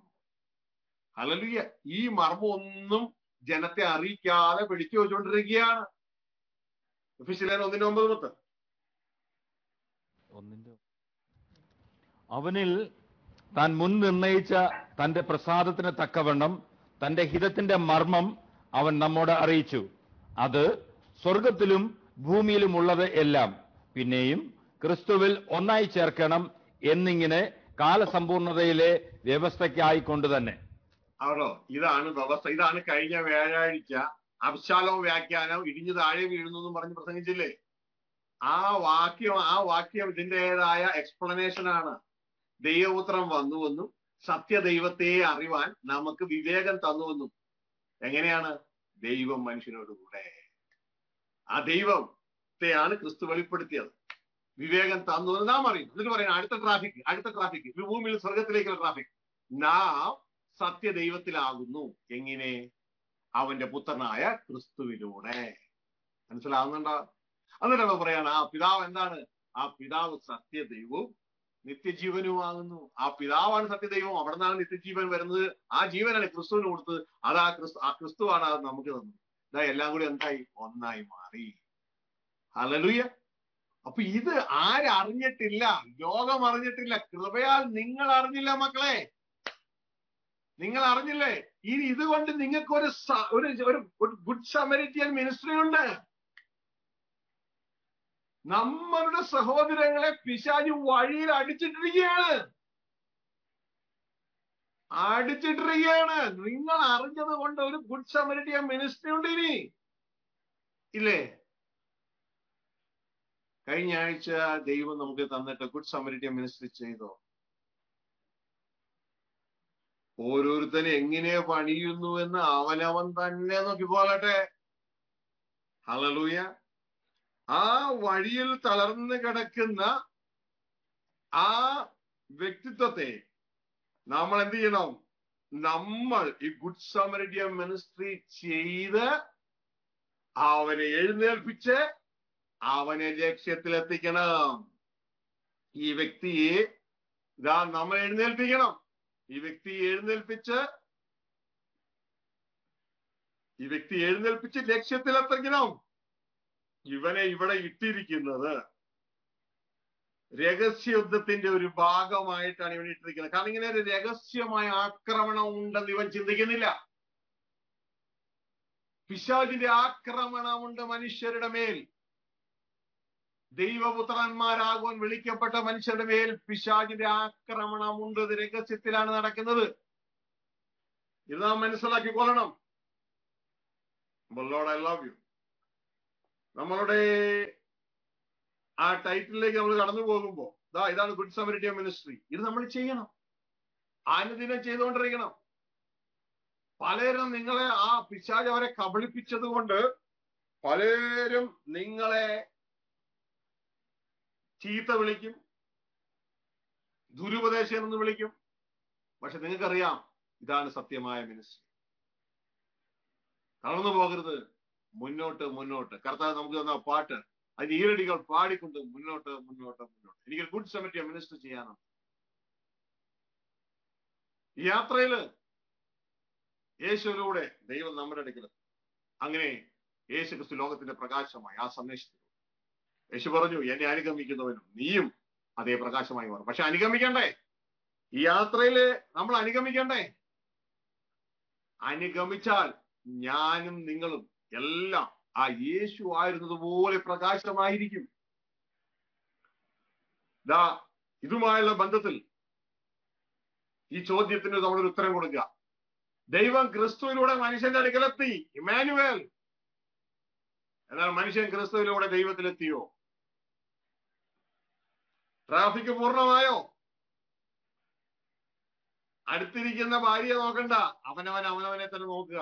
അലലുയ ഈ മർമ്മം ഒന്നും ജനത്തെ അറിയിക്കാതെ പിടിച്ചു വെച്ചുകൊണ്ടിരിക്കുകയാണ് എഫ് എസ് എല്ലിന് ഒന്നിന്റെ ഒമ്പത് പത്ത് ഒന്നിന്റെ അവനിൽ താൻ മുൻ നിർണയിച്ച തന്റെ പ്രസാദത്തിന് തക്കവണ്ണം തന്റെ ഹിതത്തിന്റെ മർമ്മം അവൻ നമ്മോട് അറിയിച്ചു അത് സ്വർഗത്തിലും ഭൂമിയിലുമുള്ളത് എല്ലാം പിന്നെയും ക്രിസ്തുവിൽ ഒന്നായി ചേർക്കണം എന്നിങ്ങനെ കാലസമ്പൂർണതയിലെ വ്യവസ്ഥയ്ക്കായിക്കൊണ്ട് തന്നെ ആണോ ഇതാണ് വ്യവസ്ഥ ഇതാണ് കഴിഞ്ഞ വ്യാഴാഴ്ച അബ്ശാലോ വ്യാഖ്യാനം ഇടിഞ്ഞു താഴെ വീഴുന്നു എന്നും പറഞ്ഞ് പ്രസംഗിച്ചില്ലേ ആ വാക്യം ആ വാക്യം ഇതിൻ്റെതായ എക്സ്പ്ലനേഷൻ ആണ് ദൈവപുത്രം വന്നുവെന്നും സത്യദൈവത്തെ അറിവാൻ നമുക്ക് വിവേകം തന്നുവെന്നും എങ്ങനെയാണ് ദൈവം മനുഷ്യനോട് കൂടെ ആ ദൈവത്തെയാണ് ക്രിസ്തു വെളിപ്പെടുത്തിയത് വിവേകം തന്നു എന്ന് നാം അറിയും എന്നിട്ട് പറയുന്നത് അടുത്ത ട്രാഫിക് അടുത്ത ട്രാഫിക് ഭൂമിയിൽ സ്വർഗത്തിലേക്കുള്ള ട്രാഫിക് നാം സത്യദൈവത്തിലാകുന്നു എങ്ങനെ അവന്റെ പുത്രനായ ക്രിസ്തുവിലൂടെ മനസ്സിലാവുന്നുണ്ടോ എന്നിട്ട് അവ പറയാണ് ആ പിതാവ് എന്താണ് ആ പിതാവ് സത്യദൈവവും നിത്യജീവനുമാകുന്നു ആ പിതാവാണ് സത്യദൈവം അവിടെ നിന്നാണ് നിത്യജീവൻ വരുന്നത് ആ ജീവനാണ് ക്രിസ്തുവിന് കൊടുത്തത് അത് ആ ക്രിസ്തു ആ ക്രിസ്തുവാണ് അത് നമുക്ക് തന്നത് ഇതാ എല്ലാം കൂടി എന്തായി ഒന്നായി മാറി ഹലലുയ അപ്പൊ ഇത് ആരറിഞ്ഞിട്ടില്ല ലോകം അറിഞ്ഞിട്ടില്ല കൃപയാൽ നിങ്ങൾ അറിഞ്ഞില്ല മക്കളെ നിങ്ങൾ അറിഞ്ഞില്ലേ ഇനി ഇതുകൊണ്ട് നിങ്ങൾക്ക് ഒരു സ- ഒരു ഒരു ഗുഡ് സമരിറ്റിയൻ മിനിസ്ട്രി ഉണ്ട് നമ്മളുടെ സഹോദരങ്ങളെ പിശാചി വഴിയിൽ അടിച്ചിട്ടിരിക്കുകയാണ് അടിച്ചിട്ടിരിക്കുകയാണ് നിങ്ങൾ അറിഞ്ഞത് കൊണ്ട് ഒരു ഗുഡ് സമരിറ്റിയൻ മിനിസ്ട്രി ഉണ്ട് ഇനി ഇല്ലേ കഴിഞ്ഞ ആഴ്ച ദൈവം നമുക്ക് തന്നിട്ട് ഗുഡ് സമരിറ്റിയൻ മിനിസ്ട്രി ചെയ്തോ ഓരോരുത്തരും എങ്ങനെ പണിയുന്നു എന്ന് അവനവൻ തന്നെ നോക്കിക്കോളട്ടെ ഹലലൂയ ആ വഴിയിൽ തളർന്നു കിടക്കുന്ന ആ വ്യക്തിത്വത്തെ നമ്മൾ എന്ത് ചെയ്യണം നമ്മൾ ഈ ഗുഡ് സമരിറ്റിയൻ മിനിസ്ട്രി ചെയ്ത് അവനെ എഴുന്നേൽപ്പിച്ച് അവനെ ലക്ഷ്യത്തിലെത്തിക്കണം ഈ വ്യക്തിയെ ഇതാ നമ്മൾ എഴുന്നേൽപ്പിക്കണം ഈ വ്യക്തി എഴുന്നേൽപ്പിച്ച് ഈ വ്യക്തി എഴുന്നേൽപ്പിച്ച് ലക്ഷ്യത്തിലെത്തിക്കണം ഇവനെ ഇവിടെ ഇട്ടിരിക്കുന്നത് രഹസ്യയുദ്ധത്തിന്റെ ഒരു ഭാഗമായിട്ടാണ് ഇവൻ ഇട്ടിരിക്കുന്നത് കാരണം ഇങ്ങനെ ഒരു രഹസ്യമായ ആക്രമണം ഉണ്ടെന്ന് ഇവൻ ചിന്തിക്കുന്നില്ല പിശാചിന്റെ ആക്രമണമുണ്ട് മനുഷ്യരുടെ മേൽ ദൈവപുത്രന്മാരാകുവാൻ വിളിക്കപ്പെട്ട മനുഷ്യരുടെ മേൽ പിശാചിന്റെ ആക്രമണമുണ്ട് ഇത് രഹസ്യത്തിലാണ് നടക്കുന്നത് ഇത് നാം മനസ്സിലാക്കിക്കൊള്ളണം ലോഡ് ഐ ലവ് യു നമ്മളുടെ ആ ടൈറ്റിലേക്ക് നമ്മൾ കടന്നു പോകുമ്പോ ദാ ഇതാണ് ഗുഡ് സമരിറ്റിയ മിനിസ്ട്രി ഇത് നമ്മൾ ചെയ്യണം അനുദിനം ചെയ്തുകൊണ്ടിരിക്കണം പലരും നിങ്ങളെ ആ പിശാജ് അവരെ കബളിപ്പിച്ചത് കൊണ്ട് പലരും നിങ്ങളെ ചീത്ത വിളിക്കും ദുരുപദേശം എന്ന് വിളിക്കും പക്ഷെ നിങ്ങൾക്കറിയാം ഇതാണ് സത്യമായ മിനിസ്ട്രി തളർന്നു പോകരുത് മുന്നോട്ട് മുന്നോട്ട് കർത്താവ് നമുക്ക് തന്ന പാട്ട് അതിന് ഈരടികൾ പാടിക്കൊണ്ട് മുന്നോട്ട് മുന്നോട്ട് മുന്നോട്ട് എനിക്ക് ഗുഡ് സെമിറ്റിയ മിനിസ്റ്റർ ചെയ്യാനാണ് ഈ യാത്രയില് യേശുവിലൂടെ ദൈവം നമ്മുടെ അടുക്കൽ അങ്ങനെ യേശു ക്രിസ്തു ലോകത്തിന്റെ പ്രകാശമായി ആ സന്ദേശത്തിൽ യേശു പറഞ്ഞു എന്നെ അനുഗമിക്കുന്നവനും നീയും അതേ പ്രകാശമായി മാറും പക്ഷെ അനുഗമിക്കണ്ടേ ഈ യാത്രയില് നമ്മൾ അനുഗമിക്കണ്ടേ അനുഗമിച്ചാൽ ഞാനും നിങ്ങളും എല്ലാം ആ യേശു ആയിരുന്നത് പോലെ പ്രകാശമായിരിക്കും ദാ ഇതുമായുള്ള ബന്ധത്തിൽ ഈ ചോദ്യത്തിന് നമ്മളൊരു ഉത്തരം കൊടുക്കുക ദൈവം ക്രിസ്തുവിലൂടെ മനുഷ്യന്റെ അടുക്കലെത്തി ഇമാനുവേൽ എന്നാൽ മനുഷ്യൻ ക്രിസ്തുവിലൂടെ ദൈവത്തിലെത്തിയോ ട്രാഫിക് പൂർണ്ണമായോ അടുത്തിരിക്കുന്ന ഭാര്യയെ നോക്കണ്ട അവനവൻ അവനവനെ തന്നെ നോക്കുക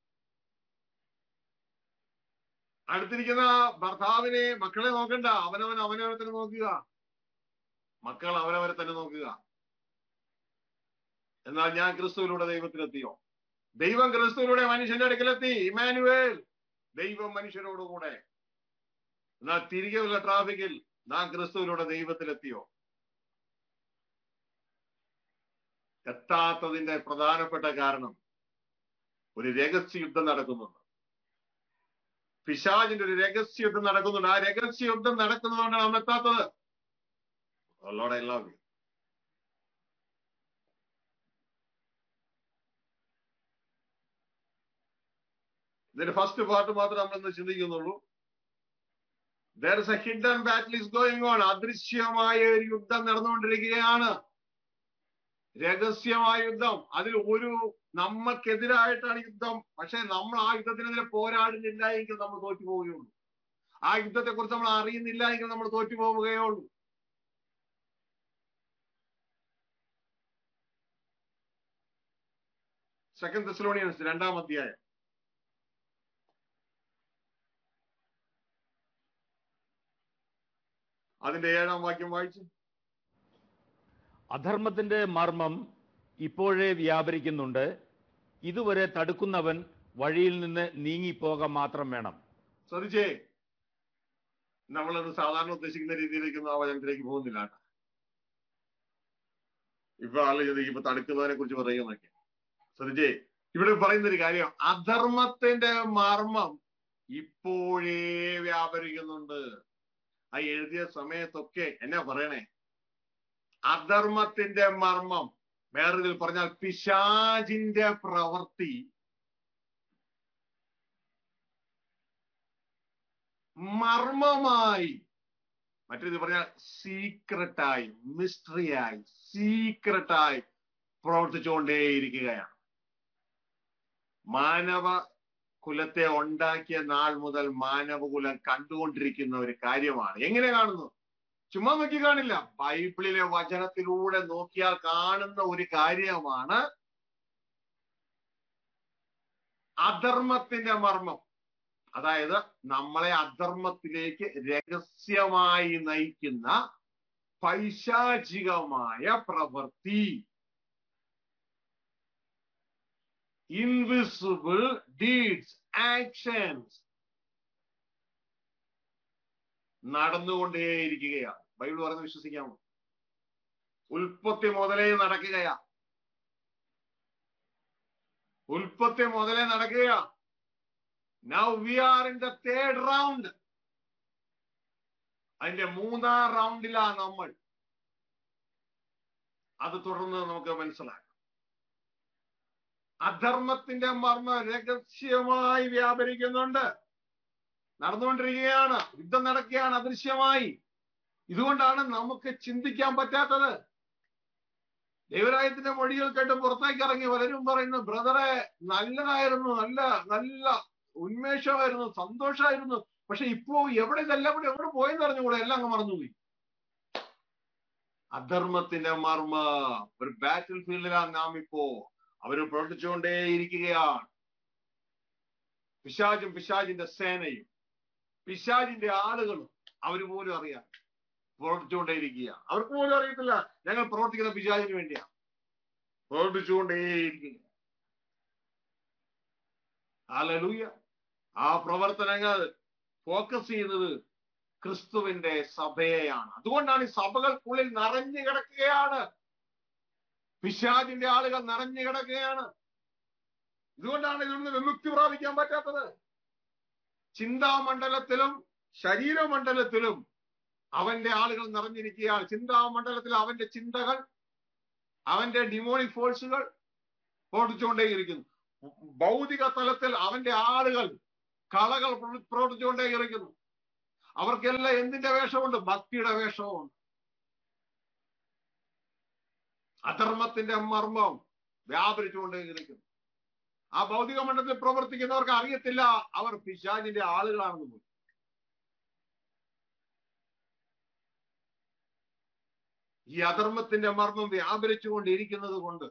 അടുത്തിരിക്കുന്ന ഭർത്താവിനെ മക്കളെ നോക്കണ്ട അവനവൻ അവനവനെ തന്നെ നോക്കുക മക്കൾ അവനവരെ തന്നെ നോക്കുക എന്നാൽ ഞാൻ ക്രിസ്തുവിലൂടെ ദൈവത്തിലെത്തിയോ ദൈവം ക്രിസ്തുവിലൂടെ മനുഷ്യന്റെ അടുക്കലെത്തി ഇമാനുവേൽ ദൈവം മനുഷ്യരോടുകൂടെ എന്നാൽ തിരികെയുള്ള ട്രാഫിക്കിൽ നാം ക്രിസ്തുവിലൂടെ ദൈവത്തിലെത്തിയോ എത്താത്തതിന്റെ പ്രധാനപ്പെട്ട കാരണം ഒരു രഹസ്യ യുദ്ധം നടക്കുന്നുണ്ട് പിശാജിന്റെ ഒരു രഹസ്യ യുദ്ധം നടക്കുന്നുണ്ട് ആ രഹസ്യ യുദ്ധം നടക്കുന്നതുകൊണ്ടാണ് നാം എത്താത്തത് ലോഡ് ഐ ലവ് യു ഇതിന്റെ ഫസ്റ്റ് പാർട്ട് മാത്രം നമ്മൾ ഇന്ന് ചിന്തിക്കുന്നുള്ളൂ there is a hidden battle is going on അദൃശ്യമായ ഒരു യുദ്ധം നടന്നുകൊണ്ടിരിക്കുകയാണ് രഹസ്യമായ യുദ്ധം അതിൽ ഒരു നമ്മൾക്കെതിരായിട്ടാണ് യുദ്ധം പക്ഷെ നമ്മൾ ആ യുദ്ധത്തിനെതിരെ പോരാടുന്നില്ല എങ്കിൽ നമ്മൾ തോറ്റു പോവുകയുള്ളൂ ആ യുദ്ധത്തെ കുറിച്ച് നമ്മൾ അറിയുന്നില്ല എങ്കിൽ നമ്മൾ തോറ്റു പോവുകയുള്ളൂ സെക്കൻഡ് തെസ്ലോണിയൻസ് രണ്ടാം അധ്യായം അതിന്റെ ഏഴാം വാക്യം വായിച്ചു അധർമ്മത്തിന്റെ മർമ്മം ഇപ്പോഴേ വ്യാപരിക്കുന്നുണ്ട് ഇതുവരെ തടുക്കുന്നവൻ വഴിയിൽ നിന്ന് നീങ്ങിപ്പോക മാത്രം വേണം ശ്രദ്ധിച്ചേ നമ്മളത് സാധാരണ ഉദ്ദേശിക്കുന്ന രീതിയിലേക്കൊന്നും ആ വചനത്തിലേക്ക് പോകുന്നില്ല കേട്ടോ ഇപ്പൊ ആലോചിച്ചത് ഇപ്പൊ തടുക്കുന്നതിനെ കുറിച്ച് പറയുന്നൊക്കെ ശ്രദ്ധിച്ചേ ഇവിടെ പറയുന്ന ഒരു കാര്യം അധർമ്മത്തിന്റെ മർമ്മം ഇപ്പോഴേ വ്യാപരിക്കുന്നുണ്ട് ആ എഴുതിയ സമയത്തൊക്കെ എന്നാ പറയണേ അധർമ്മത്തിന്റെ മർമ്മം വേറെ ഇതിൽ പറഞ്ഞാൽ പിശാജിന്റെ പ്രവൃത്തി മർമ്മമായി മറ്റേത് പറഞ്ഞാൽ സീക്രട്ടായി മിസ്റ്ററിയായി സീക്രട്ടായി പ്രവർത്തിച്ചുകൊണ്ടേയിരിക്കുകയാണ് മാനവ കുലത്തെ ഉണ്ടാക്കിയ നാൾ മുതൽ മാനവകുലം കണ്ടുകൊണ്ടിരിക്കുന്ന ഒരു കാര്യമാണ് എങ്ങനെ കാണുന്നു ചുമ്മാ നോക്കി കാണില്ല ബൈബിളിലെ വചനത്തിലൂടെ നോക്കിയാൽ കാണുന്ന ഒരു കാര്യമാണ് അധർമ്മത്തിന്റെ മർമ്മം അതായത് നമ്മളെ അധർമ്മത്തിലേക്ക് രഹസ്യമായി നയിക്കുന്ന പൈശാചികമായ പ്രവൃത്തി ഇൻവിസിബിൾ ഡീഡ്സ് ആക്ഷൻസ് നടന്നുകൊണ്ടേയിരിക്കുകയാണ് ബൈബിൾ പറയുന്നത് വിശ്വസിക്കാമോ ഉൽപ്പത്തി മുതലേ നടക്കുകയാ ഉൽപ്പത്തി മുതലേ നടക്കുകയാ now we are in the third round അതിന്റെ മൂന്നാം റൗണ്ടിലാ നമ്മൾ അത് തുടർന്ന് നമുക്ക് മനസ്സിലാക്കാം അധർമ്മത്തിന്റെ മർമ്മ രഹസ്യമായി വ്യാപരിക്കുന്നുണ്ട് നടന്നുകൊണ്ടിരിക്കുകയാണ് യുദ്ധം നടക്കുകയാണ് അദൃശ്യമായി ഇതുകൊണ്ടാണ് നമുക്ക് ചിന്തിക്കാൻ പറ്റാത്തത് ദൈവരായത്തിന്റെ മൊഴികൾ കേട്ട് പുറത്തേക്ക് ഇറങ്ങി പലരും പറയുന്നു ബ്രദറെ നല്ലതായിരുന്നു നല്ല നല്ല ഉന്മേഷമായിരുന്നു സന്തോഷമായിരുന്നു പക്ഷെ ഇപ്പോ എവിടെ ഇതെല്ലാം കൂടി എവിടെ പോയെന്ന് അറിഞ്ഞുകൂടെ എല്ലാം അങ്ങ് മറന്നുപോയി അധർമ്മത്തിന്റെ മർമ്മ ഒരു ബാറ്റിൽ ഫീൽഡിലാണ് നാം ഇപ്പോ അവര് പ്രവർത്തിച്ചുകൊണ്ടേയിരിക്കുകയാണ് പിശാചും പിശാചിന്റെ സേനയും പിശാചിന്റെ ആളുകളും അവര് പോലും അറിയാം പ്രവർത്തിച്ചുകൊണ്ടേയിരിക്കുക അവർക്ക് പോലും അറിയത്തില്ല ഞങ്ങൾ പ്രവർത്തിക്കുന്ന പിശാചിന് വേണ്ടിയാണ് പ്രവർത്തിച്ചുകൊണ്ടേയിരിക്കുക ആലലൂയ ആ പ്രവർത്തനങ്ങൾ ഫോക്കസ് ചെയ്യുന്നത് ക്രിസ്തുവിന്റെ സഭയെയാണ് അതുകൊണ്ടാണ് ഈ സഭകൾക്കുള്ളിൽ നിറഞ്ഞു കിടക്കുകയാണ് പിശാചിന്റെ ആളുകൾ നിറഞ്ഞു കിടക്കുകയാണ് ഇതുകൊണ്ടാണ് ഇതിൽ നിന്ന് വിമുക്തി പ്രാപിക്കാൻ പറ്റാത്തത് ചിന്താമണ്ഡലത്തിലും ശരീരമണ്ഡലത്തിലും അവന്റെ ആളുകൾ നിറഞ്ഞിരിക്കുകയാണ് ചിന്താമണ്ഡലത്തിൽ അവന്റെ ചിന്തകൾ അവന്റെ ഡിമോണിക് ഫോഴ്സുകൾ പ്രവർത്തിച്ചുകൊണ്ടേയിരിക്കുന്നു ഭൗതിക തലത്തിൽ അവന്റെ ആളുകൾ കളകൾ പ്രവർത്തിച്ചുകൊണ്ടേയിരിക്കുന്നു അവർക്കെല്ലാം എന്തിന്റെ വേഷമുണ്ട് ഭക്തിയുടെ വേഷമുണ്ട് അധർമ്മത്തിന്റെ മർമ്മം വ്യാപരിച്ചുകൊണ്ടേയിരിക്കുന്നു ആ ഭൗതിക മണ്ഡലത്തിൽ പ്രവർത്തിക്കുന്നവർക്ക് അറിയത്തില്ല അവർ പിശാചിന്റെ ആളുകളാണെന്ന് പോലും ഈ അധർമ്മത്തിന്റെ മർമ്മം വ്യാപരിച്ചുകൊണ്ടിരിക്കുന്നത് കൊണ്ട്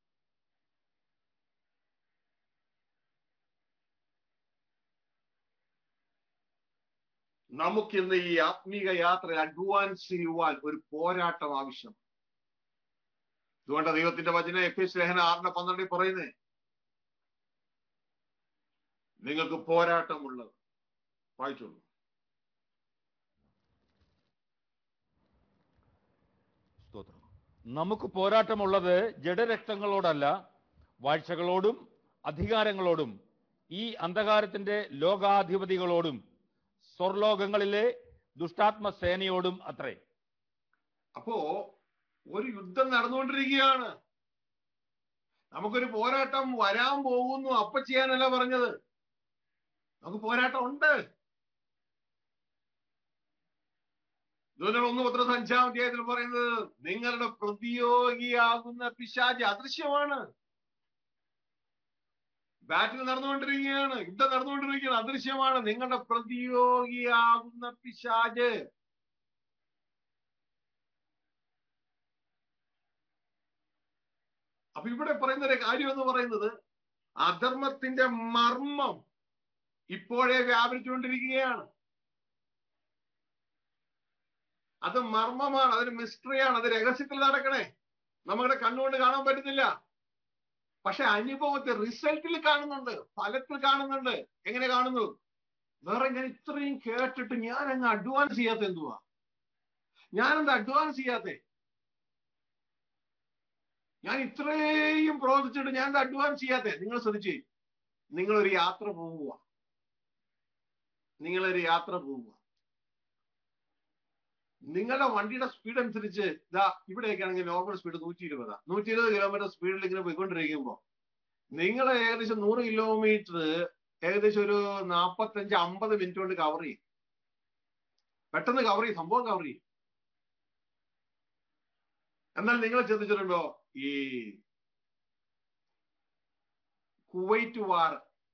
നമുക്കിന്ന് ഈ ആത്മീക യാത്ര അഡ്വാൻസ് ചെയ്യുവാൻ ഒരു പോരാട്ടം ആവശ്യം അതുകൊണ്ട് ദൈവത്തിന്റെ വചന എഫ് എസ് ലേഖന ആറിന്റെ പന്ത്രണ്ടിൽ പറയുന്നേ നിങ്ങൾക്ക് പോരാട്ടമുള്ളത് വായിച്ചോളൂ സ്തോത്രം നമുക്ക് പോരാട്ടമുള്ളത് ജഡരക്തങ്ങളോടല്ല വാഴ്ചകളോടും അധികാരങ്ങളോടും ഈ അന്ധകാരത്തിന്റെ ലോകാധിപതികളോടും സ്വർലോകങ്ങളിലെ ദുഷ്ടാത്മ സേനയോടും അത്രേ അപ്പോ ഒരു യുദ്ധം നടന്നുകൊണ്ടിരിക്കുകയാണ് നമുക്കൊരു പോരാട്ടം വരാൻ പോകുന്നു അപ്പ ചെയ്യാനല്ല പറഞ്ഞത് നമുക്ക് പോരാട്ടം ഉണ്ട് ഇതുപോലെ ഒന്ന് പത്ര അഞ്ചാം അധ്യായത്തിൽ പറയുന്നത് നിങ്ങളുടെ പ്രതിയോഗിയാകുന്ന പിശാജ് അദൃശ്യമാണ് ബാറ്റിൽ നടന്നുകൊണ്ടിരിക്കുകയാണ് യുദ്ധം നടന്നുകൊണ്ടിരിക്കുകയാണ് അദൃശ്യമാണ് നിങ്ങളുടെ പ്രതിയോഗിയാകുന്ന പിശാജ് അപ്പൊ ഇവിടെ പറയുന്ന ഒരു കാര്യം എന്ന് പറയുന്നത് അധർമ്മത്തിന്റെ മർമ്മം ഇപ്പോഴേ വ്യാപരിച്ചുകൊണ്ടിരിക്കുകയാണ് അത് മർമ്മമാണ് അതൊരു മിസ്റ്ററിയാണ് അത് രഹസ്യത്തിൽ നടക്കണേ നമ്മുടെ കണ്ണുകൊണ്ട് കാണാൻ പറ്റുന്നില്ല പക്ഷെ അനുഭവത്തിൽ റിസൾട്ടിൽ കാണുന്നുണ്ട് ഫലത്തിൽ കാണുന്നുണ്ട് എങ്ങനെ കാണുന്നു വേറെ ഞാൻ ഇത്രയും കേട്ടിട്ട് ഞാൻ അങ്ങ് അഡ്വാൻസ് ചെയ്യാത്ത എന്തുവാ ഞാനെന്താ അഡ്വാൻസ് ചെയ്യാത്തേ ഞാൻ ഇത്രയും പ്രവർത്തിച്ചിട്ട് ഞാൻ എന്താ അഡ്വാൻസ് ചെയ്യാത്തേ നിങ്ങൾ ശ്രദ്ധിച്ചേ നിങ്ങളൊരു യാത്ര പോവുക നിങ്ങളൊരു യാത്ര പോവുക നിങ്ങളുടെ വണ്ടിയുടെ സ്പീഡ് അനുസരിച്ച് ഇതാ ഇവിടെയൊക്കെ ആണെങ്കിൽ നോർമൽ സ്പീഡ് നൂറ്റി ഇരുപതാ നൂറ്റി ഇരുപത് കിലോമീറ്റർ സ്പീഡിൽ ഇങ്ങനെ പോയിക്കൊണ്ടിരിക്കുമ്പോ നിങ്ങൾ ഏകദേശം നൂറ് കിലോമീറ്റർ ഏകദേശം ഒരു നാപ്പത്തഞ്ച് അമ്പത് മിനിറ്റ് കൊണ്ട് കവർ ചെയ്യും പെട്ടെന്ന് കവർ ചെയ്യും സംഭവം കവർ ചെയ്യും എന്നാൽ നിങ്ങൾ ചിന്തിച്ചിട്ടുണ്ടോ ഈ കുവൈറ്റ് വാർ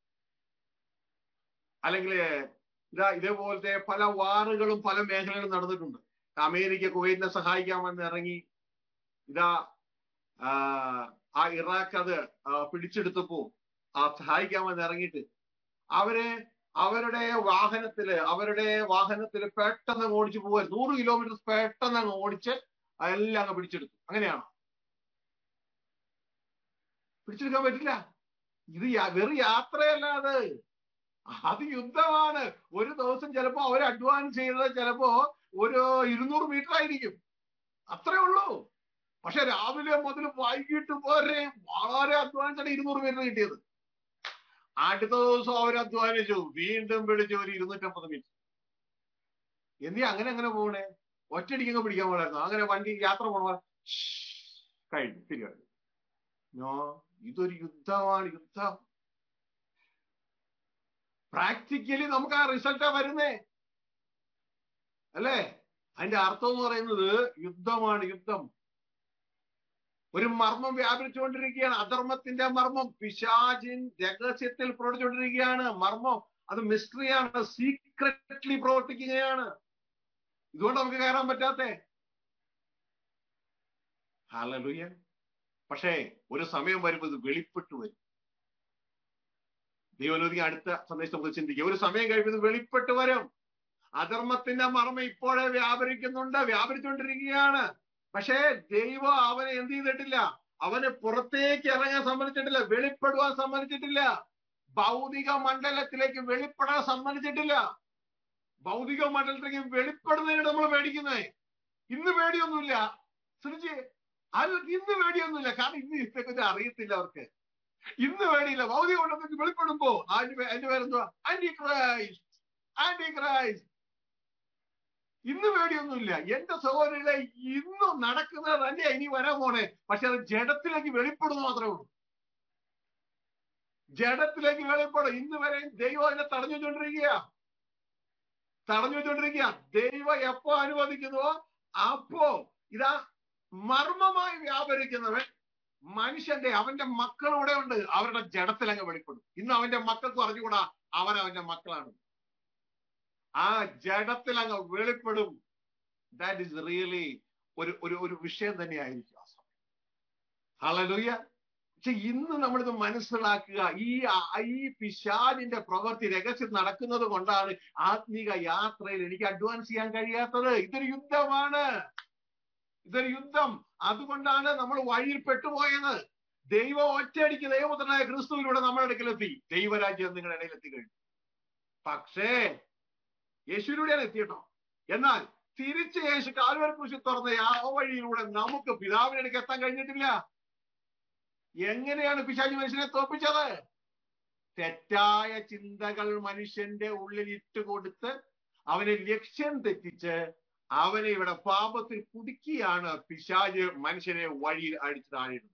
അല്ലെങ്കിൽ ഇതാ ഇതേപോലത്തെ പല വാറുകളും പല മേഖലകളും നടന്നിട്ടുണ്ട് അമേരിക്ക കുവൈറ്റിനെ സഹായിക്കാമെന്ന് ഇറങ്ങി ഇതാ ആ, ആ ഇറാഖ് അത് ആ, പിടിച്ചെടുത്തപ്പോ ആ സഹായിക്കാമെന്ന് ഇറങ്ങിയിട്ട് അവര് അവരുടെ വാഹനത്തില് അവരുടെ വാഹനത്തില് പെട്ടെന്ന് അങ്ങ് ഓടിച്ചു പോവാൻ നൂറ് കിലോമീറ്റർ പെട്ടെന്ന് അങ്ങ് ഓടിച്ച് എല്ലാം അങ്ങ് പിടിച്ചെടുത്തു അങ്ങനെയാണോ പിടിച്ചെടുക്കാൻ പറ്റില്ല ഇത് യാ- വെറും യാത്രയല്ല അത് അത് യുദ്ധമാണ് ഒരു ദിവസം ചിലപ്പോ അവർ അഡ്വാൻസ് ചെയ്തത് ചിലപ്പോ ഒരു ഇരുന്നൂറ് മീറ്റർ ആയിരിക്കും അത്രേ ഉള്ളൂ പക്ഷെ രാവിലെ മുതൽ വൈകിട്ട് വരെ വളരെ അധ്വാനിച്ചാണ് ഇരുന്നൂറ് മീറ്റർ കിട്ടിയത് അടുത്ത ദിവസം അവർ അധ്വാനിച്ചു വീണ്ടും പിടിച്ചു ഒരു ഇരുന്നൂറ്റമ്പത് മീറ്റർ എന്തി അങ്ങനെ അങ്ങനെ പോകണേ ഒറ്റയടിക്കങ്ങ് പിടിക്കാൻ പോലായിരുന്നു അങ്ങനെ വണ്ടി യാത്ര പോണ കഴിഞ്ഞു ശരിയാണ് നോ ഇതൊരു യുദ്ധമാണ് യുദ്ധം പ്രാക്ടിക്കലി നമുക്ക് ആ റിസൾട്ടാ വരുന്നേ അല്ലേ അതിന്റെ അർത്ഥം എന്ന് പറയുന്നത് യുദ്ധമാണ് യുദ്ധം ഒരു മർമ്മം വ്യാപരിച്ചുകൊണ്ടിരിക്കുകയാണ് അധർമ്മത്തിന്റെ മർമ്മം പിശാചിൻ രഹസ്യത്തിൽ പ്രവർത്തിച്ചുകൊണ്ടിരിക്കുകയാണ് മർമ്മം അത് മിസ്റ്ററിയാണ് സീക്രട്ട്ലി പ്രവർത്തിക്കുകയാണ് ഇതുകൊണ്ട് നമുക്ക് കയറാൻ പറ്റാത്തേ ഹാലലുയ്യ പക്ഷേ ഒരു സമയം വരുമ്പോൾ ഇത് വെളിപ്പെട്ടു വരും ദൈവലോകി അടുത്ത സന്ദേശം നമുക്ക് ചിന്തിക്കുക ഒരു സമയം കഴിയുമ്പോൾ ഇത് വെളിപ്പെട്ട് വരും അധർമ്മത്തിന്റെ മർമ്മം ഇപ്പോഴേ വ്യാപരിക്കുന്നുണ്ട് വ്യാപരിച്ചുകൊണ്ടിരിക്കുകയാണ് പക്ഷേ ദൈവം അവനെ എന്ത് ചെയ്തിട്ടില്ല അവന് പുറത്തേക്ക് ഇറങ്ങാൻ സമ്മതിച്ചിട്ടില്ല വെളിപ്പെടുവാൻ സമ്മതിച്ചിട്ടില്ല ഭൗതിക മണ്ഡലത്തിലേക്ക് വെളിപ്പെടാൻ സമ്മതിച്ചിട്ടില്ല ഭൗതിക മണ്ഡലത്തിലേക്ക് വെളിപ്പെടുന്നതിന് നമ്മൾ പേടിക്കുന്നത് ഇന്ന് പേടിയൊന്നുമില്ല ശ്രദ്ധിച്ച് അത് ഇന്ന് പേടിയൊന്നുമില്ല കാരണം ഇന്ന് ഇതിനെക്കുറിച്ച് അറിയത്തില്ല അവർക്ക് ഇന്ന് പേടിയില്ല ഭൗതിക മണ്ഡലത്തിൽ വെളിപ്പെടുമ്പോ അതിന്റെ പേ- അതിന്റെ പേരെന്തുവാ ആന്റി ക്രൈസ്റ്റ് ആന്റി ക്രൈസ്റ്റ് ഇന്ന് പേടിയൊന്നുമില്ല എന്റെ സഹോദരങ്ങളെ ഇന്നും നടക്കുന്നത് തന്നെ ഇനി വരാൻ പോണേ പക്ഷെ അത് ജഡത്തിലേക്ക് വെളിപ്പെടുന്നു മാത്രമേ ഉള്ളൂ ജഡത്തിലേക്ക് വെളിപ്പെടും ഇന്ന് വരെ ദൈവം അതിനെ തടഞ്ഞു വെച്ചോണ്ടിരിക്കുക തടഞ്ഞു വെച്ചോണ്ടിരിക്കുക ദൈവം എപ്പോ അനുവദിക്കുന്നുവോ അപ്പോ ഇതാ മർമ്മമായി വ്യാപരിക്കുന്നവൻ മനുഷ്യന്റെ അവന്റെ മക്കളൂടെ ഉണ്ട് അവരുടെ ജഡത്തിൽ അങ്ങ് വെളിപ്പെടും ഇന്ന് അവന്റെ മക്കൾക്ക് പറഞ്ഞുകൂടാ അവൻ അവന്റെ മക്കളാണ് ആ ജഡത്തിൽ അങ്ങ് വെളിപ്പെടും ദാറ്റ് ഈസ് റിയലി ഒരു ഒരു ഒരു വിഷയം തന്നെയായിരിക്കും ആ സമയം ഹല്ലേലൂയ പക്ഷെ ഇന്ന് നമ്മളിത് മനസ്സിലാക്കുക ഈ ആ- ഈ പിശാലിന്റെ പ്രവൃത്തി രഹസ്യം നടക്കുന്നത് കൊണ്ടാണ് ആത്മീക യാത്രയിൽ എനിക്ക് അഡ്വാൻസ് ചെയ്യാൻ കഴിയാത്തത് ഇതൊരു യുദ്ധമാണ് ഇതൊരു യുദ്ധം അതുകൊണ്ടാണ് നമ്മൾ വഴിയിൽ പെട്ടുപോയത് ദൈവം ഒറ്റയടിക്ക് ദൈവപുത്രനായ ക്രിസ്തുവിലൂടെ നമ്മുടെ അടുക്കലെത്തി ദൈവരാജ്യം നിങ്ങളുടെ ഇടയിൽ എത്തിക്കഴിഞ്ഞു പക്ഷേ യേശുവിലൂടെയാണ് എത്തിയിട്ടോ എന്നാൽ തിരിച്ച് യേശു കാൽവരി കുരിശിൽ തുറന്ന ആ വഴിയിലൂടെ നമുക്ക് പിതാവിന്റെ അടുക്ക് എത്താൻ കഴിഞ്ഞിട്ടില്ല എങ്ങനെയാണ് പിശാചി മനുഷ്യനെ തോപ്പിച്ചത് തെറ്റായ ചിന്തകൾ മനുഷ്യന്റെ ഉള്ളിൽ ഇട്ടുകൊടുത്ത് അവനെ ലക്ഷ്യം തെറ്റിച്ച് അവനെ ഇവിടെ പാപത്തിൽ കുടുക്കിയാണ് പിശാജ് മനുഷ്യനെ വഴിയിൽ അടിച്ചു താഴെയിടുന്നത്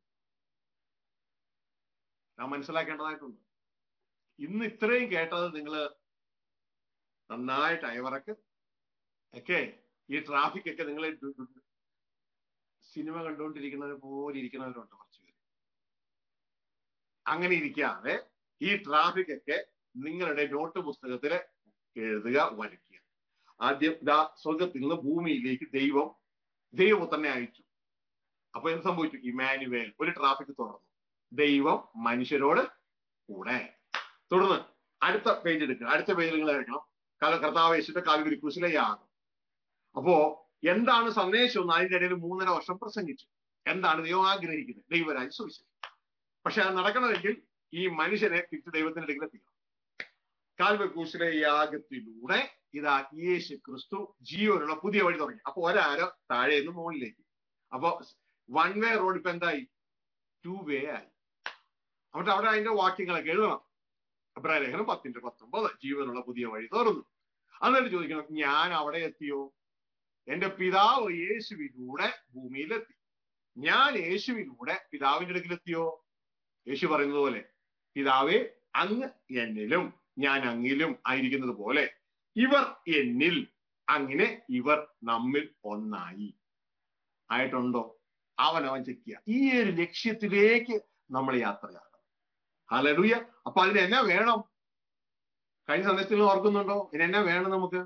നാം മനസ്സിലാക്കേണ്ടതായിട്ടുണ്ട് ഇന്ന് ഇത്രയും കേട്ടത് നിങ്ങൾ നന്നായിട്ട് അയവറക്ക് ഒക്കെ ഈ ട്രാഫിക് ഒക്കെ നിങ്ങൾ സിനിമ കണ്ടുകൊണ്ടിരിക്കുന്നത് പോലെ ഇരിക്കുന്നവരുണ്ട് കുറച്ച് പേര് അങ്ങനെ ഇരിക്കാതെ ഈ ട്രാഫിക് ഒക്കെ നിങ്ങളുടെ നോട്ട് പുസ്തകത്തില് എഴുതുക വരയ്ക്കുക ആദ്യം ദാ സ്വർഗത്തിൽ നിന്ന് ഭൂമിയിലേക്ക് ദൈവം ദൈവപുത്രനെ അയച്ചു അപ്പൊ എന്ത് സംഭവിച്ചു ഇമാനുവേൽ ഒരു ട്രാഫിക് തുറന്നു ദൈവം മനുഷ്യരോട് കൂടെ തുടർന്ന് അടുത്ത പേജ് എടുക്കുക അടുത്ത പേജിൽ നിങ്ങൾ എടുക്കണം കാല കർത്താവേശത്തെ കാൽവരി കുശിലെ യാഗം അപ്പോ എന്താണ് സന്ദേശം എന്ന് അതിന്റെ ഇടയിൽ മൂന്നര വർഷം പ്രസംഗിച്ചു എന്താണ് ദൈവം ആഗ്രഹിക്കുന്നത് ദൈവരാജ് സുവിശേഷം പക്ഷെ അത് നടക്കണമെങ്കിൽ ഈ മനുഷ്യനെ തിരിച്ച് ദൈവത്തിന്റെ അടുക്കൽ എത്തിക്കണം കാൽവരി കുശിലെ യാഗത്തിലൂടെ ഇതാ യേശു ക്രിസ്തു ജീവനുള്ള പുതിയ വഴി തുടങ്ങി അപ്പൊ ഒരാരോ താഴെ നിന്ന് മുകളിലേക്ക് അപ്പൊ വൺ വേ റോഡ് ഇപ്പൊ എന്തായി ടു വേ ആയി എന്നിട്ട് അവിടെ അതിന്റെ വാക്യങ്ങളൊക്കെ എഴുതണം അബ്രാഹിം ലേഖനം പത്തിന്റെ പത്തൊമ്പത് ജീവനുള്ള പുതിയ വഴി തുറന്നു എന്നിട്ട് ചോദിക്കണം ഞാൻ അവിടെ എത്തിയോ എന്റെ പിതാവ് യേശുവിലൂടെ ഭൂമിയിലെത്തി ഞാൻ യേശുവിലൂടെ പിതാവിന്റെ അടുക്കിലെത്തിയോ യേശു പറയുന്നത് പോലെ പിതാവേ അങ്ങ് എന്നിലും ഞാൻ അങ്ങിലും ആയിരിക്കുന്നത് പോലെ ഇവർ എന്നിൽ അങ്ങനെ ഇവർ നമ്മിൽ ഒന്നായി ആയിട്ടുണ്ടോ അവൻ അവൻ ചെക്ക് ചെയ്യുക ഈ ഒരു ലക്ഷ്യത്തിലേക്ക് നമ്മൾ യാത്രയാണ് ഹലലുയ അപ്പൊ അതിന് എന്നാ വേണം കഴിഞ്ഞ സന്ദേശത്തിൽ ഓർക്കുന്നുണ്ടോ ഇതിന് എന്നാ വേണം നമുക്ക്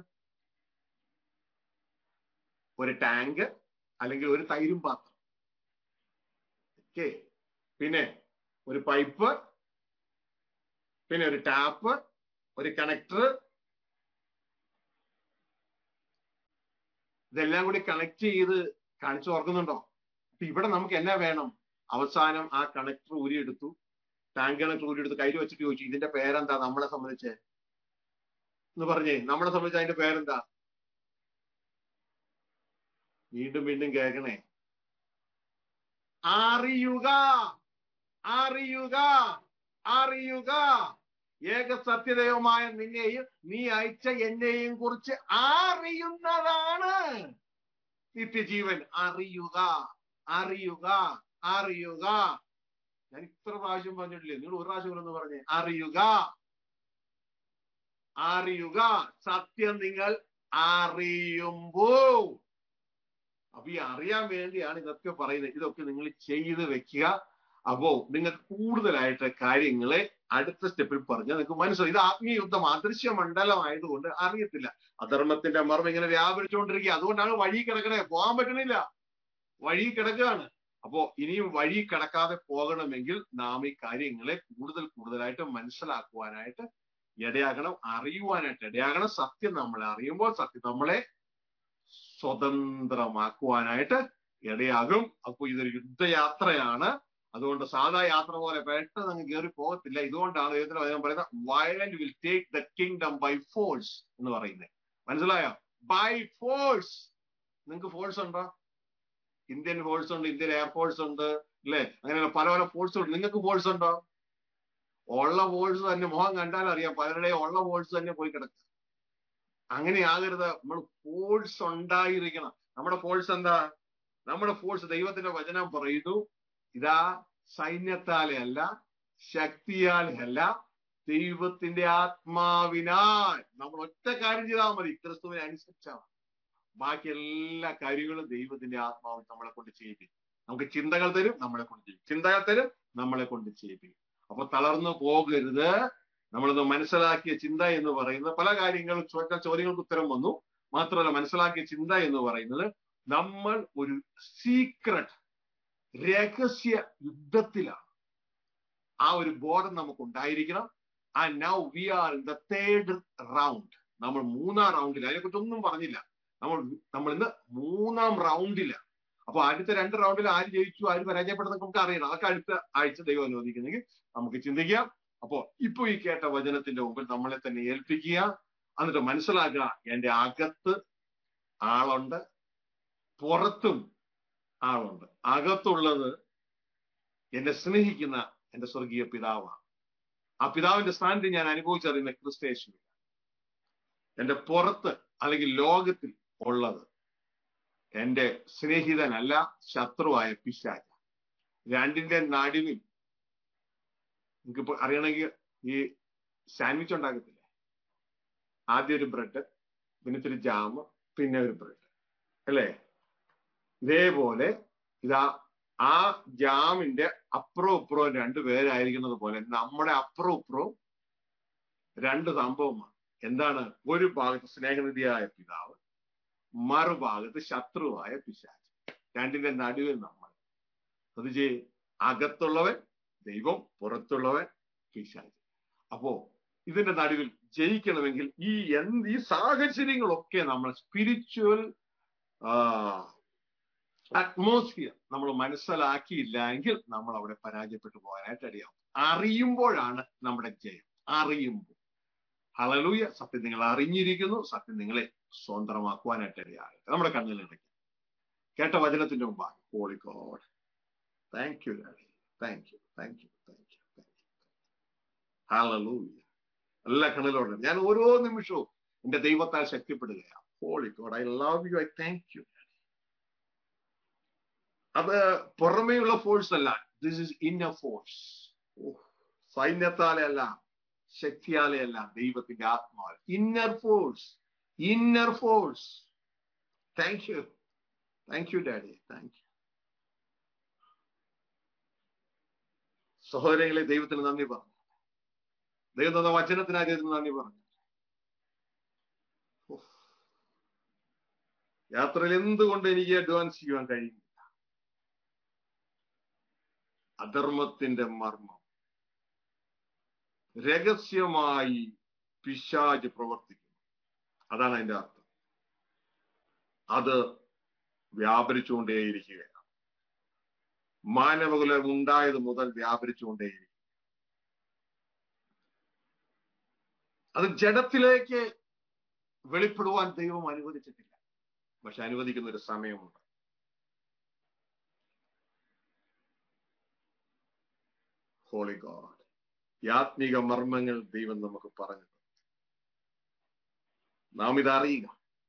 ഒരു ടാങ്ക് അല്ലെങ്കിൽ ഒരു തൈരും പാത്രം ഓക്കെ പിന്നെ ഒരു പൈപ്പ് പിന്നെ ഒരു ടാപ്പ് ഒരു കണക്ടർ ഇതെല്ലാം കൂടി കണക്ട് ചെയ്ത് കാണിച്ചു ഓർക്കുന്നുണ്ടോ അപ്പൊ ഇവിടെ നമുക്ക് എന്നാ വേണം അവസാനം ആ കണക്ടർ ഊരിയെടുത്തു ടാങ്ക് കണക്ടർ ഊരിയെടുത്ത് കയ്യിൽ വെച്ചിട്ട് ചോദിച്ചു ഇതിന്റെ പേരെന്താ നമ്മളെ സംബന്ധിച്ച് എന്ന് പറഞ്ഞേ നമ്മളെ സംബന്ധിച്ച് അതിന്റെ പേരെന്താ വീണ്ടും വീണ്ടും കേൾക്കണേ അറിയുക അറിയുക അറിയുക ഏക സത്യദൈവമായ നിന്നെയും നീ അയച്ച എന്നെയും കുറിച്ച് അറിയുന്നതാണ് നിത്യജീവൻ അറിയുക അറിയുക അറിയുക ഞാൻ ഇത്ര പ്രാവശ്യം പറഞ്ഞിട്ടില്ലേ നിങ്ങൾ ഒരു പ്രാവശ്യം കൂടെ ഒന്ന് പറഞ്ഞേ അറിയുക അറിയുക സത്യം നിങ്ങൾ അറിയുമ്പോ അപ്പൊ ഈ അറിയാൻ വേണ്ടിയാണ് ഇതൊക്കെ പറയുന്നത് ഇതൊക്കെ നിങ്ങൾ ചെയ്ത് വെക്കുക അപ്പോ നിങ്ങൾക്ക് കൂടുതലായിട്ട് കാര്യങ്ങളെ അടുത്ത സ്റ്റെപ്പിൽ പറഞ്ഞാൽ നിങ്ങൾക്ക് മനസ്സിലായി ഇത് ആത്മീയ യുദ്ധം അദൃശ്യ മണ്ഡലമായതുകൊണ്ട് അറിയത്തില്ല അധർമ്മത്തിന്റെ മർമ്മം ഇങ്ങനെ വ്യാപരിച്ചുകൊണ്ടിരിക്കുക അതുകൊണ്ടാണ് വഴി കിടക്കണേ പോകാൻ പറ്റണില്ല വഴി കിടക്കുകയാണ് അപ്പോ ഇനിയും വഴി കിടക്കാതെ പോകണമെങ്കിൽ നാം ഈ കാര്യങ്ങളെ കൂടുതൽ കൂടുതലായിട്ട് മനസ്സിലാക്കുവാനായിട്ട് ഇടയാകണം അറിയുവാനായിട്ട് ഇടയാകണം സത്യം നമ്മളെ അറിയുമ്പോൾ സത്യം നമ്മളെ സ്വതന്ത്രമാക്കുവാനായിട്ട് ഇടയാകും അപ്പൊ ഇതൊരു യുദ്ധയാത്രയാണ് അതുകൊണ്ട് സാധാ യാത്ര പോലെ പെട്ടെന്ന് അങ്ങ് കയറി പോകത്തില്ല ഇതുകൊണ്ടാണ് ദൈവത്തിന്റെ വചനം പറയുന്നത് violent will take the kingdom by force എന്ന് പറയുന്നത് മനസ്സിലായോ ബൈ ഫോഴ്സ് നിങ്ങൾക്ക് ഫോഴ്സ് ഉണ്ടോ ഇന്ത്യൻ ഫോഴ്സ് ഉണ്ട് ഇന്ത്യൻ എയർഫോഴ്സ് ഉണ്ട് അല്ലെ അങ്ങനെ പല പല ഫോഴ്സ് ഉണ്ട് നിങ്ങൾക്ക് ഫോഴ്സ് ഉണ്ടോ ഉള്ള ഫോഴ്സ് തന്നെ മുഖം കണ്ടാൽ അറിയാം പലരുടെയും ഉള്ള ഫോഴ്സ് തന്നെ പോയി കിടക്കുക അങ്ങനെ ആകരുത് നമ്മൾ ഫോഴ്സ് ഉണ്ടായിരിക്കണം നമ്മുടെ ഫോഴ്സ് എന്താ നമ്മുടെ ഫോഴ്സ് ദൈവത്തിന്റെ വചനം പറയുന്നു ഇതാ സൈന്യത്താലെ അല്ല ശക്തിയാലെ അല്ല ദൈവത്തിന്റെ ആത്മാവിനാൽ നമ്മൾ ഒറ്റ കാര്യം ചെയ്താൽ മതി ക്രിസ്തുവിനെ അനുസരിച്ചാൽ മതി ബാക്കി എല്ലാ കാര്യങ്ങളും ദൈവത്തിന്റെ ആത്മാവ് നമ്മളെ കൊണ്ട് ചെയ്യിപ്പിക്കും നമുക്ക് ചിന്തകൾ തരും നമ്മളെ കൊണ്ട് ചെയ്യും ചിന്തകൾ തരും നമ്മളെ കൊണ്ട് ചെയ്യിപ്പിക്കും അപ്പൊ തളർന്നു പോകരുത് നമ്മളത് മനസ്സിലാക്കിയ ചിന്ത എന്ന് പറയുന്നത് പല കാര്യങ്ങളും ചോദിച്ച ചോദ്യങ്ങൾക്ക് ഉത്തരം വന്നു മാത്രമല്ല മനസ്സിലാക്കിയ ചിന്ത എന്ന് പറയുന്നത് നമ്മൾ ഒരു സീക്രട്ട് രഹസ്യ യുദ്ധത്തിലാണ് ആ ഒരു ബോധം നമുക്ക് ഉണ്ടായിരിക്കണം ആ now we are in the third round നമ്മൾ മൂന്നാം റൗണ്ടിൽ അതിനെക്കുറിച്ച് ഒന്നും പറഞ്ഞില്ല നമ്മൾ നമ്മൾ ഇന്ന് മൂന്നാം റൗണ്ടിലാണ് അപ്പൊ ആദ്യത്തെ രണ്ട് റൗണ്ടിൽ ആര് ജയിച്ചു ആര് പരാജയപ്പെടുന്ന നമുക്ക് അറിയണം അതൊക്കെ അടുത്ത ആഴ്ച ദൈവം അനുവദിക്കുന്നെങ്കിൽ നമുക്ക് ചിന്തിക്കാം അപ്പോ ഇപ്പൊ ഈ കേട്ട വചനത്തിന്റെ മുമ്പിൽ നമ്മളെ തന്നെ ഏൽപ്പിക്കുക എന്നിട്ട് മനസ്സിലാക്കുക എന്റെ അകത്ത് ആളുണ്ട് പുറത്തും ആളുണ്ട് അകത്തുള്ളത് എന്നെ സ്നേഹിക്കുന്ന എന്റെ സ്വർഗീയ പിതാവാണ് ആ പിതാവിന്റെ സ്ഥാനത്ത് ഞാൻ അനുഭവിച്ചറിയുന്ന ക്രിസ്തേശു എന്റെ പുറത്ത് അല്ലെങ്കിൽ ലോകത്തിൽ ഉള്ളത് എന്റെ സ്നേഹിതനല്ല ശത്രുവായ പിശാച രണ്ടിന്റെ നടുവിൽ നിങ്ങൾക്ക് അറിയണമെങ്കിൽ ഈ സാൻഡ്വിച്ച് ഉണ്ടാക്കത്തില്ലേ ആദ്യം ഒരു ബ്രെഡ് പിന്നെ ഇത്തിരി ജാം പിന്നെ ഒരു ബ്രെഡ് അല്ലേ ഇതേപോലെ ഇതാ ആ ജാമിന്റെ അപ്പുറവും ഇപ്പുറവും രണ്ടു പേരായിരിക്കുന്നത് പോലെ നമ്മുടെ അപ്പുറവും ഇപ്പുറവും രണ്ട് സംഭവമാണ് എന്താണ് ഒരു ഭാഗത്ത് സ്നേഹനിധിയായ പിതാവ് മറുഭാഗത്ത് ശത്രുവായ പിശാച് രണ്ടിന്റെ നടുവിൽ നമ്മൾ അത് ചെയ് അകത്തുള്ളവൻ ദൈവം പുറത്തുള്ളവൻ പിശാച് അപ്പോ ഇതിന്റെ നടുവിൽ ജയിക്കണമെങ്കിൽ ഈ എന്ത് ഈ സാഹചര്യങ്ങളൊക്കെ നമ്മൾ സ്പിരിച്വൽ അറ്റ്മോസ്ഫിയർ നമ്മൾ മനസ്സിലാക്കിയില്ല എങ്കിൽ നമ്മൾ അവിടെ പരാജയപ്പെട്ടു പോകാനായിട്ട് ഇടയാവും അറിയുമ്പോഴാണ് നമ്മുടെ ജയം അറിയുമ്പോൾ ഹളലൂയ സത്യം നിങ്ങൾ അറിഞ്ഞിരിക്കുന്നു സത്യം നിങ്ങളെ സ്വതന്ത്രമാക്കുവാനായിട്ട് ഇടയാകട്ടെ നമ്മുടെ കണ്ണിലിടയ്ക്ക് കേട്ട വചനത്തിന്റെ മുമ്പാണ് holy God thank you daddy thank you thank you thank you thank you hallelujah എല്ലാ കണ്ണിലോടെ ഞാൻ ഓരോ നിമിഷവും എന്റെ ദൈവത്താൽ ശക്തിപ്പെടുകയാണ് holy God I love you I thank you അത് പുറമേയുള്ള ഫോഴ്സ് അല്ല ദിസ് ഇസ് ഇന്നർ ഫോഴ്സ് സൈന്യത്താലെ അല്ല ശക്തിയാലെ അല്ല ദൈവത്തിന്റെ ആത്മാവ് inner force inner force thank you thank you daddy thank you സഹോദരങ്ങളെ ദൈവത്തിന് നന്ദി പറഞ്ഞു ദൈവം തന്ന വചനത്തിനായി ദൈവത്തിന് നന്ദി പറഞ്ഞു ഉഫ്. യാത്രയിൽ എന്തുകൊണ്ട് എനിക്ക് അഡ്വാൻസ് ചെയ്യുവാൻ കഴിയുന്നില്ല അധർമ്മത്തിന്റെ മർമ്മം രഹസ്യമായി പിശാജ് പ്രവർത്തിക്കുന്നു അതാണ് അതിന്റെ അർത്ഥം അത് വ്യാപരിച്ചുകൊണ്ടേയിരിക്കുകയാണ് മാനവകുലം ഉണ്ടായത് മുതൽ വ്യാപരിച്ചുകൊണ്ടേയിരിക്കും അത് ജഡത്തിലേക്ക് വെളിപ്പെടുവാൻ ദൈവം അനുവദിച്ചിട്ടില്ല പക്ഷെ അനുവദിക്കുന്ന ഒരു സമയമുണ്ട് ഹോളി ഗോഡ് യാത്മിക മർമ്മങ്ങൾ ദൈവം നമുക്ക് പറഞ്ഞു തന്നു. നാം ഇത് അറിയുക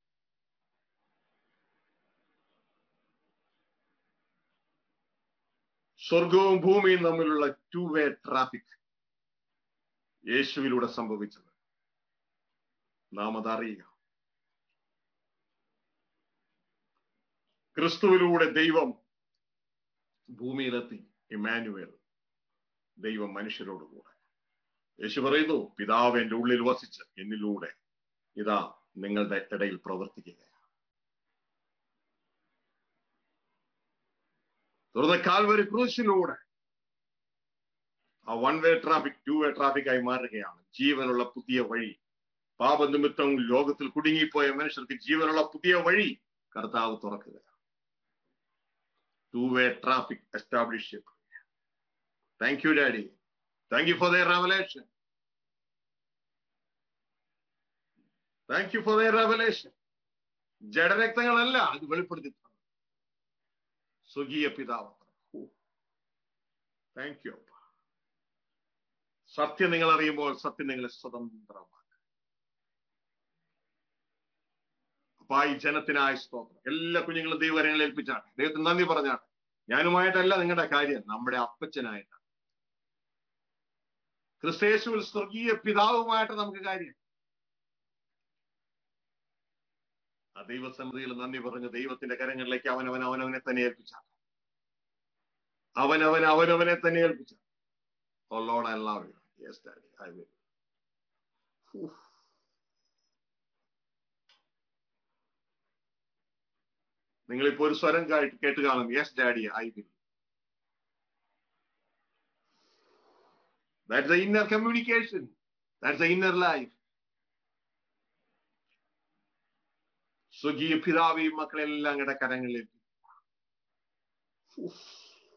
സ്വർഗവും ഭൂമിയും തമ്മിലുള്ള ടു വേ ട്രാഫിക് യേശുവിലൂടെ സംഭവിച്ചത് നാം അത് അറിയുക ക്രിസ്തുവിലൂടെ ദൈവം ഭൂമിയിലെത്തി ഇമാനുവേൽ ദൈവം മനുഷ്യരോട് കൂടെ യേശു പറയുന്നു പിതാവ് എന്റെ ഉള്ളിൽ വസിച്ച് എന്നിലൂടെ ഇതാ നിങ്ങളുടെ ഇടയിൽ പ്രവർത്തിക്കുകയാണ് തുടർന്ന് കാൽവരി ക്രൂശിലൂടെ ആ one way traffic two way traffic ആയി മാറുകയാണ് ജീവനുള്ള പുതിയ വഴി പാപനിമിത്തം ലോകത്തിൽ കുടുങ്ങിപ്പോയ മനുഷ്യർക്ക് ജീവനുള്ള പുതിയ വഴി കർത്താവ് തുറക്കുക ടു വേ ട്രാഫിക് എസ്റ്റാബ്ലിഷ് ചെയ്യപ്പെടുക thank you daddy thank you for their revelation thank you for their revelation ജഡരക്തങ്ങളല്ല അത് വെളിപ്പെടുത്തി തന്നു സ്വകീയ പിതാവ് താങ്ക് യു സത്യം നിങ്ങൾ അറിയുമ്പോൾ സത്യം നിങ്ങളെ സ്വതന്ത്രമാക്കും അപ്പൊ ഈ ജനത്തിനായ സ്തോത്രം എല്ലാ കുഞ്ഞുങ്ങളും ദൈവകരങ്ങളെ ഏൽപ്പിച്ചാണ് ദൈവത്തിന് നന്ദി പറഞ്ഞാണ് ഞാനുമായിട്ടല്ല നിങ്ങളുടെ കാര്യം നമ്മുടെ അപ്പച്ചനായിട്ടാണ് ക്രിസ്തേശുവിൽ സ്വർഗീയ പിതാവുമായിട്ട് നമുക്ക് കാര്യം ആ ദൈവസമിതിയിൽ നന്ദി പറഞ്ഞ് ദൈവത്തിന്റെ കരങ്ങളിലേക്ക് അവനവൻ അവനവനെ തന്നെ ഏൽപ്പിച്ചാണ് അവനവൻ അവനവനെ തന്നെ ഏൽപ്പിച്ച Oh Lord, I love you. Yes, Daddy, I will. Oof. നിങ്ങളിപ്പോ ഒരു സ്വരം കാ- കേട്ട് കാണും yes daddy I will that's the inner communication that's the inner life സ്വകീയ പിതാവിയും മക്കളെല്ലാം അങ്ങയുടെ കരങ്ങളിലേക്ക് ഉഫ്.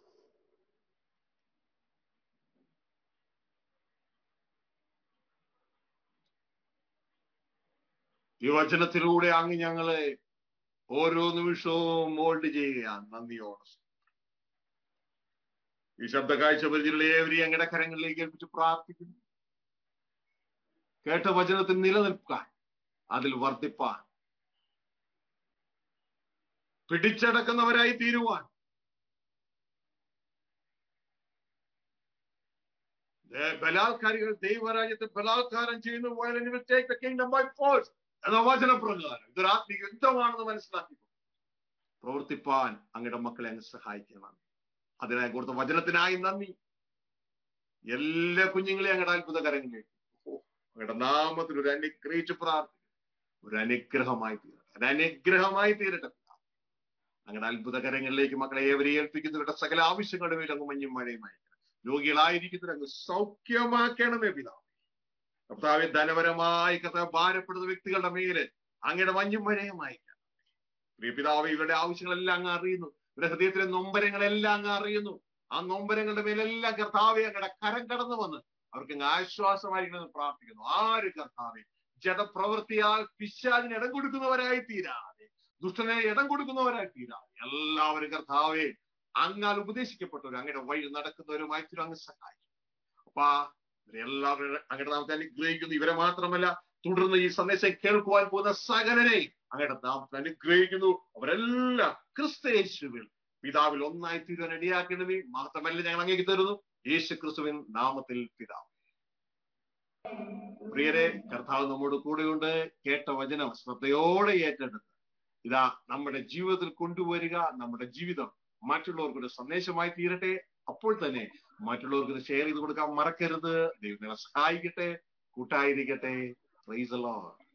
ഈ വചനത്തിലൂടെ അങ്ങ് ഞങ്ങളെ ഓരോ നിമിഷവും മോൾഡ് ചെയ്യുകയാണ് നന്ദിയോടെ ഈ ശബ്ദ കാഴ്ച പരിധിയിലുള്ള ഏവരെയും അങ്ങയുടെ കരങ്ങളിലേക്ക് ഏൽപ്പിച്ച് പ്രാർത്ഥിക്കുന്നു കേട്ട വചനത്തിൽ നിലനിൽക്കാൻ അതിൽ വർദ്ധിപ്പാൻ പിടിച്ചടക്കുന്നവരായി തീരുവാൻ ദേ- ബലാത്കാരികൾ ദൈവരാജ്യത്തെ ബലാത്കാരം ചെയ്യുന്നു while and will take the kingdom by force എന്ന വചനപ്രകാരം ഇതൊരു ആത്മീയ യുദ്ധമാണെന്ന് മനസ്സിലാക്കി പ്രവർത്തിപ്പാൻ അങ്ങയുടെ മക്കളെ അങ്ങ് സഹായിക്കണം അതിനായി കൊടുത്ത വചനത്തിനായി നന്ദി എല്ലാ കുഞ്ഞുങ്ങളെയും അങ്ങയുടെ അത്ഭുത കരങ്ങളിലേക്ക് ഓ, അങ്ങയുടെ നാമത്തിൽ ഒരു അനുഗ്രഹിച്ച് പ്രാർത്ഥിക്കും ഒരു അനുഗ്രഹമായി തീരട്ടെ ഒരു അനുഗ്രഹമായി തീരട്ടെ അങ്ങയുടെ അത്ഭുത കരങ്ങളിലേക്ക് മക്കളെ ഏവരെയും ഏൽപ്പിക്കുന്നവരുടെ സകല ആവശ്യങ്ങളുടെ മേൽ അങ്ങ് മഞ്ഞും മഴയുമായി രോഗികളായിരിക്കുന്നവർ അങ്ങ് സൗഖ്യമാക്കണമേ പിതാവ് കർത്താവ് ധനപരമായി കർത്താവ് ഭാരപ്പെടുന്ന വ്യക്തികളുടെ മേല് അങ്ങയുടെ മഞ്ഞും മഴയുമായി പ്രിയ പിതാവ് ഇവരുടെ ആവശ്യങ്ങളെല്ലാം അങ്ങ് അറിയുന്നു ഇവരുടെ ഹൃദയത്തിലെ നൊമ്പരങ്ങളെല്ലാം അങ്ങ് അറിയുന്നു ആ നൊമ്പരങ്ങളുടെ മേലെല്ലാം കർത്താവെ അങ്ങയുടെ കരം കടന്നു വന്ന് അവർക്ക് അങ്ങ് ആശ്വാസമായിരിക്കണമെന്ന് പ്രാർത്ഥിക്കുന്നു ആര് കർത്താവെ ജഡപ്രവൃത്തിയാൽ പിശാചിന് ഇടം കൊടുക്കുന്നവരായി തീരാതെ ദുഷ്ടനെ ഇടം കൊടുക്കുന്നവരായി തീരാതെ എല്ലാവരും കർത്താവെ അങ്ങാൽ ഉപദേശിക്കപ്പെട്ടവരും അങ്ങയുടെ വഴി നടക്കുന്നവരുമായി തീരും അങ്ങ് സഹായിക്കും അപ്പാ ഇവരെ എല്ലാവരും അങ്ങയുടെ നാമത്തെ അനുഗ്രഹിക്കുന്നു ഇവരെ മാത്രമല്ല തുടർന്ന് ഈ സന്ദേശം കേൾക്കുവാൻ പോകുന്ന സകലരെ അങ്ങയുടെ നാമത്തിൽ അനുഗ്രഹിക്കുന്നു അവരെല്ലാം ക്രിസ്തയേശുവിൽ പിതാവിൽ ഒന്നായി തീരുവാൻ ഇടയാക്കണമേ മാത്രമല്ല ഞങ്ങൾ അങ്ങേക്ക് തരുന്നു യേശു ക്രിസ്തുവിൻ നാമത്തിൽ പിതാവ് പ്രിയരെ കർത്താവ് നമ്മോട് കൂടെയുണ്ട് കേട്ട വചനം ശ്രദ്ധയോടെ ഏറ്റെടുത്ത് ഇതാ നമ്മുടെ ജീവിതത്തിൽ കൊണ്ടുവരിക നമ്മുടെ ജീവിതം മറ്റുള്ളവർക്ക് ഒരു സന്ദേശമായി തീരട്ടെ അപ്പോൾ തന്നെ മറ്റുള്ളവർക്ക് ഇത് ഷെയർ ചെയ്ത് കൊടുക്കാൻ മറക്കരുത് ദൈവം നിങ്ങളെ സഹായിക്കട്ടെ കൂട്ടായിരിക്കട്ടെ പ്രൈസ് ലോർഡ്